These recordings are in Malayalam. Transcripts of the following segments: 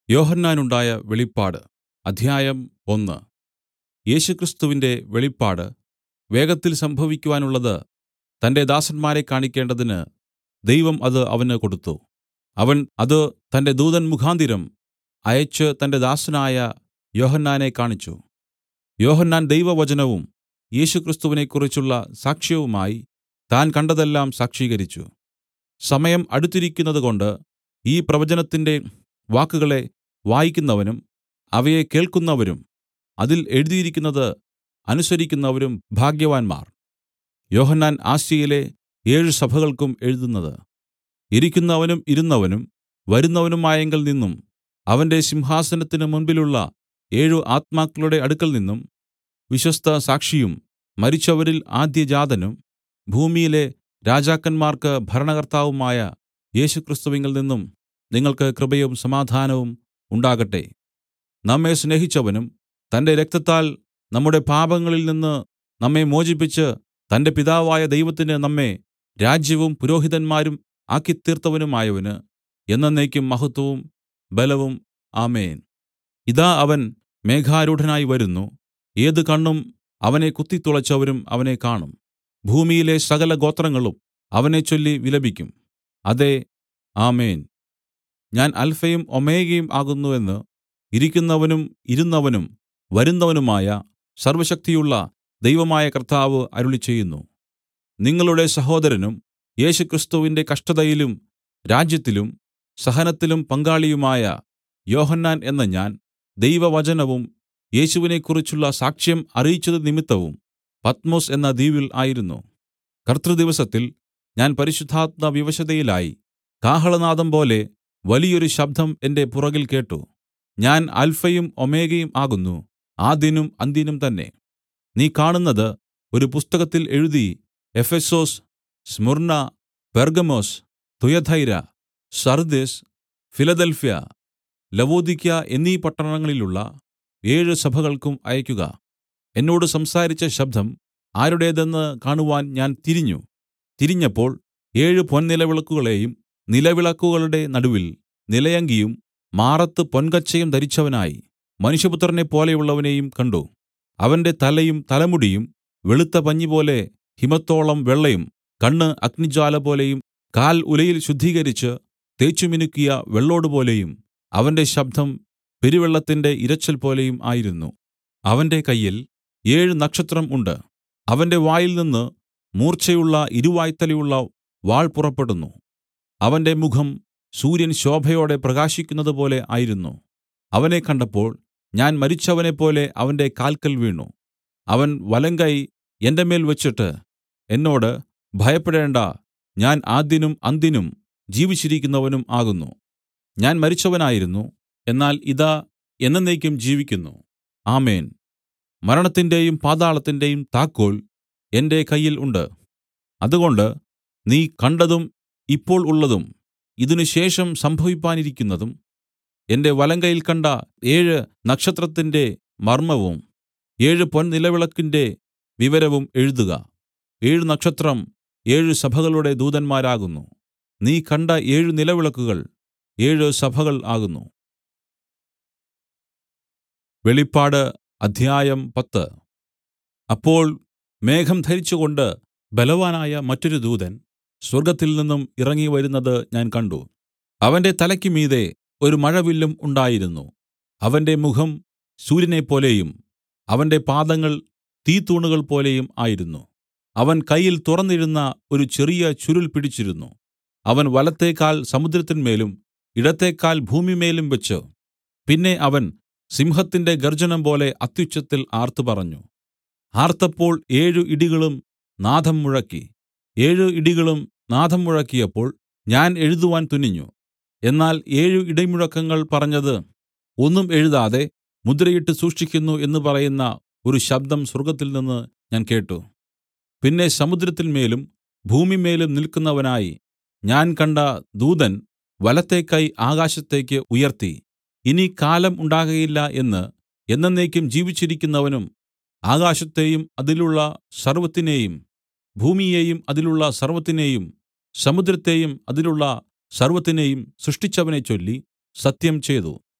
യോഹന്നാനുണ്ടായ വെളിപ്പാട് അധ്യായം ഒന്ന് യേശുക്രിസ്തുവിന്റെ വെളിപ്പാട് വേഗത്തിൽ സംഭവിക്കുവാനുള്ളത് തന്റെ ദാസന്മാരെ കാണിക്കേണ്ടതിന് ദൈവം അത് അവന് കൊടുത്തു അവൻ അത് തന്റെ ദൂതൻ മുഖാന്തരം അയച്ച് തന്റെ ദാസനായ യോഹന്നാനെ കാണിച്ചു യോഹന്നാൻ ദൈവവചനവും യേശുക്രിസ്തുവിനെക്കുറിച്ചുള്ള സാക്ഷ്യവുമായി താൻ കണ്ടതെല്ലാം സാക്ഷീകരിച്ചു സമയം അടുത്തിരിക്കുന്നതുകൊണ്ട് ഈ പ്രവചനത്തിന്റെ വാക്കുകളെ വായിക്കുന്നവനും അവയെ കേൾക്കുന്നവരും അതിൽ എഴുതിയിരിക്കുന്നത് അനുസരിക്കുന്നവരും ഭാഗ്യവാന്മാർ യോഹന്നാൻ ആസ്യയിലെ ഏഴ് സഭകൾക്കും എഴുതുന്നത് ഇരിക്കുന്നവനും ഇരുന്നവനും വരുന്നവനുമായവങ്കൽ നിന്നും അവന്റെ സിംഹാസനത്തിന് മുൻപിലുള്ള ഏഴ് ആത്മാക്കളുടെ അടുക്കൽനിന്നും വിശ്വസ്ത സാക്ഷിയും മരിച്ചവരിൽ ആദ്യജാതനും ഭൂമിയിലെ രാജാക്കന്മാർക്ക് ഭരണകർത്താവുമായ യേശുക്രിസ്തുവിങ്കൽ നിന്നും നിങ്ങൾക്ക് കൃപയും സമാധാനവും ഉണ്ടാകട്ടെ നമ്മെ സ്നേഹിച്ചവനും തന്റെ രക്തത്താൽ നമ്മുടെ പാപങ്ങളിൽ നിന്ന് നമ്മെ മോചിപ്പിച്ച് തന്റെ പിതാവായ ദൈവത്തിന് നമ്മെ രാജ്യവും പുരോഹിതന്മാരും ആക്കിത്തീർത്തവനുമായവന് എന്നെന്നേക്കും മഹത്വവും ബലവും ആമേൻ ഇതാ അവൻ മേഘാരൂഢനായി വരുന്നു ഏത് കണ്ണും അവനെ കുത്തിത്തുളച്ചവരും അവനെ കാണും ഭൂമിയിലെ സകല ഗോത്രങ്ങളും അവനെച്ചൊല്ലി വിലപിക്കും അതെ ആമേൻ ഞാൻ അൽഫയും ഒമേഗയും ആകുന്നു എന്ന് ഇരിക്കുന്നവനും ഇരുന്നവനും വരുന്നവനുമായ സർവ്വശക്തിയുള്ള ദൈവമായ കർത്താവ് അരുളിച്ചെയ്യുന്നു നിങ്ങളുടെ സഹോദരനും യേശുക്രിസ്തുവിന്റെ കഷ്ടതയിലും രാജ്യത്തിലും സഹനത്തിലും പങ്കാളിയുമായ യോഹന്നാൻ എന്ന ഞാൻ ദൈവവചനവും യേശുവിനെക്കുറിച്ചുള്ള സാക്ഷ്യം അറിയിച്ചത് നിമിത്തവും പത്മൊസ് എന്ന ദ്വീപിൽ ആയിരുന്നു കർത്തൃദിവസത്തിൽ ഞാൻ പരിശുദ്ധാത്മ വിവശതയിലായി കാഹളനാദം പോലെ വലിയൊരു ശബ്ദം എന്റെ പുറകിൽ കേട്ട് ഞാൻ അൽഫയും ഒമേഗയും ആകുന്നു ആദ്യനും അന്ത്യനും തന്നെ നീ കാണുന്നത് ഒരു പുസ്തകത്തിൽ എഴുതി എഫെസൊസ് സ്മുർന്ന പെർഗമൊസ് തുയഥൈര സർദിസ് ഫിലദൽഫ്യ ലവോദിക്യ എന്നീ പട്ടണങ്ങളിലുള്ള ഏഴ് സഭകൾക്കും അയക്കുക എന്നോട് സംസാരിച്ച ശബ്ദം ആരുടേതെന്ന് കാണുവാൻ ഞാൻ തിരിഞ്ഞു തിരിഞ്ഞപ്പോൾ ഏഴ് പൊൻനിലവിളക്കുകളെയും നിലവിളക്കുകളുടെ നടുവിൽ നിലയങ്കിയും മാറത്ത് പൊൻകച്ചയും ധരിച്ചവനായി മനുഷ്യപുത്രനെപ്പോലെയുള്ളവനെയും കണ്ട് അവന്റെ തലയും തലമുടിയും വെളുത്ത പഞ്ഞിപോലെ ഹിമത്തോളം വെള്ളയും കണ്ണ് അഗ്നിജ്വാലപോലെയും കാൽ ഉലയിൽ ശുദ്ധീകരിച്ച് തേച്ചുമിനുക്കിയ വെള്ളോടുപോലെയും അവന്റെ ശബ്ദം പെരുവെള്ളത്തിന്റെ ഇരച്ചൽ പോലെയും ആയിരുന്നു അവന്റെ കയ്യിൽ ഏഴ് നക്ഷത്രം ഉണ്ട് അവന്റെ വായിൽ നിന്ന് മൂർച്ചയുള്ള ഇരുവായ്ത്തലയുള്ള വാൾ പുറപ്പെടുന്നു അവന്റെ മുഖം സൂര്യൻ ശോഭയോടെ പ്രകാശിക്കുന്നതുപോലെ ആയിരുന്നു അവനെ കണ്ടപ്പോൾ ഞാൻ മരിച്ചവനെപ്പോലെ അവന്റെ കാൽക്കൽ വീണു അവൻ വലങ്കൈ എന്റെ മേൽ വെച്ചിട്ട് എന്നോട് ഭയപ്പെടേണ്ടാ ഞാൻ ആദ്യനും അന്ത്യനും ജീവിച്ചിരിക്കുന്നവനും ആകുന്നു ഞാൻ മരിച്ചവനായിരുന്നു എന്നാൽ ഇതാ എന്നെന്നേക്കും ജീവിക്കുന്നു ആമേൻ മരണത്തിന്റെയും പാതാളത്തിന്റെയും താക്കോൽ എന്റെ കയ്യിൽ ഉണ്ട് അതുകൊണ്ട് നീ കണ്ടതും ഇപ്പോൾ ഉള്ളതും ഇതിനുശേഷം സംഭവിപ്പാനിരിക്കുന്നതും എന്റെ വലങ്കയിൽ കണ്ട ഏഴ് നക്ഷത്രത്തിന്റെ മർമ്മവും ഏഴ് പൊൻനിലവിളക്കിന്റെ വിവരവും എഴുതുക ഏഴ് നക്ഷത്രം ഏഴ് സഭകളുടെ ദൂതന്മാരാകുന്നു നീ കണ്ട ഏഴ് നിലവിളക്കുകൾ ഏഴ് സഭകൾ ആകുന്നു വെളിപ്പാട് അധ്യായം പത്ത് അപ്പോൾ മേഘം ധരിച്ചുകൊണ്ട് ബലവാനായ മറ്റൊരു ദൂതൻ സ്വർഗ്ഗത്തിൽ നിന്നും ഇറങ്ങി വരുന്നത് ഞാൻ കണ്ട് അവന്റെ തലയ്ക്ക് മീതെ ഒരു മഴവില്ലും ഉണ്ടായിരുന്നു അവന്റെ മുഖം സൂര്യനെപ്പോലെയും അവന്റെ പാദങ്ങൾ തീത്തൂണുകൾ പോലെയും ആയിരുന്നു അവൻ കയ്യിൽ തുറന്നിരുന്ന ഒരു ചെറിയ ചുരുൾ പിടിച്ചിരുന്നു അവൻ വലത്തേക്കാൽ സമുദ്രത്തിന്മേലും ഇടത്തേക്കാൽ ഭൂമിമേലും വെച്ച് പിന്നെ അവൻ സിംഹത്തിന്റെ ഗർജനം പോലെ അത്യുച്ചത്തിൽ ആർത്തു പറഞ്ഞു ആർത്തപ്പോൾ ഏഴ് ഇടികളും നാദം മുഴക്കി ഏഴ് ഇടികളും നാദം മുഴക്കിയപ്പോൾ ഞാൻ എഴുതുവാൻ തുനിഞ്ഞു എന്നാൽ ഏഴ് ഇടിമുഴക്കങ്ങൾ പറഞ്ഞത് ഒന്നും എഴുതാതെ മുദ്രയിട്ട് സൂക്ഷിക്കുന്നു എന്ന് പറയുന്ന ഒരു ശബ്ദം സ്വർഗ്ഗത്തിൽനിന്ന് ഞാൻ കേട്ട് പിന്നെ സമുദ്രത്തിന്മേലും ഭൂമിമേലും നിൽക്കുന്നവനായി ഞാൻ കണ്ട ദൂതൻ വലത്തെ കൈ ആകാശത്തേക്ക് ഉയർത്തി ഇനി കാലം ഉണ്ടാകയില്ല എന്ന് എന്നെന്നേക്കും ജീവിച്ചിരിക്കുന്നവനും ആകാശത്തെയും അതിലുള്ള സർവ്വത്തിനെയും ഭൂമിയെയും അതിലുള്ള സർവ്വത്തിനെയും സമുദ്രത്തെയും അതിലുള്ള സർവ്വത്തിനെയും സൃഷ്ടിച്ചവനെ ചൊല്ലി സത്യം ചെയ്തു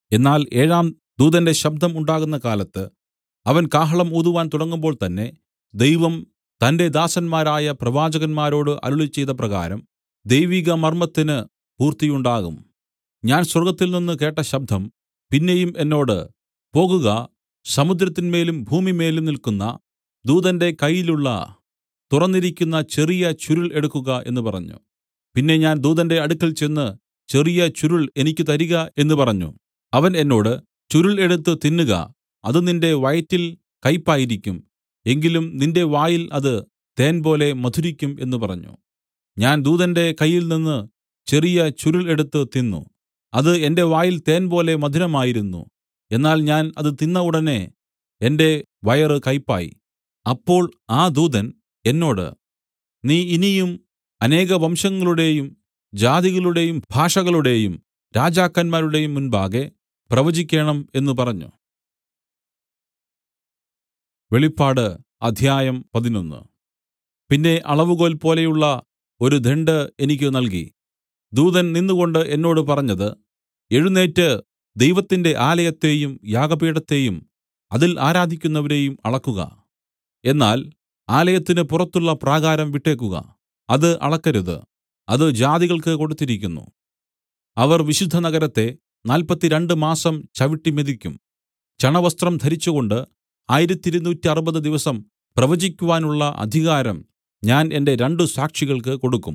എന്നാൽ ഏഴാം ദൂതന്റെ ശബ്ദം ഉണ്ടാകുന്ന കാലത്ത് അവൻ കാഹളം ഊതുവാൻ തുടങ്ങുമ്പോൾ തന്നെ ദൈവം തന്റെ ദാസന്മാരായ പ്രവാചകന്മാരോട് അരുളിച്ചെയ്ത പ്രകാരം ദൈവിക മർമ്മത്തിന് പൂർത്തിയുണ്ടാകും ഞാൻ സ്വർഗ്ഗത്തിൽനിന്ന് കേട്ട ശബ്ദം പിന്നെയും എന്നോട് പോകുക സമുദ്രത്തിന്മേലും ഭൂമിമേലും നിൽക്കുന്ന ദൂതന്റെ കയ്യിലുള്ള തുറന്നിരിക്കുന്ന ചെറിയ ചുരുൾ എടുക്കുക എന്ന് പറഞ്ഞു പിന്നെ ഞാൻ ദൂതന്റെ അടുക്കൽ ചെന്ന് ചെറിയ ചുരുൾ എനിക്ക് തരിക എന്ന് പറഞ്ഞു അവൻ എന്നോട് ചുരുൾ എടുത്ത് തിന്നുക അത് നിന്റെ വയറ്റിൽ കയ്പായിരിക്കും എങ്കിലും നിന്റെ വായിൽ അത് തേൻ പോലെ മധുരിക്കും എന്ന് പറഞ്ഞു ഞാൻ ദൂതന്റെ കയ്യിൽ നിന്ന് ചെറിയ ചുരുൾ എടുത്ത് തിന്നു അത് എന്റെ വായിൽ തേൻ പോലെ മധുരമായിരുന്നു എന്നാൽ ഞാൻ അത് തിന്ന ഉടനെ എന്റെ വയറ് കയ്പായി അപ്പോൾ ആ ദൂതൻ എന്നോട് നീ ഇനിയും അനേക വംശങ്ങളുടെയും ജാതികളുടെയും ഭാഷകളുടെയും രാജാക്കന്മാരുടെയും മുൻപാകെ പ്രവചിക്കേണം എന്ന് പറഞ്ഞു വെളിപ്പാട് അധ്യായം പതിനൊന്ന് പിന്നെ അളവുകോൽ പോലെയുള്ള ഒരു ദണ്ഡ് എനിക്ക് നൽകി ദൂതൻ നിന്നുകൊണ്ട് എന്നോട് പറഞ്ഞത് എഴുന്നേറ്റ് ദൈവത്തിന്റെ ആലയത്തെയും യാഗപീഠത്തെയും അതിൽ ആരാധിക്കുന്നവരെയും അളക്കുക എന്നാൽ ആലയത്തിന് പുറത്തുള്ള പ്രാകാരം വിട്ടേക്കുക അത് അളക്കരുത് അത് ജാതികൾക്ക് കൊടുത്തിരിക്കുന്നു അവർ വിശുദ്ധ നഗരത്തെ നാല്പത്തിരണ്ട് മാസം ചവിട്ടി മെതിക്കും ചണവസ്ത്രം ധരിച്ചുകൊണ്ട് ആയിരത്തിരുന്നൂറ്ററുപത് ദിവസം പ്രവചിക്കുവാനുള്ള അധികാരം ഞാൻ എന്റെ രണ്ടു സാക്ഷികൾക്ക് കൊടുക്കും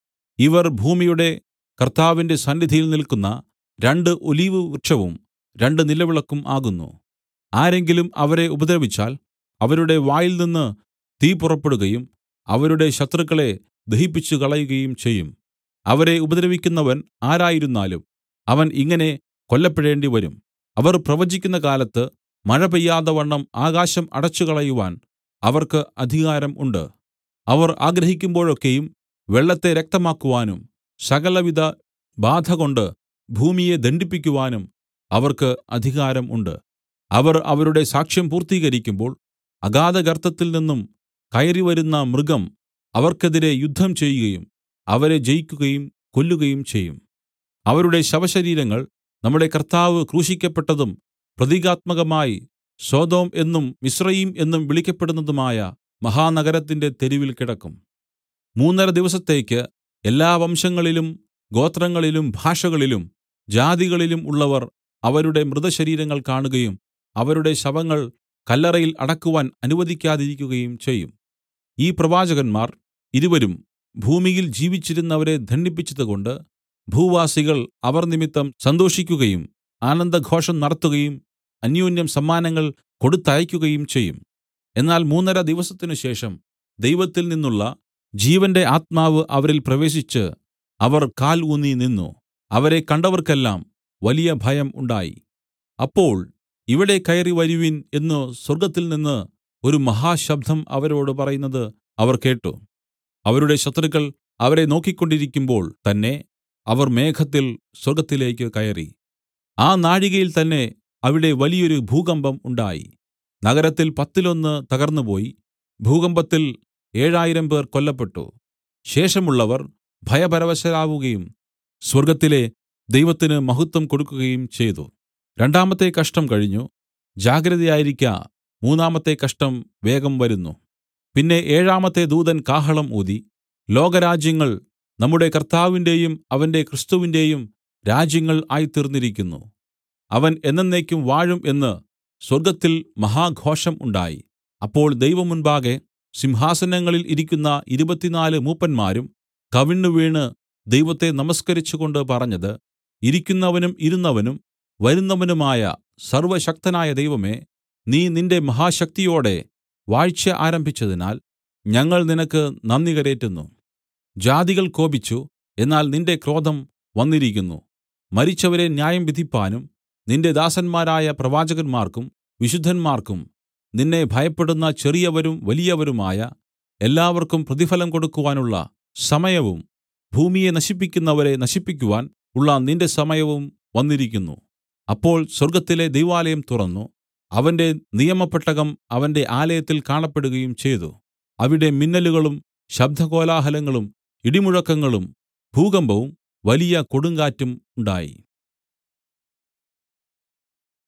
ഇവർ ഭൂമിയുടെ കർത്താവിന്റെ സന്നിധിയിൽ നിൽക്കുന്ന രണ്ട് ഒലിവ് വൃക്ഷവും രണ്ട് നിലവിളക്കും ആകുന്നു ആരെങ്കിലും അവരെ ഉപദ്രവിച്ചാൽ അവരുടെ വായിൽ നിന്ന് തീ പുറപ്പെടുകയും അവരുടെ ശത്രുക്കളെ ദഹിപ്പിച്ചു കളയുകയും ചെയ്യും അവരെ ഉപദ്രവിക്കുന്നവൻ ആരായിരുന്നാലും അവൻ ഇങ്ങനെ കൊല്ലപ്പെടേണ്ടി വരും അവർ പ്രവചിക്കുന്ന കാലത്ത് മഴ പെയ്യാതവണ്ണം ആകാശം അടച്ചുകളയുവാൻ അവർക്ക് അധികാരം ഉണ്ട് അവർ ആഗ്രഹിക്കുമ്പോഴൊക്കെയും വെള്ളത്തെ രക്തമാക്കുവാനും സകലവിധ ബാധകൊണ്ട് ഭൂമിയെ ദണ്ഡിപ്പിക്കുവാനും അവർക്ക് അധികാരം ഉണ്ട് അവർ അവരുടെ സാക്ഷ്യം പൂർത്തീകരിക്കുമ്പോൾ അഗാധഗർത്തത്തിൽ നിന്നും കയറിവരുന്ന മൃഗം അവർക്കെതിരെ യുദ്ധം ചെയ്യുകയും അവരെ ജയിക്കുകയും കൊല്ലുകയും ചെയ്യും അവരുടെ ശവശരീരങ്ങൾ നമ്മുടെ കർത്താവ് ക്രൂശിക്കപ്പെട്ടതും പ്രതീകാത്മകമായി സോദോം എന്നും മിസ്രയീം എന്നും വിളിക്കപ്പെടുന്നതുമായ മഹാനഗരത്തിന്റെ തെരുവിൽ കിടക്കും മൂന്നര ദിവസത്തേക്ക് എല്ലാ വംശങ്ങളിലും ഗോത്രങ്ങളിലും ഭാഷകളിലും ജാതികളിലും ഉള്ളവർ അവരുടെ മൃതശരീരങ്ങൾ കാണുകയും അവരുടെ ശവങ്ങൾ കല്ലറയിൽ അടക്കുവാൻ അനുവദിക്കാതിരിക്കുകയും ചെയ്യും ഈ പ്രവാചകന്മാർ ഇരുവരും ഭൂമിയിൽ ജീവിച്ചിരുന്നവരെ ദണ്ഡിപ്പിച്ചതുകൊണ്ട് ഭൂവാസികൾ അവർ നിമിത്തം സന്തോഷിക്കുകയും ആനന്ദഘോഷം നടത്തുകയും അന്യോന്യം സമ്മാനങ്ങൾ കൊടുത്തയക്കുകയും ചെയ്യും എന്നാൽ മൂന്നര ദിവസത്തിനു ശേഷം ദൈവത്തിൽ നിന്നുള്ള ജീവന്റെ ആത്മാവ് അവരിൽ പ്രവേശിച്ച് അവർ കാൽ ഊന്നി നിന്നു അവരെ കണ്ടവർക്കെല്ലാം വലിയ ഭയം ഉണ്ടായി അപ്പോൾ ഇവിടെ കയറി വരുവിൻ എന്നു സ്വർഗ്ഗത്തിൽനിന്ന് ഒരു മഹാശബ്ദം അവരോട് പറയുന്നത് അവർ കേട്ട് അവരുടെ ശത്രുക്കൾ അവരെ നോക്കിക്കൊണ്ടിരിക്കുമ്പോൾ തന്നെ അവർ മേഘത്തിൽ സ്വർഗ്ഗത്തിലേക്ക് കയറി ആ നാഴികയിൽ തന്നെ അവിടെ വലിയൊരു ഭൂകമ്പം ഉണ്ടായി നഗരത്തിൽ പത്തിലൊന്ന് തകർന്നുപോയി ഭൂകമ്പത്തിൽ ഏഴായിരം പേർ കൊല്ലപ്പെട്ടു ശേഷമുള്ളവർ ഭയപരവശരാവുകയും സ്വർഗ്ഗത്തിലെ ദൈവത്തിന് മഹത്വം കൊടുക്കുകയും ചെയ്തു രണ്ടാമത്തെ കഷ്ടം കഴിഞ്ഞു ജാഗ്രതയായിരിക്ക മൂന്നാമത്തെ കഷ്ടം വേഗം വരുന്നു പിന്നെ ഏഴാമത്തെ ദൂതൻ കാഹളം ഊതി ലോകരാജ്യങ്ങൾ നമ്മുടെ കർത്താവിന്റെയും അവന്റെ ക്രിസ്തുവിന്റെയും രാജ്യങ്ങൾ ആയിത്തീർന്നിരിക്കുന്നു അവൻ എന്നെന്നേക്കും വാഴും എന്ന് സ്വർഗ്ഗത്തിൽ മഹാഘോഷം ഉണ്ടായി അപ്പോൾ ദൈവമുൻപാകെ സിംഹാസനങ്ങളിൽ ഇരിക്കുന്ന ഇരുപത്തിനാല് മൂപ്പന്മാരും കവിണ്ണുവീണ് ദൈവത്തെ നമസ്കരിച്ചുകൊണ്ട് പറഞ്ഞത് ഇരിക്കുന്നവനും ഇരുന്നവനും വരുന്നവനുമായ സർവ്വശക്തനായ ദൈവമേ നീ നിന്റെ മഹാശക്തിയോടെ വാഴ്ച ആരംഭിച്ചതിനാൽ ഞങ്ങൾ നിനക്ക് നന്ദി കരേറ്റുന്നു ജാതികൾ കോപിച്ചു എന്നാൽ നിന്റെ ക്രോധം വന്നിരിക്കുന്നു മരിച്ചവരെ ന്യായം വിധിപ്പാനും നിന്റെ ദാസന്മാരായ പ്രവാചകന്മാർക്കും വിശുദ്ധന്മാർക്കും നിന്നെ ഭയപ്പെടുന്ന ചെറിയവരും വലിയവരുമായ എല്ലാവർക്കും പ്രതിഫലം കൊടുക്കുവാനുള്ള സമയവും ഭൂമിയെ നശിപ്പിക്കുന്നവരെ നശിപ്പിക്കുവാൻ ഉള്ള നിന്റെ സമയവും വന്നിരിക്കുന്നു അപ്പോൾ സ്വർഗ്ഗത്തിലെ ദൈവാലയം തുറന്നു അവന്റെ നിയമപ്പെട്ടകം അവന്റെ ആലയത്തിൽ കാണപ്പെടുകയും ചെയ്തു അവിടെ മിന്നലുകളും ശബ്ദകോലാഹലങ്ങളും ഇടിമുഴക്കങ്ങളും ഭൂകമ്പവും വലിയ കൊടുങ്കാറ്റും ഉണ്ടായി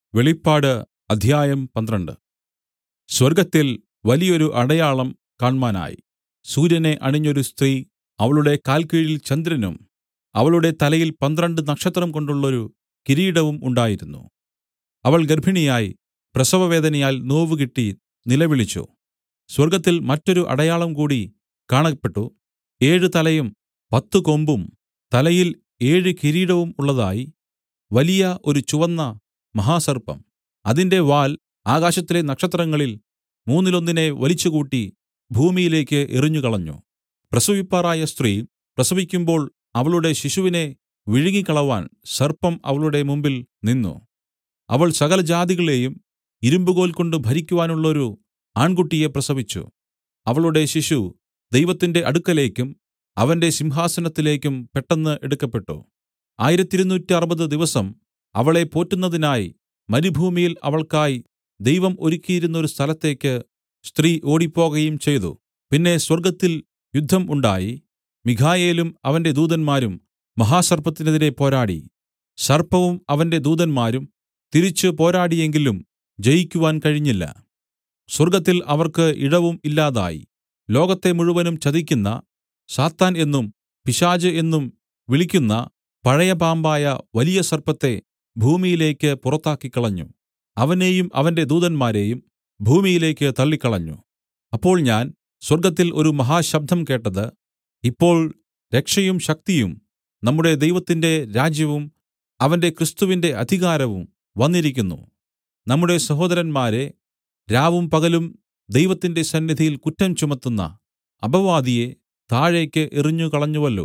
വെളിപ്പാട് അധ്യായം പന്ത്രണ്ട് സ്വർഗ്ഗത്തിൽ വലിയൊരു അടയാളം കാണ്മാനായി സൂര്യനെ അണിഞ്ഞൊരു സ്ത്രീ അവളുടെ കാൽക്കീഴിൽ ചന്ദ്രനും അവളുടെ തലയിൽ പന്ത്രണ്ട് നക്ഷത്രം കൊണ്ടുള്ളൊരു കിരീടവും ഉണ്ടായിരുന്നു അവൾ ഗർഭിണിയായി പ്രസവവേദനയാൽ നോവുകിട്ടി നിലവിളിച്ചു സ്വർഗ്ഗത്തിൽ മറ്റൊരു അടയാളം കൂടി കാണപ്പെട്ടു ഏഴ് തലയും പത്തു കൊമ്പും തലയിൽ ഏഴ് കിരീടവും ഉള്ളതായി വലിയ ഒരു ചുവന്ന മഹാസർപ്പം അതിന്റെ വാൽ ആകാശത്തിലെ നക്ഷത്രങ്ങളിൽ മൂന്നിലൊന്നിനെ വലിച്ചുകൂട്ടി ഭൂമിയിലേക്ക് എറിഞ്ഞുകളഞ്ഞു പ്രസവിപ്പാറായ സ്ത്രീ പ്രസവിക്കുമ്പോൾ അവളുടെ ശിശുവിനെ വിഴുങ്ങിക്കളവാൻ സർപ്പം അവളുടെ മുമ്പിൽ നിന്നു അവൾ സകലജാതികളെയും ഇരുമ്പുകോൽ കൊണ്ട് ഭരിക്കുവാനുള്ളൊരു ആൺകുട്ടിയെ പ്രസവിച്ചു അവളുടെ ശിശു ദൈവത്തിന്റെ അടുക്കലേക്കും അവന്റെ സിംഹാസനത്തിലേക്കും പെട്ടെന്ന് എടുക്കപ്പെട്ടു ആയിരത്തിരുനൂറ്ററുപത് ദിവസം അവളെ പോറ്റുന്നതിനായി മരുഭൂമിയിൽ അവൾക്കായി ദൈവം ഒരുക്കിയിരുന്നൊരു സ്ഥലത്തേക്ക് സ്ത്രീ ഓടിപ്പോകയും ചെയ്തു പിന്നെ സ്വർഗ്ഗത്തിൽ യുദ്ധം ഉണ്ടായി മിഖായേലും അവന്റെ ദൂതന്മാരും മഹാസർപ്പത്തിനെതിരെ പോരാടി സർപ്പവും അവന്റെ ദൂതന്മാരും തിരിച്ചു പോരാടിയെങ്കിലും ജയിക്കുവാൻ കഴിഞ്ഞില്ല സ്വർഗ്ഗത്തിൽ അവർക്ക് ഇടവും ഇല്ലാതായി ലോകത്തെ മുഴുവനും ചതിക്കുന്ന സാത്താൻ എന്നും പിശാച് എന്നും വിളിക്കുന്ന പഴയ പാമ്പായ വലിയ സർപ്പത്തെ ഭൂമിയിലേക്ക് പുറത്താക്കിക്കളഞ്ഞു അവനെയും അവന്റെ ദൂതന്മാരെയും ഭൂമിയിലേക്ക് തള്ളിക്കളഞ്ഞു അപ്പോൾ ഞാൻ സ്വർഗ്ഗത്തിൽ ഒരു മഹാശബ്ദം കേട്ടത് ഇപ്പോൾ രക്ഷയും ശക്തിയും നമ്മുടെ ദൈവത്തിന്റെ രാജ്യവും അവന്റെ ക്രിസ്തുവിന്റെ അധികാരവും വന്നിരിക്കുന്നു നമ്മുടെ സഹോദരന്മാരെ രാവും പകലും ദൈവത്തിന്റെ സന്നിധിയിൽ കുറ്റം ചുമത്തുന്ന അപവാദിയെ താഴേക്ക് എറിഞ്ഞുകളഞ്ഞുവല്ലോ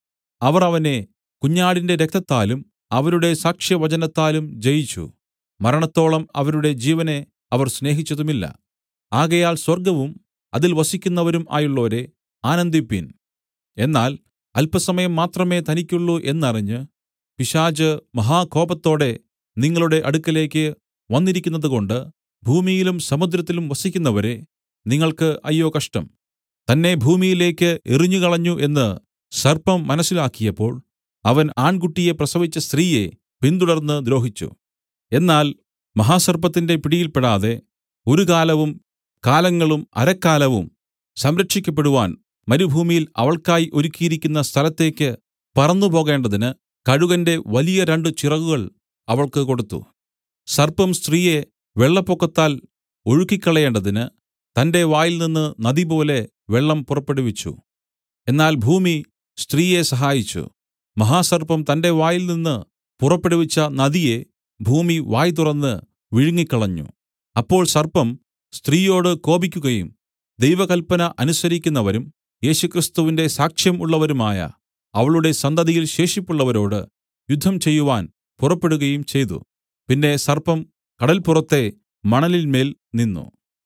അവർ അവനെ കുഞ്ഞാടിന്റെ രക്തത്താലും അവരുടെ സാക്ഷ്യവചനത്താലും ജയിച്ചു മരണത്തോളം അവരുടെ ജീവനെ അവർ സ്നേഹിച്ചതുമില്ല ആകയാൽ സ്വർഗ്ഗവും അതിൽ വസിക്കുന്നവരും ആയുള്ളോരേ ആനന്ദിപ്പിൻ എന്നാൽ അല്പസമയം മാത്രമേ തനിക്കുള്ളൂ എന്നറിഞ്ഞ് പിശാച് മഹാകോപത്തോടെ നിങ്ങളുടെ അടുക്കലേക്ക് വന്നിരിക്കുന്നതുകൊണ്ട് ഭൂമിയിലും സമുദ്രത്തിലും വസിക്കുന്നവരെ നിങ്ങൾക്ക് അയ്യോ കഷ്ടം തന്നെ ഭൂമിയിലേക്ക് എറിഞ്ഞുകളഞ്ഞു എന്ന് സർപ്പം മനസ്സിലാക്കിയപ്പോൾ അവൻ ആൺകുട്ടിയെ പ്രസവിച്ച സ്ത്രീയെ പിന്തുടർന്ന് ദ്രോഹിച്ചു എന്നാൽ മഹാസർപ്പത്തിന്റെ പിടിയിൽപ്പെടാതെ ഒരു കാലവും കാലങ്ങളും അരക്കാലവും സംരക്ഷിക്കപ്പെടുവാൻ മരുഭൂമിയിൽ അവൾക്കായി ഒരുക്കിയിരിക്കുന്ന സ്ഥലത്തേക്ക് പറന്നുപോകേണ്ടതിന് കഴുകന്റെ വലിയ രണ്ട് ചിറകുകൾ അവൾക്ക് കൊടുത്തു സർപ്പം സ്ത്രീയെ വെള്ളപ്പൊക്കത്താൽ ഒഴുക്കിക്കളയേണ്ടതിന് തന്റെ വായിൽനിന്ന് നദിപോലെ വെള്ളം പുറപ്പെടുവിച്ചു എന്നാൽ ഭൂമി സ്ത്രീയെ സഹായിച്ചു മഹാസർപ്പം തന്റെ വായിൽനിന്ന് പുറപ്പെടുവിച്ച നദിയെ ഭൂമി വായ് തുറന്ന് വിഴുങ്ങിക്കളഞ്ഞു അപ്പോൾ സർപ്പം സ്ത്രീയോട് കോപിക്കുകയും ദൈവകൽപ്പന അനുസരിക്കുന്നവരും യേശുക്രിസ്തുവിന്റെ സാക്ഷ്യം ഉള്ളവരുമായ അവളുടെ സന്തതിയിൽ ശേഷിപ്പുള്ളവരോട് യുദ്ധം ചെയ്യുവാൻ പുറപ്പെടുകയും ചെയ്തു പിന്നെ സർപ്പം കടൽപ്പുറത്തെ മണലിന്മേൽ നിന്നു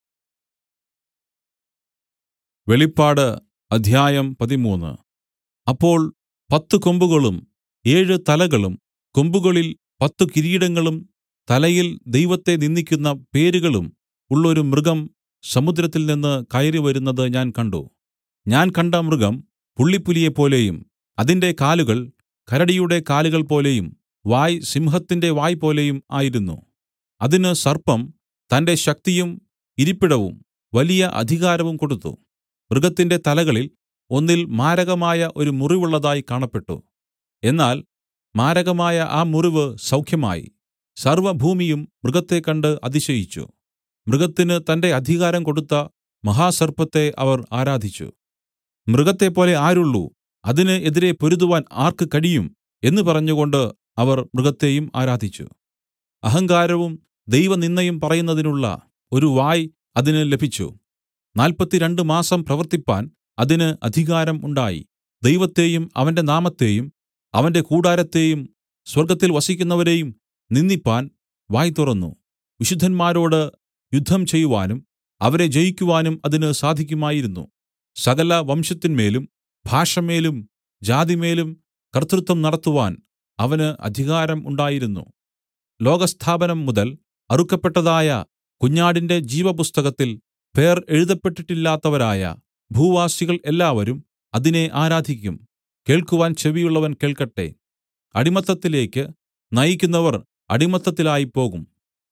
വെളിപ്പാട് അധ്യായം പതിമൂന്ന് അപ്പോൾ പത്ത് കൊമ്പുകളും ഏഴ് തലകളും കൊമ്പുകളിൽ പത്തു കിരീടങ്ങളും തലയിൽ ദൈവത്തെ നിന്ദിക്കുന്ന പേരുകളും ഉള്ളൊരു മൃഗം സമുദ്രത്തിൽ നിന്ന് കയറി വരുന്നത് ഞാൻ കണ്ട് ഞാൻ കണ്ട മൃഗം പുള്ളിപ്പുലിയെപ്പോലെയും അതിന്റെ കാലുകൾ കരടിയുടെ കാലുകൾ പോലെയും വായ് സിംഹത്തിന്റെ വായ് പോലെയും ആയിരുന്നു അതിന് സർപ്പം തന്റെ ശക്തിയും ഇരിപ്പിടവും വലിയ അധികാരവും കൊടുത്തു മൃഗത്തിന്റെ തലകളിൽ ഒന്നിൽ മാരകമായ ഒരു മുറിവുള്ളതായി കാണപ്പെട്ടു എന്നാൽ മാരകമായ ആ മുറിവ് സൗഖ്യമായി സർവ്വഭൂമിയും മൃഗത്തെ കണ്ട് അതിശയിച്ചു മൃഗത്തിന് തന്റെ അധികാരം കൊടുത്ത മഹാസർപ്പത്തെ അവർ ആരാധിച്ചു മൃഗത്തെപ്പോലെ ആരുള്ളൂ അതിന് എതിരെ പൊരുതുവാൻ ആർക്ക് കഴിയും എന്ന് പറഞ്ഞുകൊണ്ട് അവർ മൃഗത്തെയും ആരാധിച്ചു അഹങ്കാരവും ദൈവനിന്ദയും പറയുന്നതിനുള്ള ഒരു വായ് അതിന് ലഭിച്ചു നാല്പത്തിരണ്ട് മാസം പ്രവർത്തിപ്പാൻ അതിന് അധികാരം ഉണ്ടായി ദൈവത്തെയും അവന്റെ നാമത്തെയും അവന്റെ കൂടാരത്തെയും സ്വർഗ്ഗത്തിൽ വസിക്കുന്നവരെയും നിന്ദിപ്പാൻ വായ് തുറന്നു വിശുദ്ധന്മാരോട് യുദ്ധം ചെയ്യുവാനും അവരെ ജയിക്കുവാനും അതിന് സാധിക്കുമായിരുന്നു സകല വംശത്തിന്മേലും ഭാഷമേലും ജാതിമേലും കർത്തൃത്വം നടത്തുവാൻ അവന് അധികാരം ഉണ്ടായിരുന്നു ലോകസ്ഥാപനം മുതൽ അറുക്കപ്പെട്ടതായ കുഞ്ഞാടിന്റെ ജീവപുസ്തകത്തിൽ പേർ എഴുതപ്പെട്ടിട്ടില്ലാത്തവരായ ഭൂവാസികൾ എല്ലാവരും അതിനെ ആരാധിക്കും കേൾക്കുവാൻ ചെവിയുള്ളവൻ കേൾക്കട്ടെ അടിമത്തത്തിലേക്ക് നയിക്കുന്നവർ അടിമത്തത്തിലായിപ്പോകും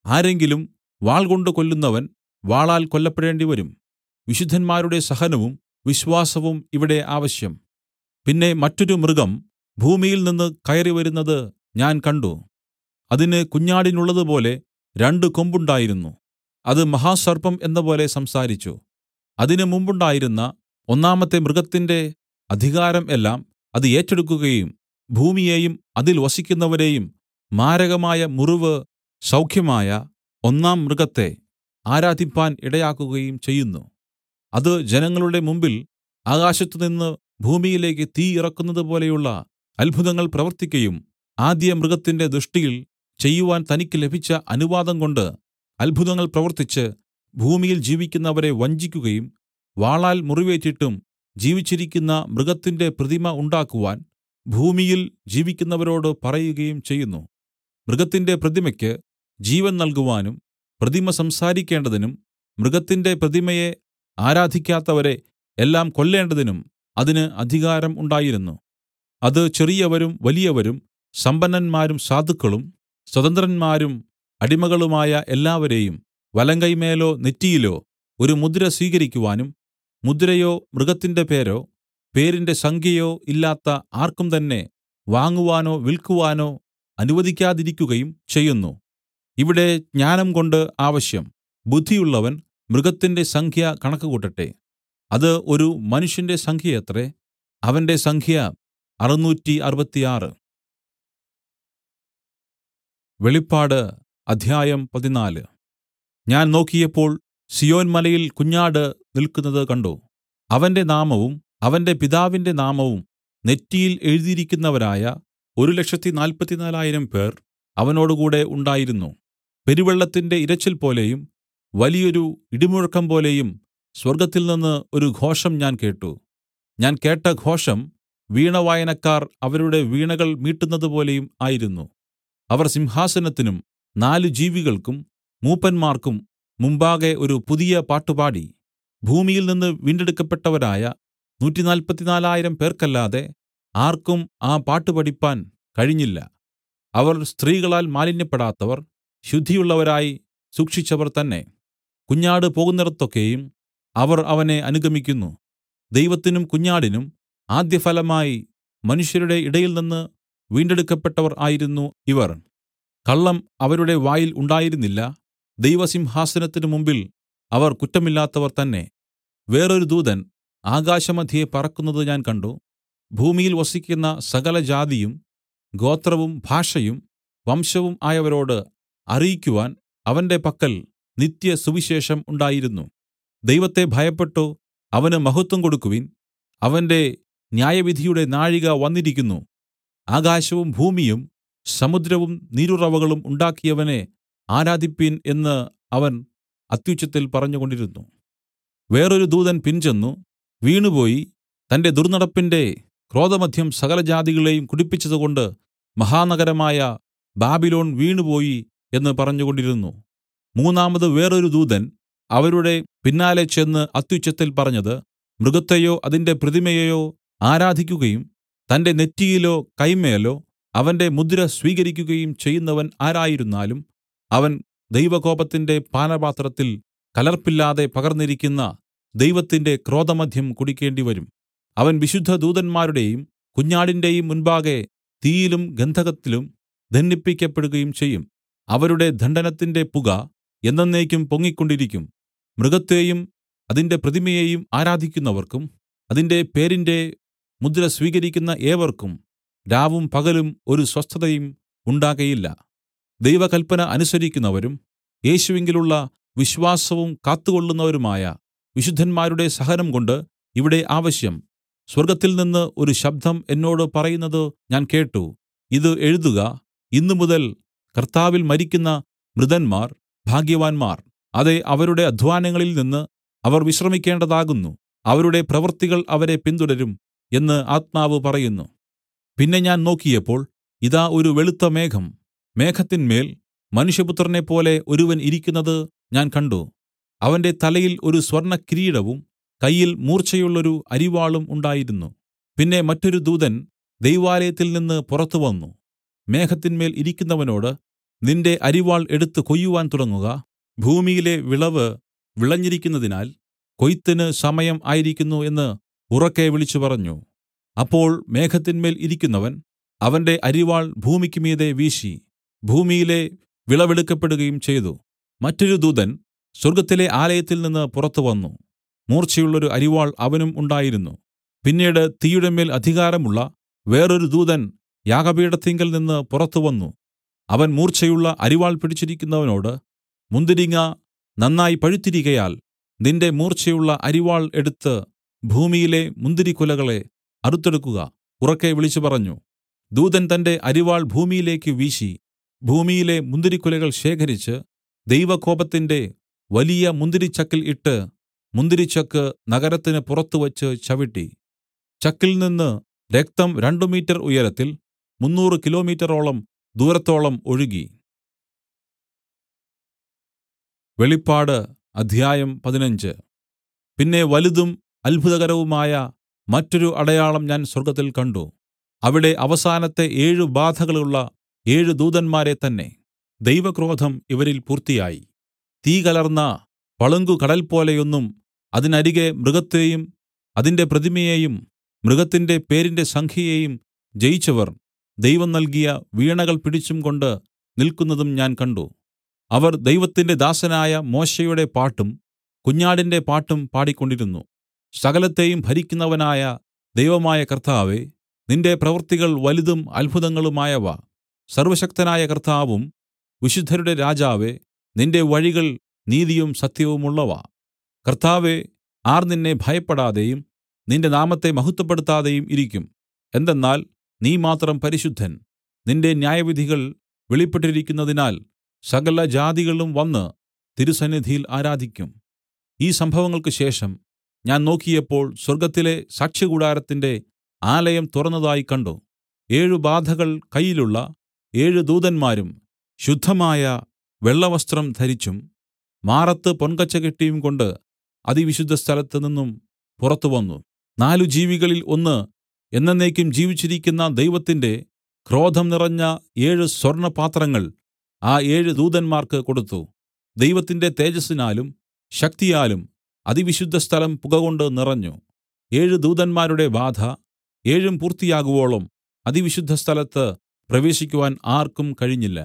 ആരെങ്കിലും വാൾകൊണ്ട് കൊല്ലുന്നവൻ വാളാൽ കൊല്ലപ്പെടേണ്ടിവരും വിശുദ്ധന്മാരുടെ സഹനവും വിശ്വാസവും ഇവിടെ ആവശ്യം പിന്നെ മറ്റൊരു മൃഗം ഭൂമിയിൽ നിന്ന് കയറിവരുന്നത് ഞാൻ കണ്ട് അതിന് കുഞ്ഞാടിനുള്ളതുപോലെ രണ്ട് കൊമ്പുണ്ടായിരുന്നു അത് മഹാസർപ്പം എന്നപോലെ സംസാരിച്ചു അതിന് മുമ്പുണ്ടായിരുന്ന ഒന്നാമത്തെ മൃഗത്തിന്റെ അധികാരം എല്ലാം അത് ഏറ്റെടുക്കുകയും ഭൂമിയെയും അതിൽ വസിക്കുന്നവരെയും മാരകമായ മുറിവ് സൗഖ്യമായ ഒന്നാം മൃഗത്തെ ആരാധിപ്പാൻ ഇടയാക്കുകയും ചെയ്യുന്നു അത് ജനങ്ങളുടെ മുമ്പിൽ ആകാശത്തുനിന്ന് ഭൂമിയിലേക്ക് തീ ഇറക്കുന്നത് പോലെയുള്ള അത്ഭുതങ്ങൾ പ്രവർത്തിക്കയും ആദ്യ മൃഗത്തിന്റെ ദൃഷ്ടിയിൽ ചെയ്യുവാൻ തനിക്ക് ലഭിച്ച അനുവാദം കൊണ്ട് അത്ഭുതങ്ങൾ പ്രവർത്തിച്ച് ഭൂമിയിൽ ജീവിക്കുന്നവരെ വഞ്ചിക്കുകയും വാളാൽ മുറിവേറ്റിട്ടും ജീവിച്ചിരിക്കുന്ന മൃഗത്തിന്റെ പ്രതിമ ഉണ്ടാക്കുവാൻ ഭൂമിയിൽ ജീവിക്കുന്നവരോട് പറയുകയും ചെയ്യുന്നു മൃഗത്തിന്റെ പ്രതിമയ്ക്ക് ജീവൻ നൽകുവാനും പ്രതിമ സംസാരിക്കേണ്ടതിനും മൃഗത്തിന്റെ പ്രതിമയെ ആരാധിക്കാത്തവരെ എല്ലാം കൊല്ലേണ്ടതിനും അതിന് അധികാരം ഉണ്ടായിരുന്നു അത് ചെറിയവരും വലിയവരും സമ്പന്നന്മാരും സാധുക്കളും സ്വതന്ത്രന്മാരും അടിമകളുമായ എല്ലാവരെയും വലങ്കൈമേലോ നെറ്റിയിലോ ഒരു മുദ്ര സ്വീകരിക്കുവാനും മുദ്രയോ മൃഗത്തിന്റെ പേരോ പേരിന്റെ സംഖ്യയോ ഇല്ലാത്ത ആർക്കും തന്നെ വാങ്ങുവാനോ വിൽക്കുവാനോ അനുവദിക്കാതിരിക്കുകയും ചെയ്യുന്നു ഇവിടെ ജ്ഞാനം കൊണ്ട് ആവശ്യം ബുദ്ധിയുള്ളവൻ മൃഗത്തിന്റെ സംഖ്യ കണക്കുകൂട്ടട്ടെ അത് ഒരു മനുഷ്യന്റെ സംഖ്യയത്രേ അവന്റെ സംഖ്യ അറുനൂറ്റി അറുപത്തിയാറ് വെളിപ്പാട് അധ്യായം പതിനാല് ഞാൻ നോക്കിയപ്പോൾ സിയോൻ മലയിൽ കുഞ്ഞാട് നിൽക്കുന്നത് കണ്ട് അവന്റെ നാമവും അവന്റെ പിതാവിന്റെ നാമവും നെറ്റിയിൽ എഴുതിയിരിക്കുന്നവരായ ഒരു ലക്ഷത്തി നാല്പത്തിനാലായിരം പേർ അവനോടുകൂടെ ഉണ്ടായിരുന്നു പെരുവെള്ളത്തിന്റെ ഇരച്ചിൽ പോലെയും വലിയൊരു ഇടിമുഴക്കം പോലെയും സ്വർഗ്ഗത്തിൽ നിന്ന് ഒരു ഘോഷം ഞാൻ കേട്ട് ഞാൻ കേട്ട ഘോഷം വീണവായനക്കാർ അവരുടെ വീണകൾ മീട്ടുന്നതുപോലെയും ആയിരുന്നു അവർ സിംഹാസനത്തിനും നാല് ജീവികൾക്കും മൂപ്പന്മാർക്കും മുമ്പാകെ ഒരു പുതിയ പാട്ടുപാടി ഭൂമിയിൽ നിന്ന് വീണ്ടെടുക്കപ്പെട്ടവരായ നൂറ്റിനാല്പത്തിനാലായിരം പേർക്കല്ലാതെ ആർക്കും ആ പാട്ട് പഠിപ്പാൻ കഴിഞ്ഞില്ല അവർ സ്ത്രീകളാൽ മാലിന്യപ്പെടാത്തവർ ശുദ്ധിയുള്ളവരായി സൂക്ഷിച്ചവർ തന്നെ കുഞ്ഞാട് പോകുന്നിടത്തൊക്കെയും അവർ അവനെ അനുഗമിക്കുന്നു ദൈവത്തിനും കുഞ്ഞാടിനും ആദ്യഫലമായി മനുഷ്യരുടെ ഇടയിൽ നിന്ന് വീണ്ടെടുക്കപ്പെട്ടവർ ആയിരുന്നു ഇവർ കള്ളം അവരുടെ വായിൽ ഉണ്ടായിരുന്നില്ല ദൈവസിംഹാസനത്തിന് മുമ്പിൽ അവർ കുറ്റമില്ലാത്തവർ തന്നെ വേറൊരു ദൂതൻ ആകാശമധ്യേ പറക്കുന്നത് ഞാൻ കണ്ട് ഭൂമിയിൽ വസിക്കുന്ന സകല ജാതിയും ഗോത്രവും ഭാഷയും വംശവും ആയവരോട് അറിയിക്കുവാൻ അവന്റെ പക്കൽ നിത്യസുവിശേഷം ഉണ്ടായിരുന്നു ദൈവത്തെ ഭയപ്പെട്ടു അവന് മഹത്വം കൊടുക്കുവിൻ അവന്റെ ന്യായവിധിയുടെ നാഴിക വന്നിരിക്കുന്നു ആകാശവും ഭൂമിയും സമുദ്രവും നീരുറവകളും ഉണ്ടാക്കിയവനെ ആരാധിപ്പിൻ എന്ന് അവൻ അത്യുച്ചത്തിൽ പറഞ്ഞുകൊണ്ടിരുന്നു വേറൊരു ദൂതൻ പിൻചെന്നു വീണുപോയി തന്റെ ദുർന്നടപ്പിന്റെ ക്രോധമദ്യം സകല ജാതികളെയും കുടിപ്പിച്ചതുകൊണ്ട് മഹാനഗരമായ ബാബിലോൺ വീണുപോയി എന്ന് പറഞ്ഞുകൊണ്ടിരുന്നു മൂന്നാമത് വേറൊരു ദൂതൻ അവരുടെ പിന്നാലെ ചെന്ന് അത്യുച്ചത്തിൽ പറഞ്ഞത് മൃഗത്തെയോ അതിന്റെ പ്രതിമയെയോ ആരാധിക്കുകയും തന്റെ നെറ്റിയിലോ കൈമേലോ അവന്റെ മുദ്ര സ്വീകരിക്കുകയും ചെയ്യുന്നവൻ ആരായിരുന്നാലും അവൻ ദൈവകോപത്തിന്റെ പാനപാത്രത്തിൽ കലർപ്പില്ലാതെ പകർന്നിരിക്കുന്ന ദൈവത്തിന്റെ ക്രോധമദ്യം കുടിക്കേണ്ടിവരും അവൻ വിശുദ്ധ ദൂതന്മാരുടെയും കുഞ്ഞാടിന്റെയും മുൻപാകെ തീയിലും ഗന്ധകത്തിലും ദണ്ഡിപ്പിക്കപ്പെടുകയും ചെയ്യും അവരുടെ ദണ്ഡനത്തിന്റെ പുക എന്നെന്നേക്കും പൊങ്ങിക്കൊണ്ടിരിക്കും മൃഗത്തെയും അതിന്റെ പ്രതിമയെയും ആരാധിക്കുന്നവർക്കും അതിന്റെ പേരിന്റെ മുദ്ര സ്വീകരിക്കുന്ന ഏവർക്കും രാവും പകലും ഒരു സ്വസ്ഥതയും ഉണ്ടാകയില്ല ദൈവകൽപ്പന അനുസരിക്കുന്നവരും യേശുവിങ്കലുള്ള വിശ്വാസവും കാത്തുകൊള്ളുന്നവരുമായ വിശുദ്ധന്മാരുടെ സഹനം കൊണ്ട് ഇവിടെ ആവശ്യം സ്വർഗ്ഗത്തിൽ നിന്ന് ഒരു ശബ്ദം എന്നോട് പറയുന്നത് ഞാൻ കേട്ട് ഇത് എഴുതുക ഇന്നു മുതൽ കർത്താവിൽ മരിക്കുന്ന മൃതന്മാർ ഭാഗ്യവാന്മാർ അതെ അവരുടെ അദ്ധ്വാനങ്ങളിൽ നിന്ന് അവർ വിശ്രമിക്കേണ്ടതാകുന്നു അവരുടെ പ്രവൃത്തികൾ അവരെ പിന്തുടരും എന്ന് ആത്മാവ് പറയുന്നു പിന്നെ ഞാൻ നോക്കിയപ്പോൾ ഇതാ ഒരു വെളുത്ത മേഘം മേഘത്തിന്മേൽ മനുഷ്യപുത്രനെപ്പോലെ ഒരുവൻ ഇരിക്കുന്നത് ഞാൻ കണ്ട് അവന്റെ തലയിൽ ഒരു സ്വർണ്ണ കിരീടവും കയ്യിൽ മൂർച്ചയുള്ളൊരു അരിവാളും ഉണ്ടായിരുന്നു പിന്നെ മറ്റൊരു ദൂതൻ ദൈവാലയത്തിൽ നിന്ന് പുറത്തു വന്നു മേഘത്തിന്മേൽ ഇരിക്കുന്നവനോട് നിന്റെ അരിവാൾ എടുത്തു കൊയ്യുവാൻ തുടങ്ങുക ഭൂമിയിലെ വിളവ് വിളഞ്ഞിരിക്കുന്നതിനാൽ കൊയ്ത്തിന് സമയം ആയിരിക്കുന്നു എന്ന് ഉറക്കെ വിളിച്ചു പറഞ്ഞു അപ്പോൾ മേഘത്തിന്മേൽ ഇരിക്കുന്നവൻ അവന്റെ അരിവാൾ ഭൂമിക്ക് മീതെ വീശി ഭൂമിയിലെ വിളവെടുക്കപ്പെടുകയും ചെയ്തു മറ്റൊരു ദൂതൻ സ്വർഗ്ഗത്തിലെ ആലയത്തിൽ നിന്ന് പുറത്തു വന്നു മൂർച്ചയുള്ളൊരു അരിവാൾ അവനും ഉണ്ടായിരുന്നു പിന്നീട് തീയുടെ മേൽ അധികാരമുള്ള വേറൊരു ദൂതൻ യാഗപീഠത്തിങ്കൽ നിന്ന് പുറത്തു വന്നു അവൻ മൂർച്ചയുള്ള അരിവാൾ പിടിച്ചിരിക്കുന്നവനോട് മുന്തിരിങ്ങ നന്നായി പഴുത്തിരികയാൽ നിന്റെ മൂർച്ചയുള്ള അരിവാൾ എടുത്ത് ഭൂമിയിലെ മുന്തിരിക്കുലകളെ അറുത്തെടുക്കുക ഉറക്കെ വിളിച്ചു പറഞ്ഞു ദൂതൻ തന്റെ അരിവാൾ ഭൂമിയിലേക്ക് വീശി ഭൂമിയിലെ മുന്തിരിക്കുലകൾ ശേഖരിച്ച് ദൈവകോപത്തിന്റെ വലിയ മുന്തിരിച്ചക്കിൽ ഇട്ട് മുന്തിരിച്ചക്ക് നഗരത്തിന് പുറത്തുവച്ച് ചവിട്ടി ചക്കിൽ നിന്ന് രക്തം രണ്ടു മീറ്റർ ഉയരത്തിൽ മുന്നൂറ് കിലോമീറ്ററോളം ദൂരത്തോളം ഒഴുകി വെളിപ്പാട് അധ്യായം പതിനഞ്ച് പിന്നെ വലുതും അത്ഭുതകരവുമായ മറ്റൊരു അടയാളം ഞാൻ സ്വർഗ്ഗത്തിൽ കണ്ട് അവിടെ അവസാനത്തെ ഏഴ് ബാധകളുള്ള ഏഴ് ദൂതന്മാരെ തന്നെ ദൈവക്രോധം ഇവരിൽ പൂർത്തിയായി തീ കലർന്ന പളുങ്കു കടൽപോലെയൊന്നും അതിനരികെ മൃഗത്തെയും അതിന്റെ പ്രതിമയെയും മൃഗത്തിന്റെ പേരിന്റെ സംഖ്യയെയും ജയിച്ചവർ ദൈവം നൽകിയ വീണകൾ പിടിച്ചും കൊണ്ട് നിൽക്കുന്നതും ഞാൻ കണ്ട് അവർ ദൈവത്തിന്റെ ദാസനായ മോശെയുടെ പാട്ടും കുഞ്ഞാടിന്റെ പാട്ടും പാടിക്കൊണ്ടിരുന്നു സകലത്തെയും ഭരിക്കുന്നവനായ ദൈവമായ കർത്താവേ നിന്റെ പ്രവൃത്തികൾ വലുതും അത്ഭുതങ്ങളുമായവ സർവ്വശക്തനായ കർത്താവും വിശുദ്ധരുടെ രാജാവേ നിന്റെ വഴികൾ നീതിയും സത്യവുമുള്ളവ കർത്താവേ ആർ നിന്നെ ഭയപ്പെടാതെയും നിന്റെ നാമത്തെ മഹത്വപ്പെടുത്താതെയും ഇരിക്കും എന്തെന്നാൽ നീ മാത്രം പരിശുദ്ധൻ നിന്റെ ന്യായവിധികൾ വെളിപ്പെട്ടിരിക്കുന്നതിനാൽ സകല ജാതികളും വന്ന് തിരുസന്നിധിയിൽ ആരാധിക്കും ഈ സംഭവങ്ങൾക്ക് ശേഷം ഞാൻ നോക്കിയപ്പോൾ സ്വർഗ്ഗത്തിലെ സാക്ഷ്യകൂടാരത്തിന്റെ ആലയം തുറന്നതായി കണ്ട് ഏഴ് ബാധകൾ കയ്യിലുള്ള ഏഴ് ദൂതന്മാരും ശുദ്ധമായ വെള്ളവസ്ത്രം ധരിച്ചും മാറത്ത് പൊൻകച്ച കെട്ടിയും കൊണ്ട് അതിവിശുദ്ധ സ്ഥലത്ത് നിന്നും പുറത്തു വന്നു നാല് ജീവികളിൽ ഒന്ന് എന്നെന്നേക്കും ജീവിച്ചിരിക്കുന്ന ദൈവത്തിന്റെ ക്രോധം നിറഞ്ഞ ഏഴ് സ്വർണ്ണപാത്രങ്ങൾ ആ ഏഴ് ദൂതന്മാർക്ക് കൊടുത്തു ദൈവത്തിന്റെ തേജസ്സിനാലും ശക്തിയാലും അതിവിശുദ്ധ സ്ഥലം പുകകൊണ്ട് നിറഞ്ഞു ഏഴ് ദൂതന്മാരുടെ ബാധ ഏഴും പൂർത്തിയാകുവോളം അതിവിശുദ്ധ സ്ഥലത്ത് പ്രവേശിക്കുവാൻ ആർക്കും കഴിഞ്ഞില്ല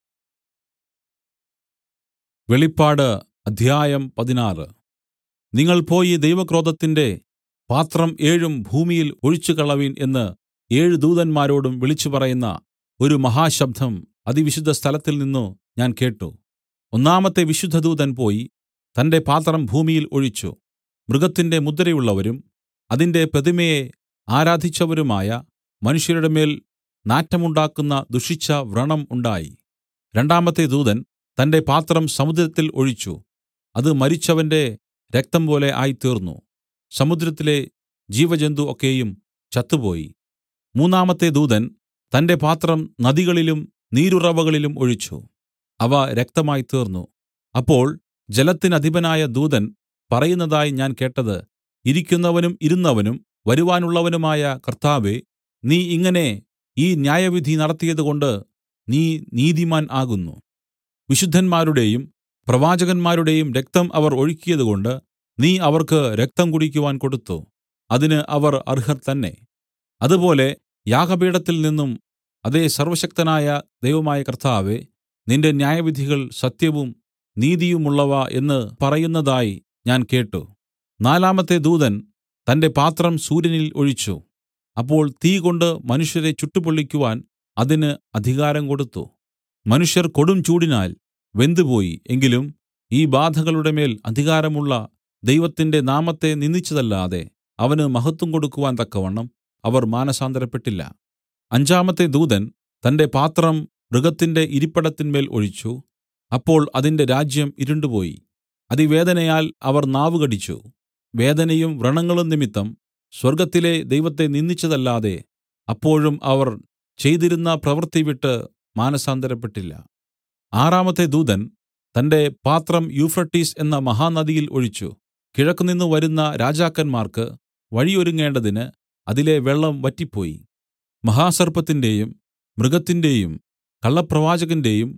വെളിപ്പാട് അധ്യായം പതിനാറ് നിങ്ങൾ പോയി ദൈവക്രോധത്തിന്റെ പാത്രം ഏഴും ഭൂമിയിൽ ഒഴിച്ചുകളവിൻ എന്ന് ഏഴ് ദൂതന്മാരോടും വിളിച്ചു പറയുന്ന ഒരു മഹാശബ്ദം അതിവിശുദ്ധ സ്ഥലത്തിൽ നിന്നു ഞാൻ കേട്ട് ഒന്നാമത്തെ വിശുദ്ധദൂതൻ പോയി തന്റെ പാത്രം ഭൂമിയിൽ ഒഴിച്ചു മൃഗത്തിന്റെ മുദ്രയുള്ളവരും അതിന്റെ പ്രതിമയെ ആരാധിച്ചവരുമായ മനുഷ്യരുടെ മേൽ നാറ്റമുണ്ടാക്കുന്ന ദുഷിച്ച വ്രണം ഉണ്ടായി രണ്ടാമത്തെ ദൂതൻ തന്റെ പാത്രം സമുദ്രത്തിൽ ഒഴിച്ചു അത് മരിച്ചവന്റെ രക്തം പോലെ ആയിത്തീർന്നു സമുദ്രത്തിലെ ജീവജന്തു ഒക്കെയും ചത്തുപോയി മൂന്നാമത്തെ ദൂതൻ തന്റെ പാത്രം നദികളിലും നീരുറവകളിലും ഒഴിച്ചു അവ രക്തമായി തീർന്നു അപ്പോൾ ജലത്തിനധിപനായ ദൂതൻ പറയുന്നതായി ഞാൻ കേട്ടത് ഇരിക്കുന്നവനും ഇരുന്നവനും വരുവാനുള്ളവനുമായ കർത്താവേ നീ ഇങ്ങനെ ഈ ന്യായവിധി നടത്തിയതുകൊണ്ട് നീ നീതിമാൻ ആകുന്നു വിശുദ്ധന്മാരുടെയും പ്രവാചകന്മാരുടെയും രക്തം അവർ ഒഴുക്കിയതുകൊണ്ട് നീ അവർക്ക് രക്തം കുടിക്കുവാൻ കൊടുത്തു അതിന് അവർ അർഹർ തന്നെ അതുപോലെ യാഗപീഠത്തിൽ നിന്നും അതേ സർവശക്തനായ ദൈവമായ കർത്താവേ നിന്റെ ന്യായവിധികൾ സത്യവും നീതിയുമുള്ളവ എന്ന് പറയുന്നതായി ഞാൻ കേട്ട് നാലാമത്തെ ദൂതൻ തന്റെ പാത്രം സൂര്യനിൽ ഒഴിച്ചു അപ്പോൾ തീ കൊണ്ട് മനുഷ്യരെ ചുട്ടുപൊള്ളിക്കുവാൻ അതിന് അധികാരം കൊടുത്തു മനുഷ്യർ കൊടും ചൂടിനാൽ വെന്തുപോയി എങ്കിലും ഈ ബാധകളുടെ മേൽ അധികാരമുള്ള ദൈവത്തിന്റെ നാമത്തെ നിന്ദിച്ചതല്ലാതെ അവന് മഹത്വം കൊടുക്കുവാൻ തക്കവണ്ണം അവർ മാനസാന്തരപ്പെട്ടില്ല അഞ്ചാമത്തെ ദൂതൻ തന്റെ പാത്രം മൃഗത്തിന്റെ ഇരിപ്പിടത്തിന്മേൽ ഒഴിച്ചു അപ്പോൾ അതിന്റെ രാജ്യം ഇരുണ്ടുപോയി അതിവേദനയാൽ അവർ നാവുകടിച്ചു വേദനയും വ്രണങ്ങളും നിമിത്തം സ്വർഗ്ഗത്തിലെ ദൈവത്തെ നിന്ദിച്ചതല്ലാതെ അപ്പോഴും അവർ ചെയ്തിരുന്ന പ്രവൃത്തി വിട്ട് മാനസാന്തരപ്പെട്ടില്ല ആറാമത്തെ ദൂതൻ തന്റെ പാത്രം യൂഫ്രട്ടീസ് എന്ന മഹാനദിയിൽ ഒഴിച്ചു കിഴക്കുനിന്ന് വരുന്ന രാജാക്കന്മാർക്ക് വഴിയൊരുങ്ങേണ്ടതിന് അതിലെ വെള്ളം വറ്റിപ്പോയി മഹാസർപ്പത്തിന്റെയും മൃഗത്തിന്റെയും കള്ളപ്രവാചകന്റെയും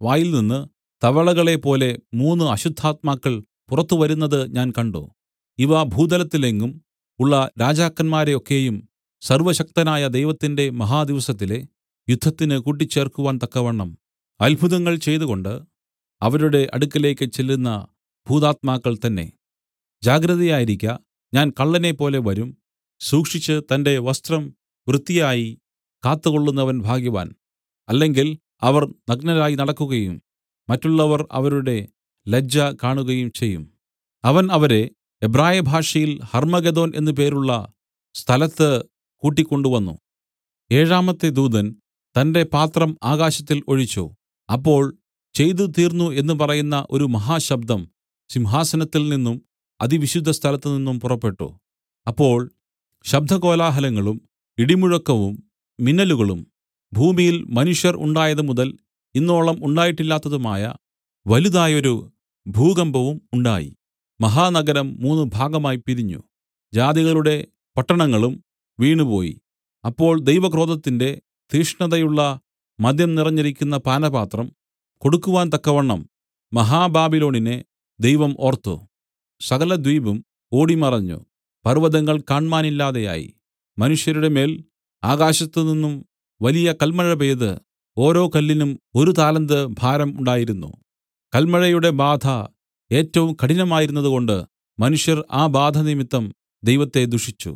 വായിൽനിന്ന് തവളകളെപ്പോലെ മൂന്ന് അശുദ്ധാത്മാക്കൾ പുറത്തു വരുന്നത് ഞാൻ കണ്ട് ഇവ ഭൂതലത്തിലെങ്ങും ഉള്ള രാജാക്കന്മാരെ ഒക്കെയും സർവ്വശക്തനായ ദൈവത്തിന്റെ മഹാദിവസത്തിലെ യുദ്ധത്തിന് കൂട്ടിച്ചേർക്കുവാൻ തക്കവണ്ണം അത്ഭുതങ്ങൾ ചെയ്തുകൊണ്ട് അവരുടെ അടുക്കലേക്ക് ചെല്ലുന്ന ഭൂതാത്മാക്കൾ തന്നെ ജാഗ്രതയായിരിക്ക ഞാൻ കള്ളനെപ്പോലെ വരും സൂക്ഷിച്ച് തന്റെ വസ്ത്രം വൃത്തിയായി കാത്തുകൊള്ളുന്നവൻ ഭാഗ്യവാൻ അല്ലെങ്കിൽ അവർ നഗ്നരായി നടക്കുകയും മറ്റുള്ളവർ അവരുടെ ലജ്ജ കാണുകയും ചെയ്യും അവൻ അവരെ എബ്രായ ഭാഷയിൽ ഹർമ്മഗദോൻ എന്നു പേരുള്ള സ്ഥലത്ത് കൂട്ടിക്കൊണ്ടുവന്നു ഏഴാമത്തെ ദൂതൻ തന്റെ പാത്രം ആകാശത്തിൽ ഒഴിച്ചു അപ്പോൾ ചെയ്തു തീർന്നു എന്ന് പറയുന്ന ഒരു മഹാശബ്ദം സിംഹാസനത്തിൽ നിന്നും അതിവിശുദ്ധ സ്ഥലത്ത് നിന്നും പുറപ്പെട്ടു അപ്പോൾ ശബ്ദകോലാഹലങ്ങളും ഇടിമുഴക്കവും മിന്നലുകളും ഭൂമിയിൽ മനുഷ്യർ ഉണ്ടായത് മുതൽ ഇന്നോളം ഉണ്ടായിട്ടില്ലാത്തതുമായ വലുതായൊരു ഭൂകമ്പവും ഉണ്ടായി മഹാനഗരം മൂന്ന് ഭാഗമായി പിരിഞ്ഞു ജാതികളുടെ പട്ടണങ്ങളും വീണുപോയി അപ്പോൾ ദൈവക്രോധത്തിന്റെ തീഷ്ണതയുള്ള മദ്യം നിറഞ്ഞിരിക്കുന്ന പാനപാത്രം കൊടുക്കുവാൻ തക്കവണ്ണം മഹാബാബിലോണിനെ ദൈവം ഓർത്തു സകല ദ്വീപും ഓടിമറഞ്ഞു പർവ്വതങ്ങൾ കാണ്മാനില്ലാതെയായി മനുഷ്യരുടെ മേൽ ആകാശത്തുനിന്നും വലിയ കൽമഴ പെയ്ത് ഓരോ കല്ലിനും ഒരു താലന്ത് ഭാരം ഉണ്ടായിരുന്നു കൽമഴയുടെ ബാധ ഏറ്റവും കഠിനമായിരുന്നതുകൊണ്ട് മനുഷ്യർ ആ ബാധ നിമിത്തം ദൈവത്തെ ദുഷിച്ചു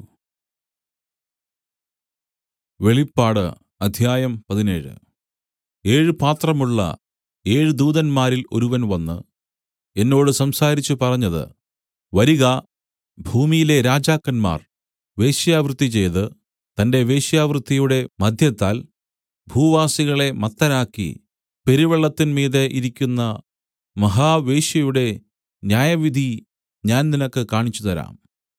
വെളിപ്പാട് അധ്യായം പതിനേഴ് ഏഴ് പാത്രമുള്ള ഏഴ് ദൂതന്മാരിൽ ഒരുവൻ വന്ന് എന്നോട് സംസാരിച്ചു പറഞ്ഞത് വരിക ഭൂമിയിലെ രാജാക്കന്മാർ വേശ്യാവൃത്തി ചെയ്ത് തന്റെ വേശ്യാവൃത്തിയുടെ മദ്യത്താൽ ഭൂവാസികളെ മത്തരാക്കി പെരുവെള്ളത്തിന്മീതെ ഇരിക്കുന്ന മഹാവേശ്യയുടെ ന്യായവിധി ഞാൻ നിനക്ക് കാണിച്ചു തരാം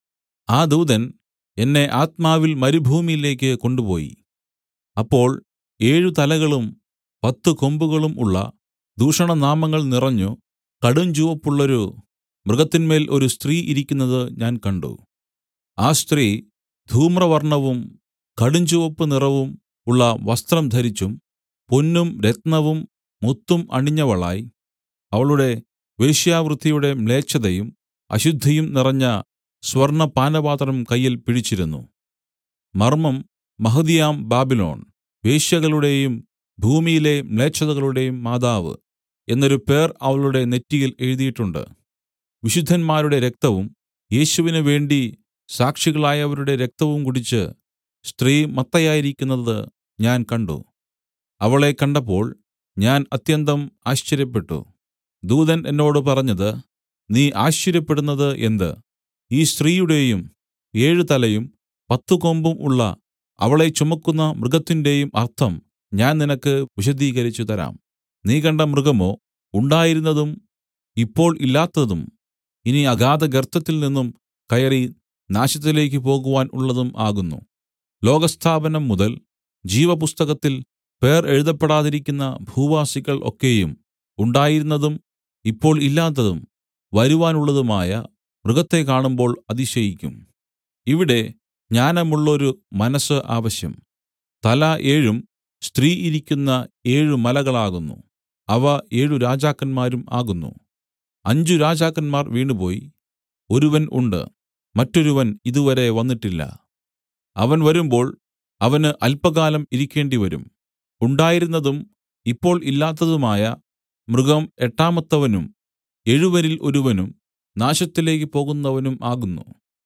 ആ ദൂതൻ എന്നെ ആത്മാവിൽ മരുഭൂമിയിലേക്ക് കൊണ്ടുപോയി അപ്പോൾ ഏഴു തലകളും പത്ത് കൊമ്പുകളും ഉള്ള ദൂഷണനാമങ്ങൾ നിറഞ്ഞു കടുംചുവപ്പുള്ളൊരു മൃഗത്തിന്മേൽ ഒരു സ്ത്രീ ഇരിക്കുന്നത് ഞാൻ കണ്ട് ആ സ്ത്രീ ധൂമ്രവർണ്ണവും കടുംചുവപ്പ് നിറവും ഉള്ള വസ്ത്രം ധരിച്ചും പൊന്നും രത്നവും മുത്തും അണിഞ്ഞവളായി അവളുടെ വേശ്യാവൃത്തിയുടെ മ്ലേച്ഛതയും അശുദ്ധിയും നിറഞ്ഞ സ്വർണ്ണ പാനപാത്രം കയ്യിൽ പിടിച്ചിരുന്നു മർമ്മം മഹതിയാം ബാബിലോൺ വേശ്യകളുടെയും ഭൂമിയിലെ മ്ലേച്ഛതകളുടെയും മാതാവ് എന്നൊരു പേർ അവളുടെ നെറ്റിയിൽ എഴുതിയിട്ടുണ്ട് വിശുദ്ധന്മാരുടെ രക്തവും യേശുവിന് വേണ്ടി സാക്ഷികളായവരുടെ രക്തവും കുടിച്ച് സ്ത്രീ മത്തയായിരിക്കുന്നത് ഞാൻ കണ്ട് അവളെ കണ്ടപ്പോൾ ഞാൻ അത്യന്തം ആശ്ചര്യപ്പെട്ടു ദൂതൻ എന്നോട് പറഞ്ഞത് നീ ആശ്ചര്യപ്പെടുന്നത് എന്ത് ഈ സ്ത്രീയുടെയും ഏഴ് തലയും പത്തു കൊമ്പും ഉള്ള അവളെ ചുമക്കുന്ന മൃഗത്തിന്റെയും അർത്ഥം ഞാൻ നിനക്ക് വിശദീകരിച്ചു തരാം നീ കണ്ട മൃഗമോ ഉണ്ടായിരുന്നതും ഇപ്പോൾ ഇല്ലാത്തതും ഇനി അഗാധഗർത്തത്തിൽ നിന്നും കയറി നാശത്തിലേക്ക് പോകുവാൻ ഉള്ളതും ആകുന്നു ലോകസ്ഥാപനം മുതൽ ജീവപുസ്തകത്തിൽ പേർ എഴുതപ്പെടാതിരിക്കുന്ന ഭൂവാസികൾ ഒക്കെയും ഉണ്ടായിരുന്നതും ഇപ്പോൾ ഇല്ലാത്തതും വരുവാനുള്ളതുമായ മൃഗത്തെ കാണുമ്പോൾ അതിശയിക്കും ഇവിടെ ജ്ഞാനമുള്ളൊരു മനസ്സ് ആവശ്യം തല ഏഴും സ്ത്രീ ഇരിക്കുന്ന ഏഴ് മലകളാകുന്നു അവ ഏഴു രാജാക്കന്മാരും ആകുന്നു അഞ്ചു രാജാക്കന്മാർ വീണുപോയി ഒരുവൻ ഉണ്ട് മറ്റൊരുവൻ ഇതുവരെ വന്നിട്ടില്ല അവൻ വരുമ്പോൾ അവന് അല്പകാലം ഇരിക്കേണ്ടിവരും ഉണ്ടായിരുന്നതും ഇപ്പോൾ ഇല്ലാത്തതുമായ മൃഗം എട്ടാമത്തവനും എഴുവരിൽ ഒരുവനും നാശത്തിലേക്ക് പോകുന്നവനും ആകുന്നു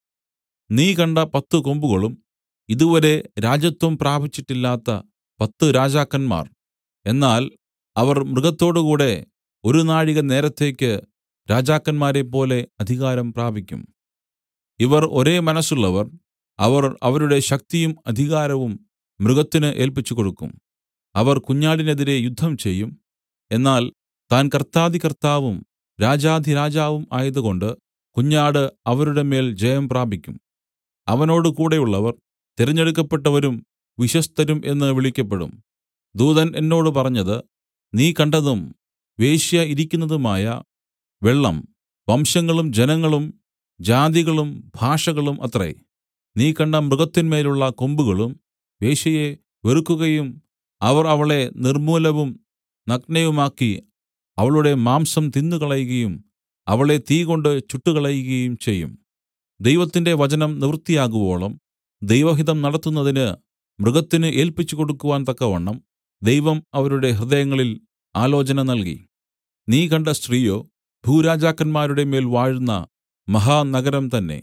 നീ കണ്ട പത്തു കൊമ്പുകളും ഇതുവരെ രാജത്വം പ്രാപിച്ചിട്ടില്ലാത്ത പത്ത് രാജാക്കന്മാർ എന്നാൽ അവർ മൃഗത്തോടുകൂടെ ഒരു നാഴിക നേരത്തേക്ക് രാജാക്കന്മാരെപ്പോലെ അധികാരം പ്രാപിക്കും ഇവർ ഒരേ മനസ്സുള്ളവർ അവർ അവരുടെ ശക്തിയും അധികാരവും മൃഗത്തിന് ഏല്പിച്ചുകൊടുക്കും അവർ കുഞ്ഞാടിനെതിരെ യുദ്ധം ചെയ്യും എന്നാൽ താൻ കർത്താധികർത്താവും രാജാധിരാജാവും ആയതുകൊണ്ട് കുഞ്ഞാട് അവരുടെ മേൽ ജയം പ്രാപിക്കും അവനോട് കൂടെയുള്ളവർ തിരഞ്ഞെടുക്കപ്പെട്ടവരും വിശ്വസ്തരും എന്ന് വിളിക്കപ്പെടും ദൂതൻ എന്നോട് പറഞ്ഞത് നീ കണ്ടതും വേശ്യ ഇരിക്കുന്നതുമായ വെള്ളം വംശങ്ങളും ജനങ്ങളും ജാതികളും ഭാഷകളും അത്രേ നീ കണ്ട മൃഗത്തിന്മേലുള്ള കൊമ്പുകളും വേശ്യയെ വെറുക്കുകയും അവർ അവളെ നിർമ്മൂലവും നഗ്നയുമാക്കി അവളുടെ മാംസം തിന്നുകളയുകയും അവളെ തീകൊണ്ട് ചുട്ടുകളയുകയും ചെയ്യും ദൈവത്തിന്റെ വചനം നിവൃത്തിയാകുവോളം ദൈവഹിതം നടത്തുന്നതിന് മൃഗത്തിന് ഏല്പിച്ചു കൊടുക്കുവാൻ തക്കവണ്ണം ദൈവം അവരുടെ ഹൃദയങ്ങളിൽ ആലോചന നൽകി നീ കണ്ട സ്ത്രീയോ ഭൂരാജാക്കന്മാരുടെ മേൽ വാഴുന്ന മഹാനഗരം തന്നെ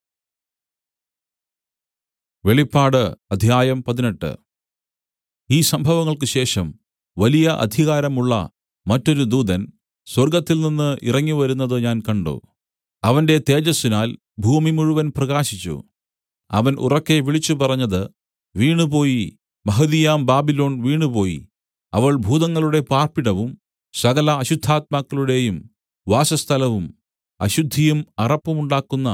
വെളിപ്പാട് അധ്യായം പതിനെട്ട് ഈ സംഭവങ്ങൾക്ക് ശേഷം വലിയ അധികാരമുള്ള മറ്റൊരു ദൂതൻ സ്വർഗ്ഗത്തിൽ നിന്ന് ഇറങ്ങിവരുന്നത് ഞാൻ കണ്ട് അവന്റെ തേജസ്സിനാൽ ഭൂമി മുഴുവൻ പ്രകാശിച്ചു അവൻ ഉറക്കെ വിളിച്ചു പറഞ്ഞത് വീണുപോയി മഹതിയാം ബാബിലോൺ വീണുപോയി അവൾ ഭൂതങ്ങളുടെ പാർപ്പിടവും സകല അശുദ്ധാത്മാക്കളുടെയും വാസസ്ഥലവും അശുദ്ധിയും അറപ്പുമുണ്ടാക്കുന്ന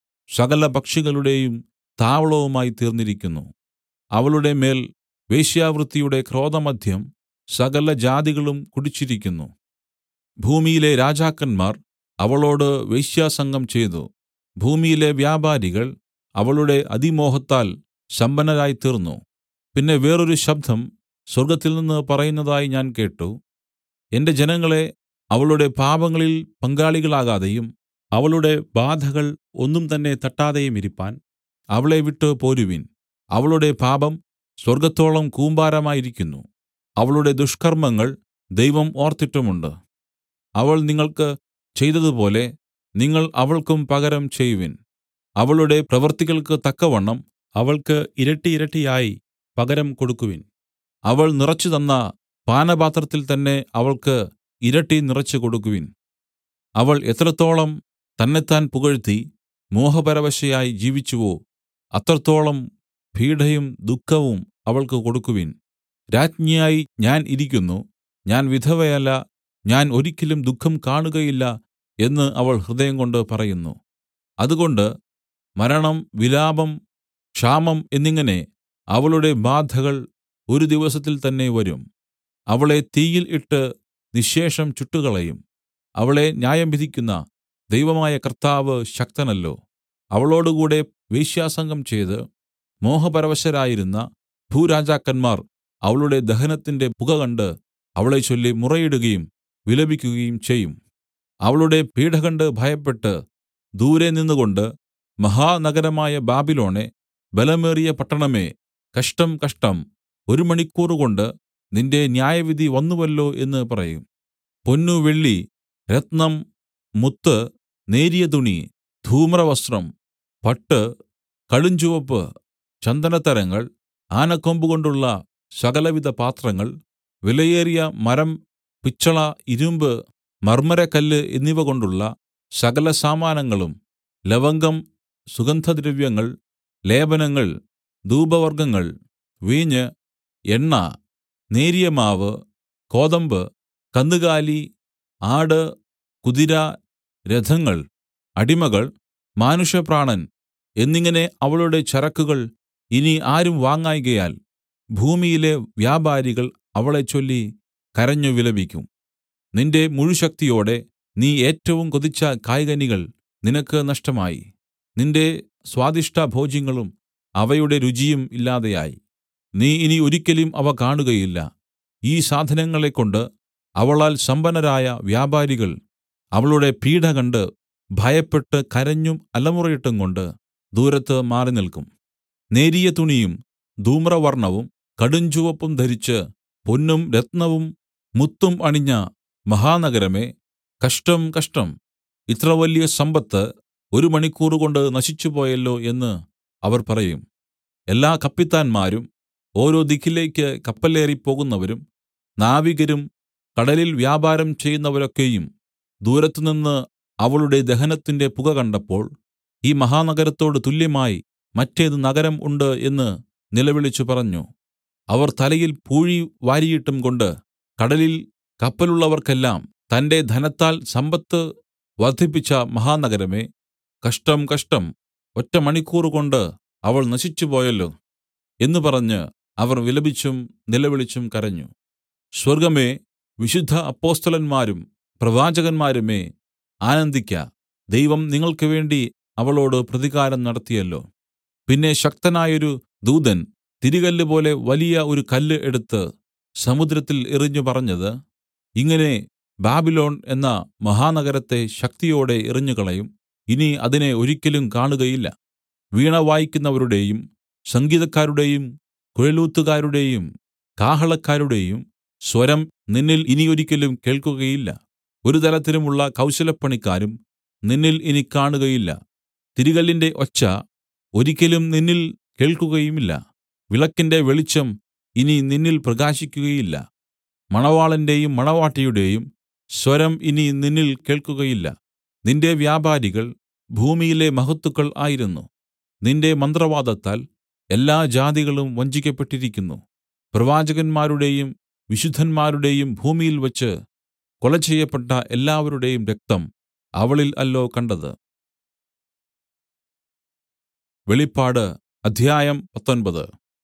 സകല പക്ഷികളുടെയും താവളവുമായി തീർന്നിരിക്കുന്നു അവളുടെ മേൽ വേശ്യാവൃത്തിയുടെ ക്രോധമദ്യം സകല ജാതികളും കുടിച്ചിരിക്കുന്നു ഭൂമിയിലെ രാജാക്കന്മാർ അവളോട് വേശ്യാസംഗം ചെയ്തു ഭൂമിയിലെ വ്യാപാരികൾ അവളുടെ അതിമോഹത്താൽ സമ്പന്നരായിത്തീർന്നു പിന്നെ വേറൊരു ശബ്ദം സ്വർഗ്ഗത്തിൽനിന്ന് പറയുന്നതായി ഞാൻ കേട്ട് എന്റെ ജനങ്ങളെ അവളുടെ പാപങ്ങളിൽ പങ്കാളികളാകാതെയും അവളുടെ ബാധകൾ ഒന്നും തന്നെ തട്ടാതെയുമിരിപ്പാൻ അവളെ വിട്ടു പോരുവിൻ അവളുടെ പാപം സ്വർഗ്ഗത്തോളം കൂമ്പാരമായിരിക്കുന്നു അവളുടെ ദുഷ്കർമ്മങ്ങൾ ദൈവം ഓർത്തിട്ടുമുണ്ട് അവൾ നിങ്ങൾക്ക് ചെയ്തതുപോലെ നിങ്ങൾ അവൾക്കും പകരം ചെയ്‌വിൻ അവളുടെ പ്രവൃത്തികൾക്ക് തക്കവണ്ണം അവൾക്ക് ഇരട്ടി ഇരട്ടിയായി പകരം കൊടുക്കുവിൻ അവൾ നിറച്ചു തന്ന പാനപാത്രത്തിൽ തന്നെ അവൾക്ക് ഇരട്ടി നിറച്ചു കൊടുക്കുവിൻ അവൾ എത്രത്തോളം തന്നെത്താൻ പുകഴ്ത്തി മോഹപരവശയായി ജീവിച്ചുവോ അത്രത്തോളം പീഢയും ദുഃഖവും അവൾക്ക് കൊടുക്കുവിൻ രാജ്ഞിയായി ഞാൻ ഇരിക്കുന്നു ഞാൻ വിധവയല്ല ഞാൻ ഒരിക്കലും ദുഃഖം കാണുകയില്ല എന്ന് അവൾ ഹൃദയംകൊണ്ട് പറയുന്നു അതുകൊണ്ട് മരണം വിലാപം ക്ഷാമം എന്നിങ്ങനെ അവളുടെ ബാധകൾ ഒരു ദിവസത്തിൽ തന്നെ വരും അവളെ തീയിൽ ഇട്ട് നിശ്ശേഷം ചുട്ടുകളയും അവളെ ന്യായം വിധിക്കുന്ന ദൈവമായ കർത്താവ് ശക്തനല്ലോ അവളോടുകൂടെ വേശ്യാസംഗം ചെയ്ത് മോഹപരവശരായിരുന്ന ഭൂരാജാക്കന്മാർ അവളുടെ ദഹനത്തിന്റെ പുക കണ്ട് അവളെച്ചൊല്ലി മുറയിടുകയും വിലപിക്കുകയും ചെയ്യും അവളുടെ പീഢ കണ്ട് ഭയപ്പെട്ട് ദൂരെ നിന്നുകൊണ്ട് മഹാനഗരമായ ബാബിലോണെ ബലമേറിയ പട്ടണമേ കഷ്ടം കഷ്ടം ഒരു മണിക്കൂറുകൊണ്ട് നിന്റെ ന്യായവിധി വന്നുവല്ലോ എന്ന് പറയും പൊന്നു വെള്ളി രത്നം മുത്ത് നേരിയ തുണി ധൂമ്രവസ്ത്രം പട്ട് കടുഞ്ചുവപ്പ് ചന്ദനത്തരങ്ങൾ ആനക്കൊമ്പുകൊണ്ടുള്ള സകലവിധ പാത്രങ്ങൾ വിലയേറിയ മരം പിച്ചള ഇരുമ്പ് മർമ്മരക്കല്ല് എന്നിവ കൊണ്ടുള്ള സകല സാമാനങ്ങളും ലവംഗം സുഗന്ധദ്രവ്യങ്ങൾ ലേപനങ്ങൾ ധൂപവർഗ്ഗങ്ങൾ വീഞ്ഞ് എണ്ണ നേരിയ മാവ് കോതമ്പ് കന്നുകാലി ആട് കുതിര രഥങ്ങൾ അടിമകൾ മാനുഷപ്രാണൻ എന്നിങ്ങനെ അവളുടെ ചരക്കുകൾ ഇനി ആരും വാങ്ങായ്കയാൽ ഭൂമിയിലെ വ്യാപാരികൾ അവളെച്ചൊല്ലി കരഞ്ഞു വിലപിക്കും നിന്റെ മുഴുശക്തിയോടെ നീ ഏറ്റവും കൊതിച്ച കായ്കനികൾ നിനക്ക് നഷ്ടമായി നിന്റെ സ്വാദിഷ്ടഭോജ്യങ്ങളും അവയുടെ രുചിയും ഇല്ലാതെയായി നീ ഇനി ഒരിക്കലും അവ കാണുകയില്ല ഈ സാധനങ്ങളെക്കൊണ്ട് അവളാൽ സമ്പന്നരായ വ്യാപാരികൾ അവളുടെ പീഢ കണ്ട് ഭയപ്പെട്ട് കരഞ്ഞും അലമുറയിട്ടും കൊണ്ട് ദൂരത്ത് മാറിനിൽക്കും നേരിയ തുണിയും ധൂമ്രവർണ്ണവും കടുഞ്ചുവപ്പും ധരിച്ച് പൊന്നും രത്നവും മുത്തും അണിഞ്ഞ മഹാനഗരമേ കഷ്ടം കഷ്ടം ഇത്ര വലിയ സമ്പത്ത് ഒരു മണിക്കൂറുകൊണ്ട് നശിച്ചുപോയല്ലോ എന്ന് അവർ പറയും എല്ലാ കപ്പിത്താന്മാരും ഓരോ ദിക്കിലേക്ക് കപ്പലേറി പോകുന്നവരും നാവികരും കടലിൽ വ്യാപാരം ചെയ്യുന്നവരൊക്കെയും ദൂരത്തുനിന്ന് അവളുടെ ദഹനത്തിന്റെ പുക കണ്ടപ്പോൾ ഈ മഹാനഗരത്തോട് തുല്യമായി മറ്റേത് നഗരം ഉണ്ട് എന്ന് നിലവിളിച്ചു പറഞ്ഞു അവർ തലയിൽ പൂഴി വാരിയിട്ടും കൊണ്ട് കടലിൽ കപ്പലുള്ളവർക്കെല്ലാം തന്റെ ധനത്താൽ സമ്പത്ത് വർദ്ധിപ്പിച്ച മഹാനഗരമേ കഷ്ടം കഷ്ടം ഒറ്റ മണിക്കൂറുകൊണ്ട് അവൾ നശിച്ചുപോയല്ലോ എന്ന് പറഞ്ഞ് അവർ വിലപിച്ചും നിലവിളിച്ചും കരഞ്ഞു സ്വർഗ്ഗമേ വിശുദ്ധ അപ്പൊസ്തലന്മാരും പ്രവാചകന്മാരുമേ ആനന്ദിക്ക ദൈവം നിങ്ങൾക്ക് വേണ്ടി അവളോട് പ്രതികാരം നടത്തിയല്ലോ പിന്നെ ശക്തനായൊരു ദൂതൻ തിരികല്ല് പോലെ വലിയ ഒരു കല്ല് എടുത്ത് സമുദ്രത്തിൽ എറിഞ്ഞു പറഞ്ഞത് ഇങ്ങനെ ബാബിലോൺ എന്ന മഹാനഗരത്തെ ശക്തിയോടെ എറിഞ്ഞുകളയും ഇനി അതിനെ ഒരിക്കലും കാണുകയില്ല വീണ വായിക്കുന്നവരുടെയും സംഗീതക്കാരുടെയും കുഴലൂത്തുകാരുടെയും കാഹളക്കാരുടെയും സ്വരം നിന്നിൽ ഇനി ഒരിക്കലും കേൾക്കുകയില്ല ഒരു തരത്തിലുമുള്ള കൗശലപ്പണിക്കാരും നിന്നിൽ ഇനി കാണുകയില്ല തിരികല്ലിന്റെ ഒച്ച ഒരിക്കലും നിന്നിൽ കേൾക്കുകയുമില്ല വിളക്കിന്റെ വെളിച്ചം ഇനി നിന്നിൽ പ്രകാശിക്കുകയില്ല മണവാളന്റെയും മണവാട്ടിയുടെയും സ്വരം ഇനി നിന്നിൽ കേൾക്കുകയില്ല നിന്റെ വ്യാപാരികൾ ഭൂമിയിലെ മഹത്തുക്കൾ ആയിരുന്നു നിന്റെ മന്ത്രവാദത്താൽ എല്ലാ ജാതികളും വഞ്ചിക്കപ്പെട്ടിരിക്കുന്നു പ്രവാചകന്മാരുടെയും വിശുദ്ധന്മാരുടെയും ഭൂമിയിൽ വച്ച് കൊല ചെയ്യപ്പെട്ട എല്ലാവരുടെയും രക്തം അവളിൽ അല്ലോ കണ്ടത് വെളിപ്പാട് അധ്യായം പത്തൊൻപത്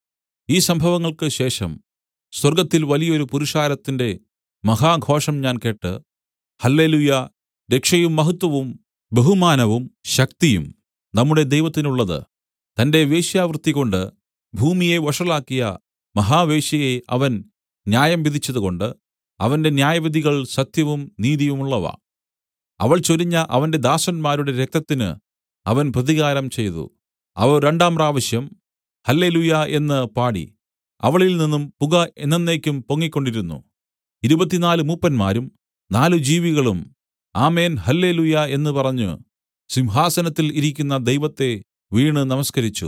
ഈ സംഭവങ്ങൾക്ക് ശേഷം സ്വർഗ്ഗത്തിൽ വലിയൊരു പുരുഷാരത്തിന്റെ മഹാഘോഷം ഞാൻ കേട്ട് ഹല്ലേലൂയ രക്ഷയും മഹത്വവും ബഹുമാനവും ശക്തിയും നമ്മുടെ ദൈവത്തിനുള്ളത് തന്റെ വേശ്യാവൃത്തികൊണ്ട് ഭൂമിയെ വഷളാക്കിയ മഹാവേശ്യയെ അവൻ ന്യായം വിധിച്ചതുകൊണ്ട് അവന്റെ ന്യായവിധികൾ സത്യവും നീതിയുമുള്ളവ അവൾ ചൊരിഞ്ഞ അവന്റെ ദാസന്മാരുടെ രക്തത്തിന് അവൻ പ്രതികാരം ചെയ്തു അവർ രണ്ടാം പ്രാവശ്യം ഹല്ലേലൂയ എന്ന് പാടി അവളിൽ നിന്നും പുക എന്നേക്കും പൊങ്ങിക്കൊണ്ടിരുന്നു ഇരുപത്തിനാല് മൂപ്പന്മാരും നാല് ജീവികളും ആമേൻ ഹല്ലേലൂയ എന്ന് പറഞ്ഞു സിംഹാസനത്തിൽ ഇരിക്കുന്ന ദൈവത്തെ വീണ് നമസ്കരിച്ചു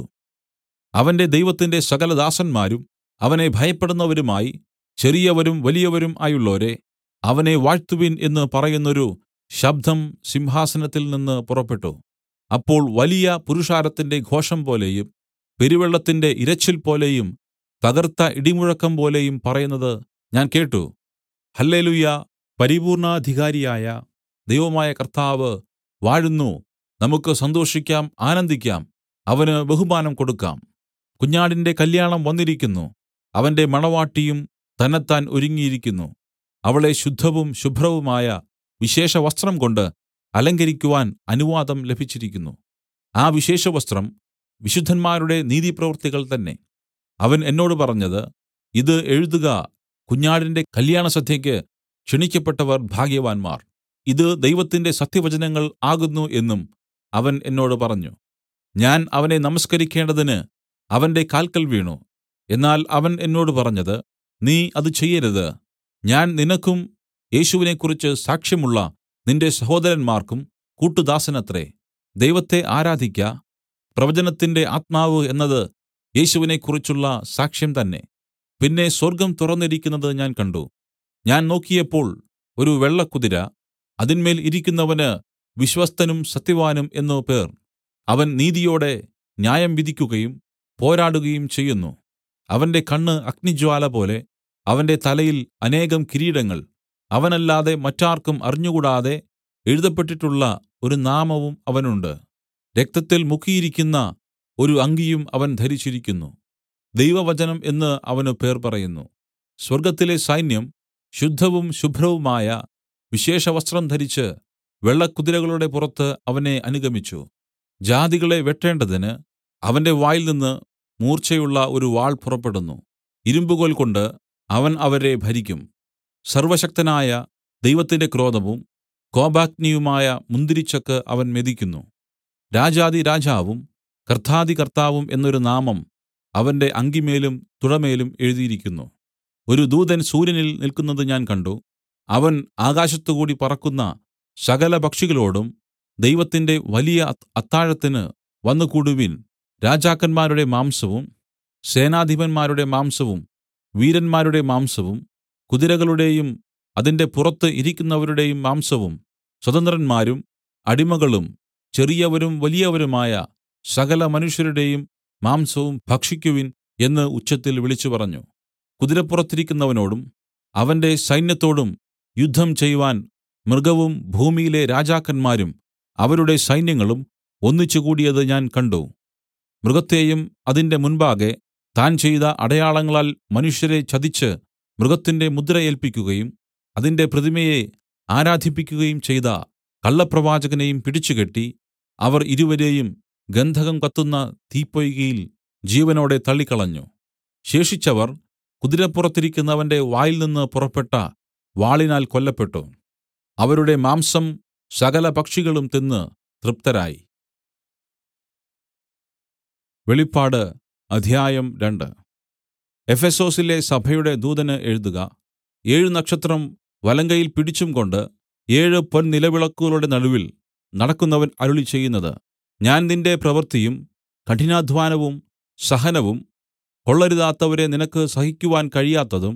അവന്റെ ദൈവത്തിന്റെ സകല ദാസന്മാരും അവനെ ഭയപ്പെടുന്നവരുമായി ചെറിയവരും വലിയവരും ആയുള്ളോരെ അവനെ വാഴ്ത്തുവിൻ എന്ന് പറയുന്നൊരു ശബ്ദം സിംഹാസനത്തിൽ നിന്ന് പുറപ്പെട്ടു അപ്പോൾ വലിയ പുരുഷാരത്തിന്റെ ഘോഷം പോലെയും പെരുവെള്ളത്തിന്റെ ഇരച്ചിൽ പോലെയും തകർത്ത ഇടിമുഴക്കം പോലെയും പറയുന്നത് ഞാൻ കേട്ട് ഹല്ലേലൂയ പരിപൂർണാധികാരിയായ ദൈവമായ കർത്താവ് വാഴുന്നു നമുക്ക് സന്തോഷിക്കാം ആനന്ദിക്കാം അവന് ബഹുമാനം കൊടുക്കാം കുഞ്ഞാടിന്റെ കല്യാണം വന്നിരിക്കുന്നു അവന്റെ മണവാട്ടിയും തന്നെത്താൻ ഒരുങ്ങിയിരിക്കുന്നു അവളെ ശുദ്ധവും ശുഭ്രവുമായ വിശേഷവസ്ത്രം കൊണ്ട് അലങ്കരിക്കുവാൻ അനുവാദം ലഭിച്ചിരിക്കുന്നു ആ വിശേഷവസ്ത്രം വിശുദ്ധന്മാരുടെ നീതിപ്രവൃത്തികൾ തന്നെ അവൻ എന്നോട് പറഞ്ഞത് ഇത് എഴുതുക കുഞ്ഞാടിന്റെ കല്യാണസദ്യയ്ക്ക് ക്ഷണിക്കപ്പെട്ടവർ ഭാഗ്യവാന്മാർ ഇത് ദൈവത്തിന്റെ സത്യവചനങ്ങൾ ആകുന്നു എന്നും അവൻ എന്നോട് പറഞ്ഞു ഞാൻ അവനെ നമസ്കരിക്കേണ്ടതിന് അവന്റെ കാൽക്കൽ വീണു എന്നാൽ അവൻ എന്നോട് പറഞ്ഞത് നീ അത് ചെയ്യരുത് ഞാൻ നിനക്കും യേശുവിനെക്കുറിച്ച് സാക്ഷ്യമുള്ള നിന്റെ സഹോദരന്മാർക്കും കൂട്ടുദാസനത്രേ ദൈവത്തെ ആരാധിക്ക പ്രവചനത്തിന്റെ ആത്മാവ് എന്നത് യേശുവിനെക്കുറിച്ചുള്ള സാക്ഷ്യം തന്നെ പിന്നെ സ്വർഗ്ഗം തുറന്നിരിക്കുന്നത് ഞാൻ കണ്ട് ഞാൻ നോക്കിയപ്പോൾ ഒരു വെള്ളക്കുതിര അതിന്മേൽ ഇരിക്കുന്നവന് വിശ്വസ്തനും സത്യവാനും എന്നു പേർ അവൻ നീതിയോടെ ന്യായം വിധിക്കുകയും പോരാടുകയും ചെയ്യുന്നു അവന്റെ കണ്ണ് അഗ്നിജ്വാല പോലെ അവന്റെ തലയിൽ അനേകം കിരീടങ്ങൾ അവനല്ലാതെ മറ്റാർക്കും അറിഞ്ഞുകൂടാതെ എഴുതപ്പെട്ടിട്ടുള്ള ഒരു നാമവും അവനുണ്ട് രക്തത്തിൽ മുക്കിയിരിക്കുന്ന ഒരു അങ്കിയും അവൻ ധരിച്ചിരിക്കുന്നു ദൈവവചനം എന്ന് അവന് പേർ പറയുന്നു സ്വർഗ്ഗത്തിലെ സൈന്യം ശുദ്ധവും ശുഭ്രവുമായ വിശേഷവസ്ത്രം ധരിച്ച് വെള്ളക്കുതിരകളുടെ പുറത്ത് അവനെ അനുഗമിച്ചു ജാതികളെ വെട്ടേണ്ടതിന് അവന്റെ വായിൽ നിന്ന് മൂർച്ചയുള്ള ഒരു വാൾ പുറപ്പെടുന്നു ഇരുമ്പുകോൽ കൊണ്ട് അവൻ അവരെ ഭരിക്കും സർവശക്തനായ ദൈവത്തിന്റെ ക്രോധവും കോപാഗ്നിയുമായ മുന്തിരിച്ചക്ക് അവൻ മെതിക്കുന്നു രാജാധിരാജാവും കർത്താധികർത്താവും എന്നൊരു നാമം അവന്റെ അങ്കിമേലും തുടമേലും എഴുതിയിരിക്കുന്നു ഒരു ദൂതൻ സൂര്യനിൽ നില്ക്കുന്നത് ഞാൻ കണ്ട് അവൻ ആകാശത്തുകൂടി പറക്കുന്ന സകല പക്ഷികളോടും ദൈവത്തിന്റെ വലിയ അത്താഴത്തിന് വന്നുകൂടുവിൻ രാജാക്കന്മാരുടെ മാംസവും സേനാധിപന്മാരുടെ മാംസവും വീരന്മാരുടെ മാംസവും കുതിരകളുടെയും അതിന്റെ പുറത്ത് ഇരിക്കുന്നവരുടെയും മാംസവും സ്വതന്ത്രന്മാരും അടിമകളും ചെറിയവരും വലിയവരുമായ സകല മനുഷ്യരുടെയും മാംസവും ഭക്ഷിക്കുവിൻ എന്ന് ഉച്ചത്തിൽ വിളിച്ചുപറഞ്ഞു കുതിരപ്പുറത്തിരിക്കുന്നവനോടും അവന്റെ സൈന്യത്തോടും യുദ്ധം ചെയ്വാൻ മൃഗവും ഭൂമിയിലെ രാജാക്കന്മാരും അവരുടെ സൈന്യങ്ങളും ഒന്നിച്ചുകൂടിയത് ഞാൻ കണ്ട് മൃഗത്തെയും അതിന്റെ മുൻപാകെ താൻ ചെയ്ത അടയാളങ്ങളാൽ മനുഷ്യരെ ചതിച്ച് മൃഗത്തിന്റെ മുദ്ര ഏല്പിക്കുകയും അതിന്റെ പ്രതിമയെ ആരാധിപ്പിക്കുകയും ചെയ്ത കള്ളപ്രവാചകനെയും പിടിച്ചുകെട്ടി അവർ ഇരുവരെയും ഗന്ധകം കത്തുന്ന തീപ്പൊയ്കയിൽ ജീവനോടെ തള്ളിക്കളഞ്ഞു ശേഷിച്ചവർ കുതിരപ്പുറത്തിരിക്കുന്നവന്റെ വായിൽനിന്ന് പുറപ്പെട്ട വാളിനാൽ കൊല്ലപ്പെട്ടു അവരുടെ മാംസം സകല പക്ഷികളും തിന്ന് തൃപ്തരായി വെളിപ്പാട് അധ്യായം രണ്ട് എഫെസൊസിലെ സഭയുടെ ദൂതന് എഴുതുക ഏഴ് നക്ഷത്രം വലങ്കയ്യിൽ പിടിച്ചുംകൊണ്ട് ഏഴ് പൊൻനിലവിളക്കുകളുടെ നടുവിൽ നടക്കുന്നവൻ അരുളിച്ചെയ്യുന്നത് ഞാൻ നിന്റെ പ്രവൃത്തിയും കഠിനാധ്വാനവും സഹനവും കൊള്ളരുതാത്തവരെ നിനക്ക് സഹിക്കുവാൻ കഴിയാത്തതും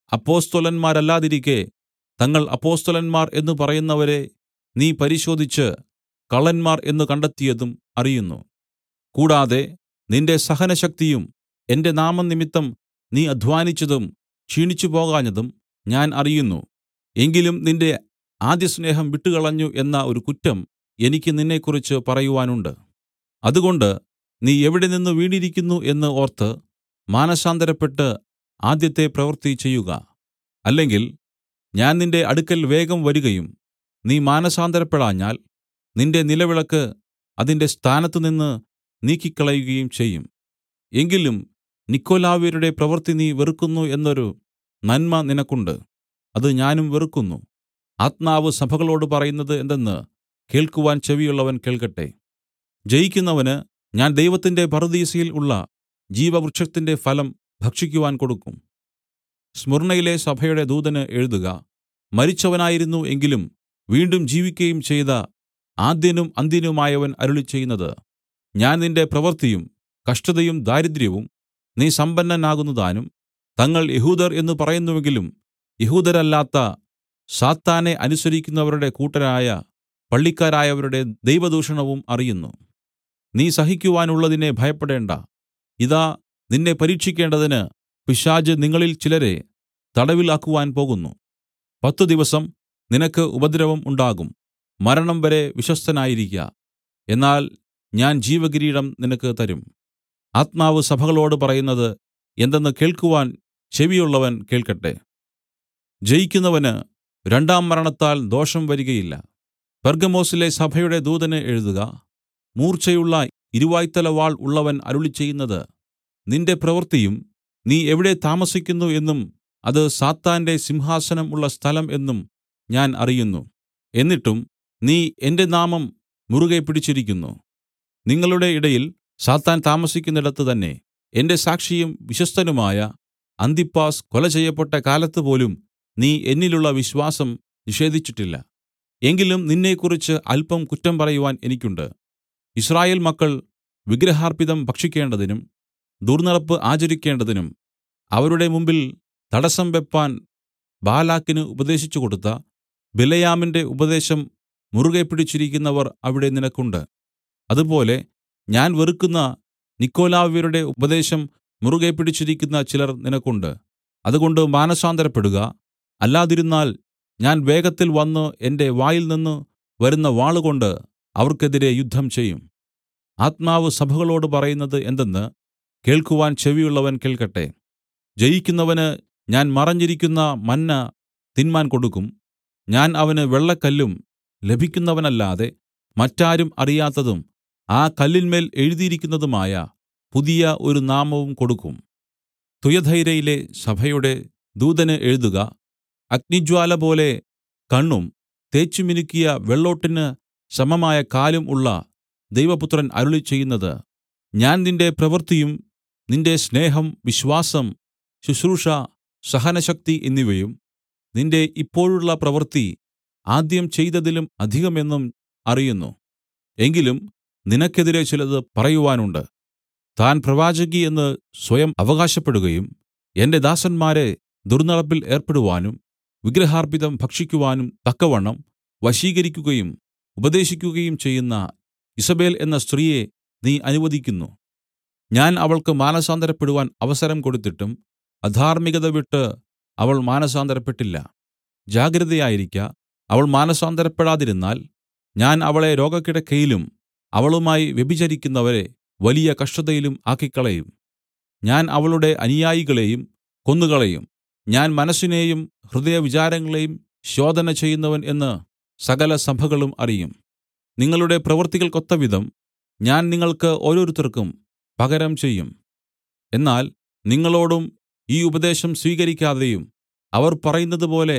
അപ്പൊസ്തലന്മാരല്ലാതിരിക്കെ തങ്ങൾ അപ്പൊസ്തലന്മാർ എന്ന് പറയുന്നവരെ നീ പരിശോധിച്ച് കള്ളന്മാർ എന്ന് കണ്ടെത്തിയതും അറിയുന്നു കൂടാതെ നിന്റെ സഹനശക്തിയും എന്റെ നാമംനിമിത്തം നീ അദ്ധ്വാനിച്ചതും ക്ഷീണിച്ചുപോകാഞ്ഞതും ഞാൻ അറിയുന്നു എങ്കിലും നിന്റെ ആദ്യസ്നേഹം വിട്ടുകളഞ്ഞു എന്ന ഒരു കുറ്റം എനിക്ക് നിന്നെക്കുറിച്ച് പറയുവാനുണ്ട് അതുകൊണ്ട് നീ എവിടെ നിന്ന് വീണിരിക്കുന്നു എന്ന് ഓർത്ത് മാനസാന്തരപ്പെട്ട് ആദ്യത്തെ പ്രവൃത്തി ചെയ്യുക അല്ലെങ്കിൽ ഞാൻ നിന്റെ അടുക്കൽ വേഗം വരികയും നീ മാനസാന്തരപ്പെടാഞ്ഞാൽ നിന്റെ നിലവിളക്ക് അതിന്റെ സ്ഥാനത്തുനിന്ന് നീക്കിക്കളയുകയും ചെയ്യും എങ്കിലും നിക്കൊലാവ്യരുടെ പ്രവൃത്തി നീ വെറുക്കുന്നു എന്നൊരു നന്മ നിനക്കുണ്ട് അത് ഞാനും വെറുക്കുന്നു ആത്മാവ് സഭകളോട് പറയുന്നത് എന്തെന്ന് കേൾക്കുവാൻ ചെവിയുള്ളവൻ കേൾക്കട്ടെ ജയിക്കുന്നവന് ഞാൻ ദൈവത്തിന്റെ പറുദീസയിൽ ഉള്ള ജീവവൃക്ഷത്തിന്റെ ഫലം ഭക്ഷിക്കുവാൻ കൊടുക്കും സ്മുർന്നയിലെ സഭയുടെ ദൂതന് എഴുതുക മരിച്ചവനായിരുന്നു എങ്കിലും വീണ്ടും ജീവിക്കയും ചെയ്ത ആദ്യനും അന്ത്യനുമായവൻ അരുളിച്ചെയ്യുന്നത് ഞാൻ നിന്റെ പ്രവൃത്തിയും കഷ്ടതയും ദാരിദ്ര്യവും നീ സമ്പന്നനാകുന്നതാനും തങ്ങൾ യഹൂദർ എന്ന് പറയുന്നുവെങ്കിലും യഹൂദരല്ലാത്ത സാത്താനെ അനുസരിക്കുന്നവരുടെ കൂട്ടരായ പള്ളിക്കാരായവരുടെ ദൈവദൂഷണവും അറിയുന്നു നീ സഹിക്കുവാനുള്ളതിനെ ഭയപ്പെടേണ്ട ഇതാ നിന്നെ പരീക്ഷിക്കേണ്ടതിന് പിശാച് നിങ്ങളിൽ ചിലരെ തടവിൽ ആക്കുവാൻ പോകുന്നു പത്തു ദിവസം നിനക്ക് ഉപദ്രവം ഉണ്ടാകും മരണം വരെ വിശ്വസ്തനായിരിക്ക എന്നാൽ ഞാൻ ജീവകിരീടം നിനക്ക് തരും ആത്മാവ് സഭകളോട് പറയുന്നത് എന്തെന്ന് കേൾക്കുവാൻ ചെവിയുള്ളവൻ കേൾക്കട്ടെ ജയിക്കുന്നവന് രണ്ടാം മരണത്താൽ ദോഷം വരികയില്ല പെർഗമോസിലെ സഭയുടെ ദൂതന് എഴുതുക മൂർച്ചയുള്ള ഇരുവായ്ത്തല വാൾ ഉള്ളവൻ അരുളിച്ചെയ്യുന്നത് നിന്റെ പ്രവൃത്തിയും നീ എവിടെ താമസിക്കുന്നു എന്നും അത് സാത്താന്റെ സിംഹാസനം ഉള്ള സ്ഥലം എന്നും ഞാൻ അറിയുന്നു എന്നിട്ടും നീ എന്റെ നാമം മുറുകെ പിടിച്ചിരിക്കുന്നു നിങ്ങളുടെ ഇടയിൽ സാത്താൻ താമസിക്കുന്നിടത്ത് തന്നെ എന്റെ സാക്ഷിയും വിശ്വസ്തനുമായ അന്തിപ്പാസ് കൊല ചെയ്യപ്പെട്ട കാലത്ത് പോലും നീ എന്നിലുള്ള വിശ്വാസം നിഷേധിച്ചിട്ടില്ല എങ്കിലും നിന്നെക്കുറിച്ച് അല്പം കുറ്റം പറയുവാൻ എനിക്കുണ്ട് ഇസ്രായേൽ മക്കൾ വിഗ്രഹാർപ്പിതം ഭക്ഷിക്കേണ്ടതിനും ദുർന്നടപ്പ് ആചരിക്കേണ്ടതിനും അവരുടെ മുമ്പിൽ തടസ്സം വെപ്പാൻ ബാലാക്കിന് ഉപദേശിച്ചു കൊടുത്ത ബിലയാമിന്റെ ഉപദേശം മുറുകെ പിടിച്ചിരിക്കുന്നവർ അവിടെ നിനക്കുണ്ട് അതുപോലെ ഞാൻ വെറുക്കുന്ന നിക്കോലാവ്യരുടെ ഉപദേശം മുറുകെ പിടിച്ചിരിക്കുന്ന ചിലർ നിനക്കുണ്ട് അതുകൊണ്ട് മാനസാന്തരപ്പെടുക അല്ലാതിരുന്നാൽ ഞാൻ വേഗത്തിൽ വന്നു എന്റെ വായിൽ നിന്ന് വരുന്ന വാളുകൊണ്ട് അവർക്കെതിരെ യുദ്ധം ചെയ്യും ആത്മാവ് സഭകളോട് പറയുന്നത് എന്തെന്ന് കേൾക്കുവാൻ ചെവിയുള്ളവൻ കേൾക്കട്ടെ ജയിക്കുന്നവന് ഞാൻ മറഞ്ഞിരിക്കുന്ന മന്ന തിന്മാൻ കൊടുക്കും ഞാൻ അവന് വെള്ളക്കല്ലും ലഭിക്കുന്നവനല്ലാതെ മറ്റാരും അറിയാത്തതും ആ കല്ലിന്മേൽ എഴുതിയിരിക്കുന്നതുമായ പുതിയ ഒരു നാമവും കൊടുക്കും തുയഥൈരയിലെ സഭയുടെ ദൂതന് എഴുതുക അഗ്നിജ്വാല പോലെ കണ്ണും തേച്ചുമിനുക്കിയ വെള്ളോട്ടിന് സമമായ കാലും ഉള്ള ദൈവപുത്രൻ അരുളിച്ചെയ്യുന്നത് ഞാൻ നിന്റെ പ്രവൃത്തിയും നിന്റെ സ്നേഹം വിശ്വാസം ശുശ്രൂഷ സഹനശക്തി എന്നിവയും നിന്റെ ഇപ്പോഴുള്ള പ്രവൃത്തി ആദ്യം ചെയ്തതിലും അധികമെന്നും അറിയുന്നു എങ്കിലും നിനക്കെതിരെ ചിലത് പറയുവാനുണ്ട് താൻ പ്രവാചകി എന്ന് സ്വയം അവകാശപ്പെടുകയും എന്റെ ദാസന്മാരെ ദുർനടപ്പിൽ ഏർപ്പെടുവാനും വിഗ്രഹാർപ്പിതം ഭക്ഷിക്കുവാനും തക്കവണ്ണം വശീകരിക്കുകയും ഉപദേശിക്കുകയും ചെയ്യുന്ന ഇസബേൽ എന്ന സ്ത്രീയെ നീ അനുവദിക്കുന്നു ഞാൻ അവൾക്ക് മാനസാന്തരപ്പെടുവാൻ അവസരം കൊടുത്തിട്ടും അധാർമികത വിട്ട് അവൾ മാനസാന്തരപ്പെട്ടില്ല ജാഗ്രതയായിരിക്ക അവൾ മാനസാന്തരപ്പെടാതിരുന്നാൽ ഞാൻ അവളെ രോഗക്കിടക്കയിലും അവളുമായി വ്യഭിചരിക്കുന്നവരെ വലിയ കഷ്ടതയിലും ആക്കിക്കളയും ഞാൻ അവളുടെ അനുയായികളെയും കൊന്നുകളയും ഞാൻ മനസ്സിനെയും ഹൃദയവിചാരങ്ങളെയും ശോധന ചെയ്യുന്നവൻ എന്ന് സകല സഭകളും അറിയും നിങ്ങളുടെ പ്രവൃത്തികൾക്കൊത്തവിധം ഞാൻ നിങ്ങൾക്ക് ഓരോരുത്തർക്കും പകരം ചെയ്യും എന്നാൽ നിങ്ങളോടും ഈ ഉപദേശം സ്വീകരിക്കാതെയും അവർ പറയുന്നതുപോലെ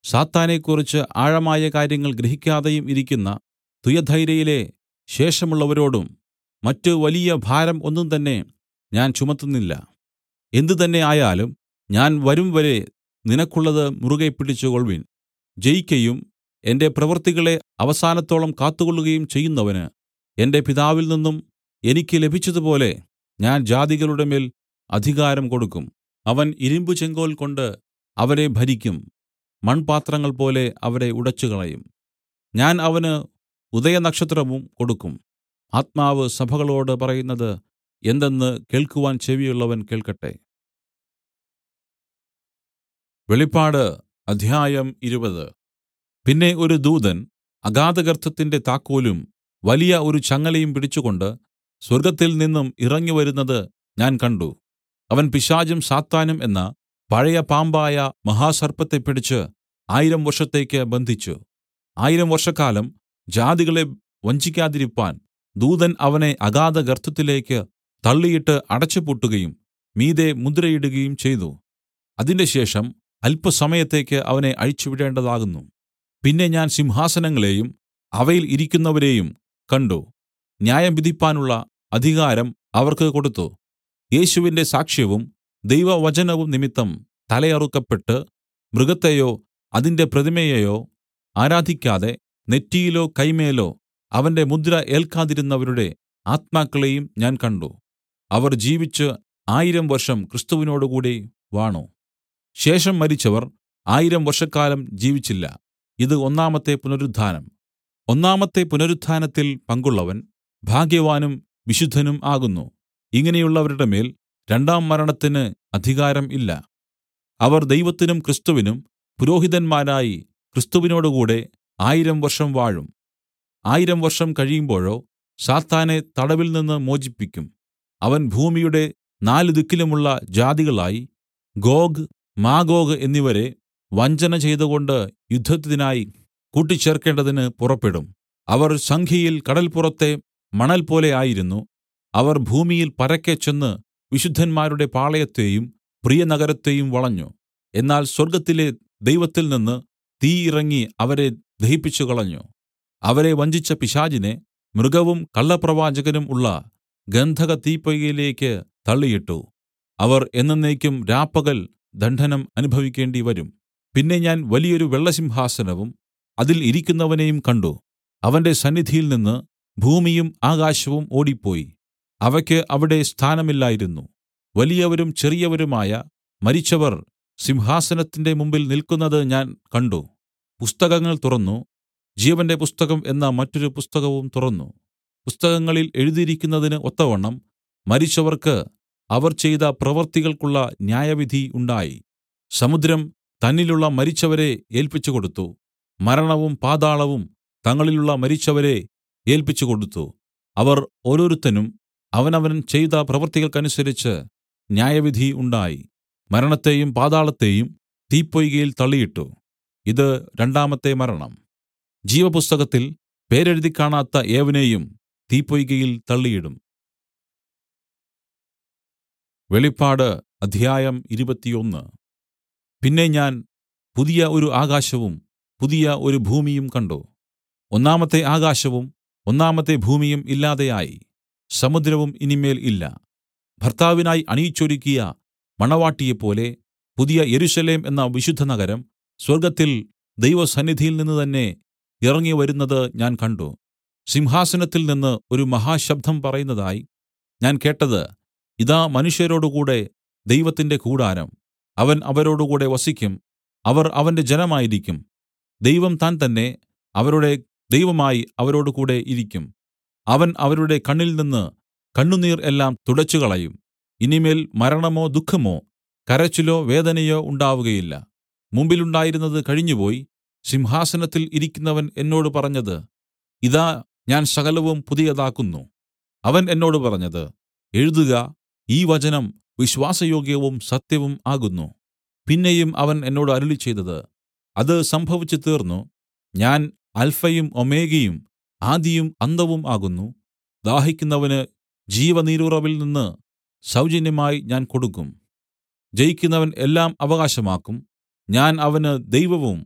സാത്താനെക്കുറിച്ച് ആഴമായ കാര്യങ്ങൾ ഗ്രഹിക്കാതെയും ഇരിക്കുന്ന തുയഥൈരയിലെ ശേഷമുള്ളവരോടും മറ്റ് വലിയ ഭാരം ഒന്നും തന്നെ ഞാൻ ചുമത്തുന്നില്ല എന്ത് തന്നെ ആയാലും ഞാൻ വരുംവരെ നിനക്കുള്ളത് മുറുകെ പിടിച്ചുകൊൾവിൻ ജയിക്കയും എന്റെ പ്രവൃത്തികളെ അവസാനത്തോളം കാത്തുകൊള്ളുകയും ചെയ്യുന്നവന് എന്റെ പിതാവിൽ നിന്നും എനിക്ക് ലഭിച്ചതുപോലെ ഞാൻ ജാതികളുടെ മേൽ അധികാരം കൊടുക്കും അവൻ ഇരുമ്പു ചെങ്കോൽ കൊണ്ട് അവരെ ഭരിക്കും മൺപാത്രങ്ങൾ പോലെ അവരെ ഉടച്ചുകളയും ഞാൻ അവന് ഉദയനക്ഷത്രവും കൊടുക്കും ആത്മാവ് സഭകളോട് പറയുന്നത് എന്തെന്ന് കേൾക്കുവാൻ ചെവിയുള്ളവൻ കേൾക്കട്ടെ വെളിപ്പാട് അധ്യായം ഇരുപത് പിന്നെ ഒരു ദൂതൻ അഗാധഗർത്തത്തിന്റെ താക്കോലും വലിയ ഒരു ചങ്ങലയും പിടിച്ചുകൊണ്ട് സ്വർഗ്ഗത്തിൽ നിന്നും ഇറങ്ങിവരുന്നത് ഞാൻ കണ്ട് അവൻ പിശാചും സാത്താനും എന്ന പഴയ പാമ്പായ മഹാസർപ്പത്തെ പിടിച്ച് ആയിരം വർഷത്തേക്ക് ബന്ധിച്ചു ആയിരം വർഷക്കാലം ജാതികളെ വഞ്ചിക്കാതിരിപ്പാൻ ദൂതൻ അവനെ അഗാധഗർത്തത്തിലേക്ക് തള്ളിയിട്ട് അടച്ചുപൂട്ടുകയും മീതെ മുദ്രയിടുകയും ചെയ്തു അതിൻറെശേഷം അല്പസമയത്തേക്ക് അവനെ അഴിച്ചുവിടേണ്ടതാകുന്നു പിന്നെ ഞാൻ സിംഹാസനങ്ങളെയും അവയിൽ ഇരിക്കുന്നവരെയും കണ്ട് ന്യായം വിധിപ്പാനുള്ള അധികാരം അവർക്ക് കൊടുത്തു യേശുവിന്റെ സാക്ഷ്യവും ദൈവവചനവും നിമിത്തം തലയറുക്കപ്പെട്ട് മൃഗത്തെയോ അതിന്റെ പ്രതിമയെയോ ആരാധിക്കാതെ നെറ്റിയിലോ കൈമേലോ അവന്റെ മുദ്ര ഏൽക്കാതിരുന്നവരുടെ ആത്മാക്കളെയും ഞാൻ കണ്ട് അവർ ജീവിച്ച് ആയിരം വർഷം ക്രിസ്തുവിനോടുകൂടി വാണു ശേഷം മരിച്ചവർ ആയിരം വർഷക്കാലം ജീവിച്ചില്ല ഇത് ഒന്നാമത്തെ പുനരുത്ഥാനം ഒന്നാമത്തെ പുനരുത്ഥാനത്തിൽ പങ്കുള്ളവൻ ഭാഗ്യവാനും വിശുദ്ധനും ആകുന്നു ഇങ്ങനെയുള്ളവരുടെ മേൽ രണ്ടാം മരണത്തിന് അധികാരം ഇല്ല അവർ ദൈവത്തിനും ക്രിസ്തുവിനും പുരോഹിതന്മാരായി ക്രിസ്തുവിനോടുകൂടെ ആയിരം വർഷം വാഴും ആയിരം വർഷം കഴിയുമ്പോഴോ സാത്താനെ തടവിൽ നിന്ന് മോചിപ്പിക്കും അവൻ ഭൂമിയുടെ നാല് ദിക്കിലുമുള്ള ജാതികളായി ഗോഗ് മാഗോഗ് എന്നിവരെ വഞ്ചന ചെയ്തുകൊണ്ട് യുദ്ധത്തിനായി കൂട്ടിച്ചേർക്കേണ്ടതിന് പുറപ്പെടും അവർ സംഖ്യയിൽ കടൽപ്പുറത്തെ മണൽ പോലെ ആയിരുന്നു അവർ ഭൂമിയിൽ പരക്കെ ചെന്ന് വിശുദ്ധന്മാരുടെ പാളയത്തെയും പ്രിയനഗരത്തെയും വളഞ്ഞു എന്നാൽ സ്വർഗ്ഗത്തിലെ ദൈവത്തിൽ നിന്ന് തീ ഇറങ്ങി അവരെ ദഹിപ്പിച്ചുകളഞ്ഞു അവരെ വഞ്ചിച്ച പിശാചിനെ മൃഗവും കള്ളപ്രവാചകനും ഉള്ള ഗന്ധക തീപ്പൊയ്കയിലേക്ക് തള്ളിയിട്ടു അവർ എന്നേക്കും രാപ്പകൽ ദണ്ഡനം അനുഭവിക്കേണ്ടി വരും പിന്നെ ഞാൻ വലിയൊരു വെള്ളസിംഹാസനവും അതിൽ ഇരിക്കുന്നവനെയും കണ്ട് അവന്റെ സന്നിധിയിൽ നിന്ന് ഭൂമിയും ആകാശവും ഓടിപ്പോയി അവയ്ക്ക് അവിടെ സ്ഥാനമില്ലായിരുന്നു വലിയവരും ചെറിയവരുമായ മരിച്ചവർ സിംഹാസനത്തിന്റെ മുമ്പിൽ നില്ക്കുന്നത് ഞാൻ കണ്ട് പുസ്തകങ്ങൾ തുറന്നു ജീവന്റെ പുസ്തകം എന്ന മറ്റൊരു പുസ്തകവും തുറന്നു പുസ്തകങ്ങളിൽ എഴുതിയിരിക്കുന്നതിന് ഒത്തവണ്ണം മരിച്ചവർക്ക് അവർ ചെയ്ത പ്രവൃത്തികൾക്കുള്ള ന്യായവിധി ഉണ്ടായി സമുദ്രം തന്നിലുള്ള മരിച്ചവരെ ഏല്പിച്ചുകൊടുത്തു മരണവും പാതാളവും തങ്ങളിലുള്ള മരിച്ചവരെ ഏല്പിച്ചുകൊടുത്തു അവർ ഓരോരുത്തനും അവനവൻ ചെയ്ത പ്രവൃത്തികൾക്കനുസരിച്ച് ന്യായവിധി ഉണ്ടായി മരണത്തെയും പാതാളത്തെയും തീപ്പൊയ്കയിൽ തള്ളിയിട്ടു ഇത് രണ്ടാമത്തെ മരണം ജീവപുസ്തകത്തിൽ പേരെഴുതി കാണാത്ത ഏവനെയും തീപ്പൊയ്കയിൽ തള്ളിയിടും വെളിപ്പാട് അധ്യായം ഇരുപത്തിയൊന്ന് പിന്നെ ഞാൻ പുതിയ ഒരു ആകാശവും പുതിയ ഒരു ഭൂമിയും കണ്ട് ഒന്നാമത്തെ ആകാശവും ഒന്നാമത്തെ ഭൂമിയും ഇല്ലാതെയായി സമുദ്രവും ഇനിമേൽ ഇല്ല ഭർത്താവിനായി അണിയിച്ചൊരുക്കിയ മണവാട്ടിയെപ്പോലെ പുതിയ യെരൂശലേം എന്ന വിശുദ്ധ നഗരം സ്വർഗ്ഗത്തിൽ ദൈവസന്നിധിയിൽ നിന്ന് തന്നെ ഇറങ്ങി വരുന്നത് ഞാൻ കണ്ട് സിംഹാസനത്തിൽ നിന്ന് ഒരു മഹാശബ്ദം പറയുന്നതായി ഞാൻ കേട്ടത് ഇതാ മനുഷ്യരോടുകൂടെ ദൈവത്തിന്റെ കൂടാരം അവൻ അവരോടുകൂടെ വസിക്കും അവർ അവന്റെ ജനമായിരിക്കും ദൈവം താൻ തന്നെ അവരുടെ ദൈവമായി അവരോടുകൂടെ ഇരിക്കും അവൻ അവരുടെ കണ്ണിൽ നിന്ന് കണ്ണുനീർ എല്ലാം തുടച്ചുകളയും ഇനിമേൽ മരണമോ ദുഃഖമോ കരച്ചിലോ വേദനയോ ഉണ്ടാവുകയില്ല മുമ്പിലുണ്ടായിരുന്നത് കഴിഞ്ഞുപോയി സിംഹാസനത്തിൽ ഇരിക്കുന്നവൻ എന്നോട് പറഞ്ഞത് ഇതാ ഞാൻ സകലവും പുതിയതാക്കുന്നു അവൻ എന്നോട് പറഞ്ഞത് എഴുതുക ഈ വചനം വിശ്വാസയോഗ്യവും സത്യവും ആകുന്നു പിന്നെയും അവൻ എന്നോട് അരുളിച്ചെയ്തത് അത് സംഭവിച്ചു തീർന്നു ഞാൻ അൽഫയും ഒമേഗയും ആദിയും അന്തവും ആകുന്നു ദാഹിക്കുന്നവന് ജീവനീരുറവിൽ നിന്ന് സൗജന്യമായി ഞാൻ കൊടുക്കും ജയിക്കുന്നവൻ എല്ലാം അവകാശമാക്കും ഞാൻ അവന് ദൈവവും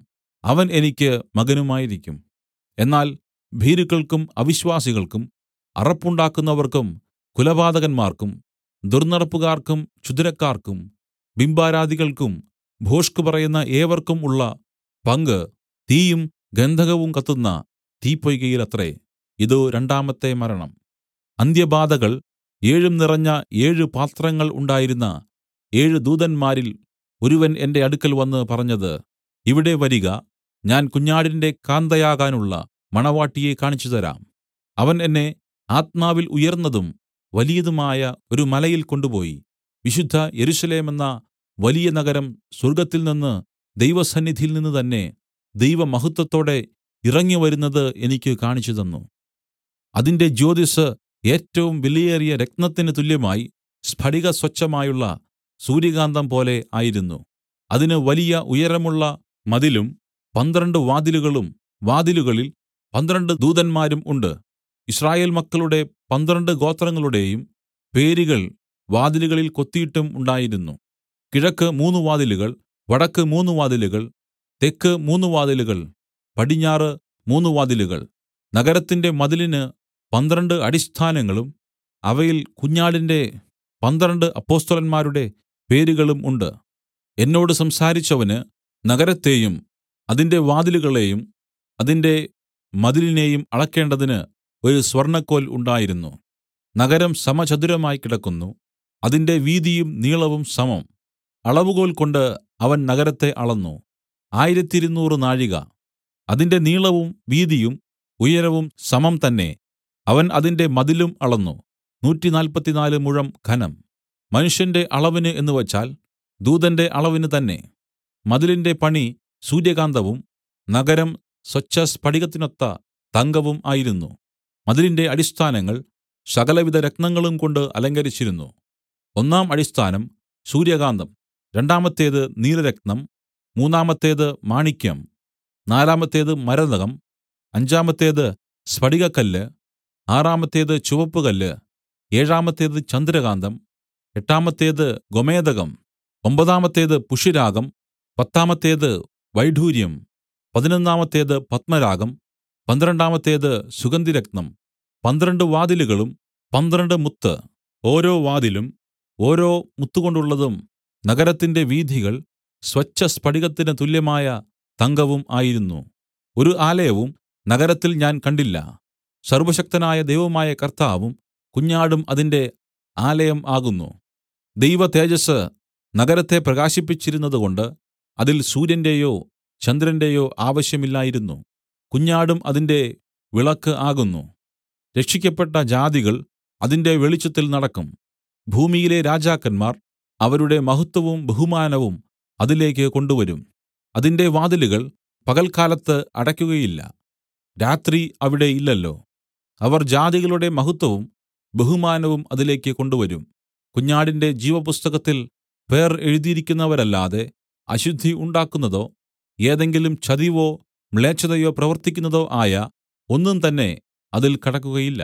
അവൻ എനിക്ക് മകനുമായിരിക്കും എന്നാൽ ഭീരുക്കൾക്കും അവിശ്വാസികൾക്കും അറപ്പുണ്ടാക്കുന്നവർക്കും കുലപാതകന്മാർക്കും ദുർന്നടപ്പുകാർക്കും ക്ഷുദ്രക്കാർക്കും ബിംബാരാധികൾക്കും ഭോഷ്ക് പറയുന്ന ഏവർക്കും ഉള്ള പങ്ക് തീയും ഗന്ധകവും കത്തുന്ന തീപ്പൊയ്കയിലത്രേ ഇതു രണ്ടാമത്തെ മരണം അന്ത്യബാധകൾ ഏഴും നിറഞ്ഞ ഏഴ് പാത്രങ്ങൾ ഉണ്ടായിരുന്ന ഏഴ് ദൂതന്മാരിൽ ഒരുവൻ എന്റെ അടുക്കൽ വന്ന് പറഞ്ഞത് ഇവിടെ വരിക ഞാൻ കുഞ്ഞാടിന്റെ കാന്തയാകാനുള്ള മണവാട്ടിയെ കാണിച്ചുതരാം അവൻ എന്നെ ആത്മാവിൽ ഉയർന്നതും വലിയതുമായ ഒരു മലയിൽ കൊണ്ടുപോയി വിശുദ്ധ യെരൂശലേമെന്ന വലിയ നഗരം സ്വർഗ്ഗത്തിൽനിന്ന് ദൈവസന്നിധിയിൽ നിന്ന് തന്നെ ദൈവമഹത്വത്തോടെ ഇറങ്ങിവരുന്നത് എനിക്ക് കാണിച്ചുതന്നു അതിന്റെ ജ്യോതിസ്സ് ഏറ്റവും വിലയേറിയ രത്നത്തിന് തുല്യമായി സ്ഫടിക സ്വച്ഛമായുള്ള സൂര്യകാന്തം പോലെ ആയിരുന്നു അതിന് വലിയ ഉയരമുള്ള മതിലും പന്ത്രണ്ട് വാതിലുകളും വാതിലുകളിൽ പന്ത്രണ്ട് ദൂതന്മാരും ഉണ്ട് ഇസ്രായേൽ മക്കളുടെ പന്ത്രണ്ട് ഗോത്രങ്ങളുടെയും പേരുകൾ വാതിലുകളിൽ കൊത്തിയിട്ടും ഉണ്ടായിരുന്നു കിഴക്ക് മൂന്ന് വാതിലുകൾ വടക്ക് മൂന്ന് വാതിലുകൾ തെക്ക് മൂന്ന് വാതിലുകൾ പടിഞ്ഞാറ് മൂന്ന് വാതിലുകൾ നഗരത്തിന്റെ മതിലിന് പന്ത്രണ്ട് അടിസ്ഥാനങ്ങളും അവയിൽ കുഞ്ഞാടിന്റെ പന്ത്രണ്ട് അപ്പൊസ്തലന്മാരുടെ പേരുകളും ഉണ്ട് എന്നോട് സംസാരിച്ചവന് നഗരത്തെയും അതിന്റെ വാതിലുകളെയും അതിന്റെ മതിലിനെയും അളക്കേണ്ടതിന് ഒരു സ്വർണ്ണക്കോൽ ഉണ്ടായിരുന്നു നഗരം സമചതുരമായി കിടക്കുന്നു അതിന്റെ വീതിയും നീളവും സമം അളവുകോൽ കൊണ്ട് അവൻ നഗരത്തെ അളന്നു ആയിരത്തിരുനൂറ് നാഴിക അതിന്റെ നീളവും വീതിയും ഉയരവും സമം തന്നെ അവൻ അതിന്റെ മതിലും അളന്നു നൂറ്റിനാല്പത്തിനാല് മുഴം ഘനം മനുഷ്യന്റെ അളവിന് എന്നുവച്ചാൽ ദൂതന്റെ അളവിന് തന്നെ മതിലിന്റെ പണി സൂര്യകാന്തവും നഗരം സ്വച്ഛസ്ഫടികത്തിനൊത്ത തങ്കവും ആയിരുന്നു മതിലിന്റെ അടിസ്ഥാനങ്ങൾ സകലവിധ രത്നങ്ങളും കൊണ്ട് അലങ്കരിച്ചിരുന്നു ഒന്നാം അടിസ്ഥാനം സൂര്യകാന്തം രണ്ടാമത്തേത് നീലരത്നം മൂന്നാമത്തേത് മാണിക്യം നാലാമത്തേത് മരതകം അഞ്ചാമത്തേത് സ്ഫടികക്കല്ല് ആറാമത്തേത് ചുവപ്പുകല്ല് ഏഴാമത്തേത് ചന്ദ്രകാന്തം എട്ടാമത്തേത് ഗോമേദകം ഒമ്പതാമത്തേത് പുഷ്യരാഗം പത്താമത്തേത് വൈഡൂര്യം പതിനൊന്നാമത്തേത് പത്മരാഗം പന്ത്രണ്ടാമത്തേത് സുഗന്ധിരത്നം പന്ത്രണ്ട് വാതിലുകളും പന്ത്രണ്ട് മുത്ത് ഓരോ വാതിലും ഓരോ മുത്തുകൊണ്ടുള്ളതും നഗരത്തിന്റെ വീഥികൾ സ്വച്ഛസ്ഫടികത്തിന് തുല്യമായ തങ്കവും ആയിരുന്നു ഒരു ആലയവും നഗരത്തിൽ ഞാൻ കണ്ടില്ല സർവ്വശക്തനായ ദൈവമായ കർത്താവും കുഞ്ഞാടും അതിന്റെ ആലയം ആകുന്നു ദൈവ തേജസ്സ് നഗരത്തെ പ്രകാശിപ്പിച്ചിരുന്നതുകൊണ്ട് അതിൽ സൂര്യന്റെയോ ചന്ദ്രന്റെയോ ആവശ്യമില്ലായിരുന്നു കുഞ്ഞാടും അതിന്റെ വിളക്ക് ആകുന്നു രക്ഷിക്കപ്പെട്ട ജാതികൾ അതിന്റെ വെളിച്ചത്തിൽ നടക്കും ഭൂമിയിലെ രാജാക്കന്മാർ അവരുടെ മഹത്വവും ബഹുമാനവും അതിലേക്ക് കൊണ്ടുവരും അതിന്റെ വാതിലുകൾ പകൽക്കാലത്ത് അടയ്ക്കുകയില്ല രാത്രി അവിടെ ഇല്ലല്ലോ അവർ ജാതികളുടെ മഹത്വവും ബഹുമാനവും അതിലേക്ക് കൊണ്ടുവരും കുഞ്ഞാടിന്റെ ജീവപുസ്തകത്തിൽ പേർ എഴുതിയിരിക്കുന്നവരല്ലാതെ അശുദ്ധി ഉണ്ടാക്കുന്നതോ ഏതെങ്കിലും ചതിവോ മ്ലേച്ഛതയോ പ്രവർത്തിക്കുന്നതോ ആയ ഒന്നും തന്നെ അതിൽ കടക്കുകയില്ല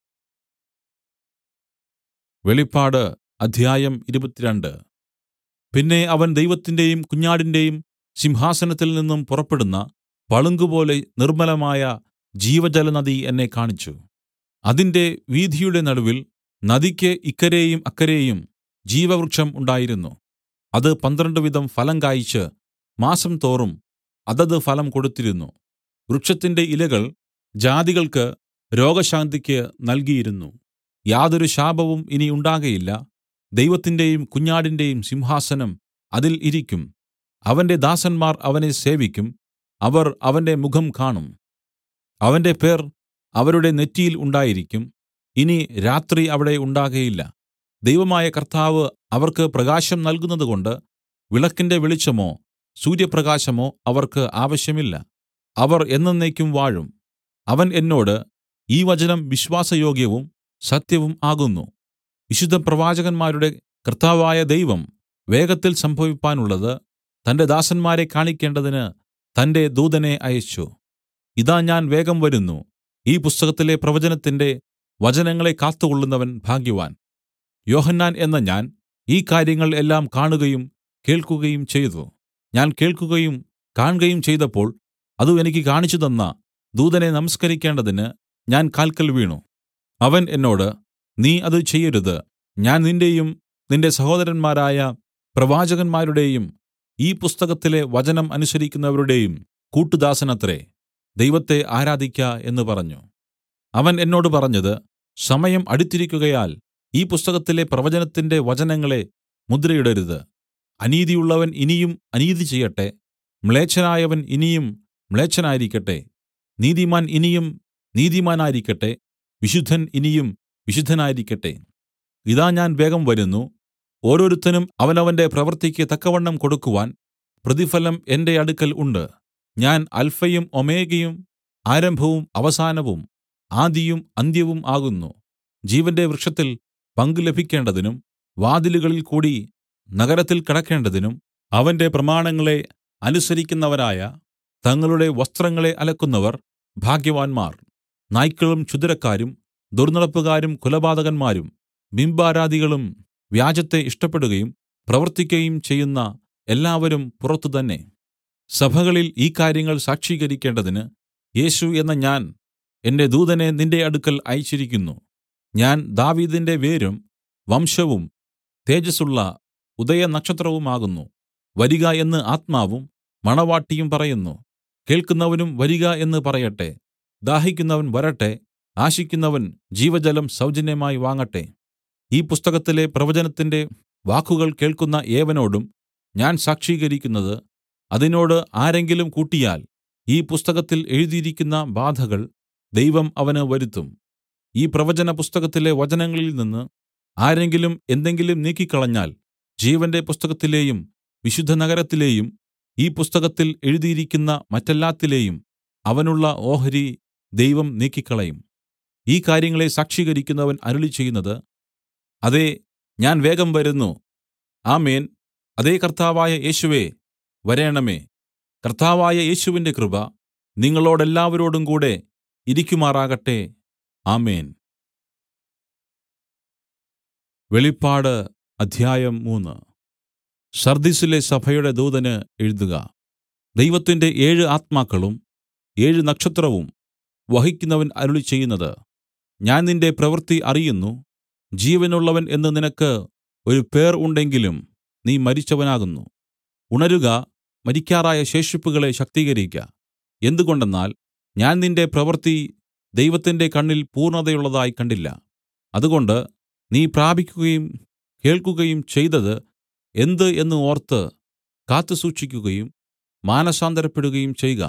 വെളിപ്പാട് അധ്യായം ഇരുപത്തിരണ്ട് പിന്നെ അവൻ ദൈവത്തിന്റെയും കുഞ്ഞാടിന്റെയും സിംഹാസനത്തിൽ നിന്നും പുറപ്പെടുന്ന പളുങ്കുപോലെ നിർമ്മലമായ ജീവജലനദി എന്നെ കാണിച്ചു അതിന്റെ വീഥിയുടെ നടുവിൽ നദിക്ക് ഇക്കരെയും അക്കരെയും ജീവവൃക്ഷം ഉണ്ടായിരുന്നു അത് പന്ത്രണ്ട് വിധം ഫലം കായിച്ച് മാസം തോറും അതത് ഫലം കൊടുത്തിരുന്നു വൃക്ഷത്തിന്റെ ഇലകൾ ജാതികൾക്ക് രോഗശാന്തിക്ക് നൽകിയിരുന്നു യാതൊരു ശാപവും ഇനി ഉണ്ടാകയില്ല ദൈവത്തിന്റെയും കുഞ്ഞാടിന്റെയും സിംഹാസനം അതിൽ ഇരിക്കും അവന്റെ ദാസന്മാർ അവനെ സേവിക്കും അവർ അവന്റെ മുഖം കാണും അവന്റെ പേർ അവരുടെ നെറ്റിയിൽ ഉണ്ടായിരിക്കും ഇനി രാത്രി അവിടെ ഉണ്ടാകയില്ല ദൈവമായ കർത്താവ് അവർക്ക് പ്രകാശം നൽകുന്നതുകൊണ്ട് വിളക്കിന്റെ വെളിച്ചമോ സൂര്യപ്രകാശമോ അവർക്ക് ആവശ്യമില്ല അവർ എന്നെന്നേക്കും വാഴും അവൻ എന്നോട് ഈ വചനം വിശ്വാസയോഗ്യവും സത്യവും ആകുന്നു വിശുദ്ധ പ്രവാചകന്മാരുടെ കർത്താവായ ദൈവം വേഗത്തിൽ സംഭവിപ്പാനുള്ളത് തന്റെ ദാസന്മാരെ കാണിക്കേണ്ടതിന് തന്റെ ദൂതനെ അയച്ചു ഇതാ ഞാൻ വേഗം വരുന്നു ഈ പുസ്തകത്തിലെ പ്രവചനത്തിന്റെ വചനങ്ങളെ കാത്തുകൊള്ളുന്നവൻ ഭാഗ്യവാൻ യോഹന്നാൻ എന്ന ഞാൻ ഈ കാര്യങ്ങൾ എല്ലാം കാണുകയും കേൾക്കുകയും ചെയ്തു ഞാൻ കേൾക്കുകയും കാൺകയും ചെയ്തപ്പോൾ അത് എനിക്ക് കാണിച്ചുതന്ന ദൂതനെ നമസ്കരിക്കേണ്ടതിന് ഞാൻ കാൽക്കൽ വീണു അവൻ എന്നോട് നീ അത് ചെയ്യരുത് ഞാൻ നിന്റെയും നിന്റെ സഹോദരന്മാരായ പ്രവാചകന്മാരുടെയും ഈ പുസ്തകത്തിലെ വചനം അനുസരിക്കുന്നവരുടെയും കൂട്ടുദാസനത്രേ ദൈവത്തെ ആരാധിക്ക എന്ന് പറഞ്ഞു അവൻ എന്നോട് പറഞ്ഞത് സമയം അടുത്തിരിക്കുകയാൽ ഈ പുസ്തകത്തിലെ പ്രവചനത്തിന്റെ വചനങ്ങളെ മുദ്രയിടരുത് അനീതിയുള്ളവൻ ഇനിയും അനീതി ചെയ്യട്ടെ മ്ലേച്ഛനായവൻ ഇനിയും മ്ലേച്ഛനായിരിക്കട്ടെ നീതിമാൻ ഇനിയും നീതിമാനായിരിക്കട്ടെ വിശുദ്ധൻ ഇനിയും വിശുദ്ധനായിരിക്കട്ടെ ഇതാ ഞാൻ വേഗം വരുന്നു ഓരോരുത്തനും അവനവന്റെ പ്രവൃത്തിക്ക് തക്കവണ്ണം കൊടുക്കുവാൻ പ്രതിഫലം എന്റെ അടുക്കൽ ഉണ്ട് ഞാൻ അൽഫയും ഒമേഗയും ആരംഭവും അവസാനവും ആദിയും അന്ത്യവും ആകുന്നു ജീവന്റെ വൃക്ഷത്തിൽ പങ്കു ലഭിക്കേണ്ടതിനും വാതിലുകളിൽ കൂടി നഗരത്തിൽ കടക്കേണ്ടതിനും അവന്റെ പ്രമാണങ്ങളെ അനുസരിക്കുന്നവരായ തങ്ങളുടെ വസ്ത്രങ്ങളെ അലക്കുന്നവർ ഭാഗ്യവാന്മാർ നായ്ക്കളും ക്ഷുദ്രക്കാരും ദുർനടപ്പുകാരും കൊലപാതകന്മാരും ബിംബാരാധികളും വ്യാജത്തെ ഇഷ്ടപ്പെടുകയും പ്രവർത്തിക്കയും ചെയ്യുന്ന എല്ലാവരും പുറത്തു തന്നെ സഭകളിൽ ഈ കാര്യങ്ങൾ സാക്ഷീകരിക്കേണ്ടതിന് യേശു എന്ന ഞാൻ എന്റെ ദൂതനെ നിന്റെ അടുക്കൽ അയച്ചിരിക്കുന്നു ഞാൻ ദാവീദിന്റെ വേരും വംശവും തേജസ്സുള്ള ഉദയനക്ഷത്രവുമാകുന്നു വരിക എന്ന് ആത്മാവും മണവാട്ടിയും പറയുന്നു കേൾക്കുന്നവനും വരിക എന്ന് പറയട്ടെ ദാഹിക്കുന്നവൻ വരട്ടെ ആശിക്കുന്നവൻ ജീവജലം സൗജന്യമായി വാങ്ങട്ടെ ഈ പുസ്തകത്തിലെ പ്രവചനത്തിന്റെ വാക്കുകൾ കേൾക്കുന്ന ഏവനോടും ഞാൻ സാക്ഷീകരിക്കുന്നത് അതിനോട് ആരെങ്കിലും കൂട്ടിയാൽ ഈ പുസ്തകത്തിൽ എഴുതിയിരിക്കുന്ന ബാധകൾ ദൈവം അവന് വരുത്തും ഈ പ്രവചന പുസ്തകത്തിലെ വചനങ്ങളിൽ നിന്ന് ആരെങ്കിലും എന്തെങ്കിലും നീക്കിക്കളഞ്ഞാൽ ജീവന്റെ പുസ്തകത്തിലെയും വിശുദ്ധ നഗരത്തിലെയും ഈ പുസ്തകത്തിൽ എഴുതിയിരിക്കുന്ന മറ്റെല്ലാത്തിലെയും അവനുള്ള ഓഹരി ദൈവം നീക്കിക്കളയും ഈ കാര്യങ്ങളെ സാക്ഷീകരിക്കുന്നവൻ അരുളിച്ചെയ്യുന്നത് അതേ ഞാൻ വേഗം വരുന്നു ആമേൻ അതേ കർത്താവായ യേശുവേ വരേണമേ കർത്താവായ യേശുവിന്റെ കൃപ നിങ്ങളോടെല്ലാവരോടും കൂടെ ഇരിക്കുമാറാകട്ടെ ആമേൻ വെളിപ്പാട് അധ്യായം മൂന്ന് സർദീസിലെ സഭയുടെ ദൂതന് എഴുതുക ദൈവത്തിന്റെ ഏഴ് ആത്മാക്കളും ഏഴ് നക്ഷത്രവും വഹിക്കുന്നവൻ അരുളിച്ചെയ്യുന്നത് ഞാൻ നിന്റെ പ്രവൃത്തി അറിയുന്നു ജീവനുള്ളവൻ എന്ന് നിനക്ക് ഒരു പേർ ഉണ്ടെങ്കിലും നീ മരിച്ചവനാകുന്നു ഉണരുക മരിക്കാറായ ശേഷിപ്പുകളെ ശക്തീകരിക്ക എന്തുകൊണ്ടെന്നാൽ ഞാൻ നിന്റെ പ്രവൃത്തി ദൈവത്തിന്റെ കണ്ണിൽ പൂർണ്ണതയുള്ളതായി കണ്ടില്ല അതുകൊണ്ട് നീ പ്രാപിക്കുകയും കേൾക്കുകയും ചെയ്തത് എന്ത് എന്ന് ഓർത്ത് കാത്തുസൂക്ഷിക്കുകയും മാനസാന്തരപ്പെടുകയും ചെയ്ക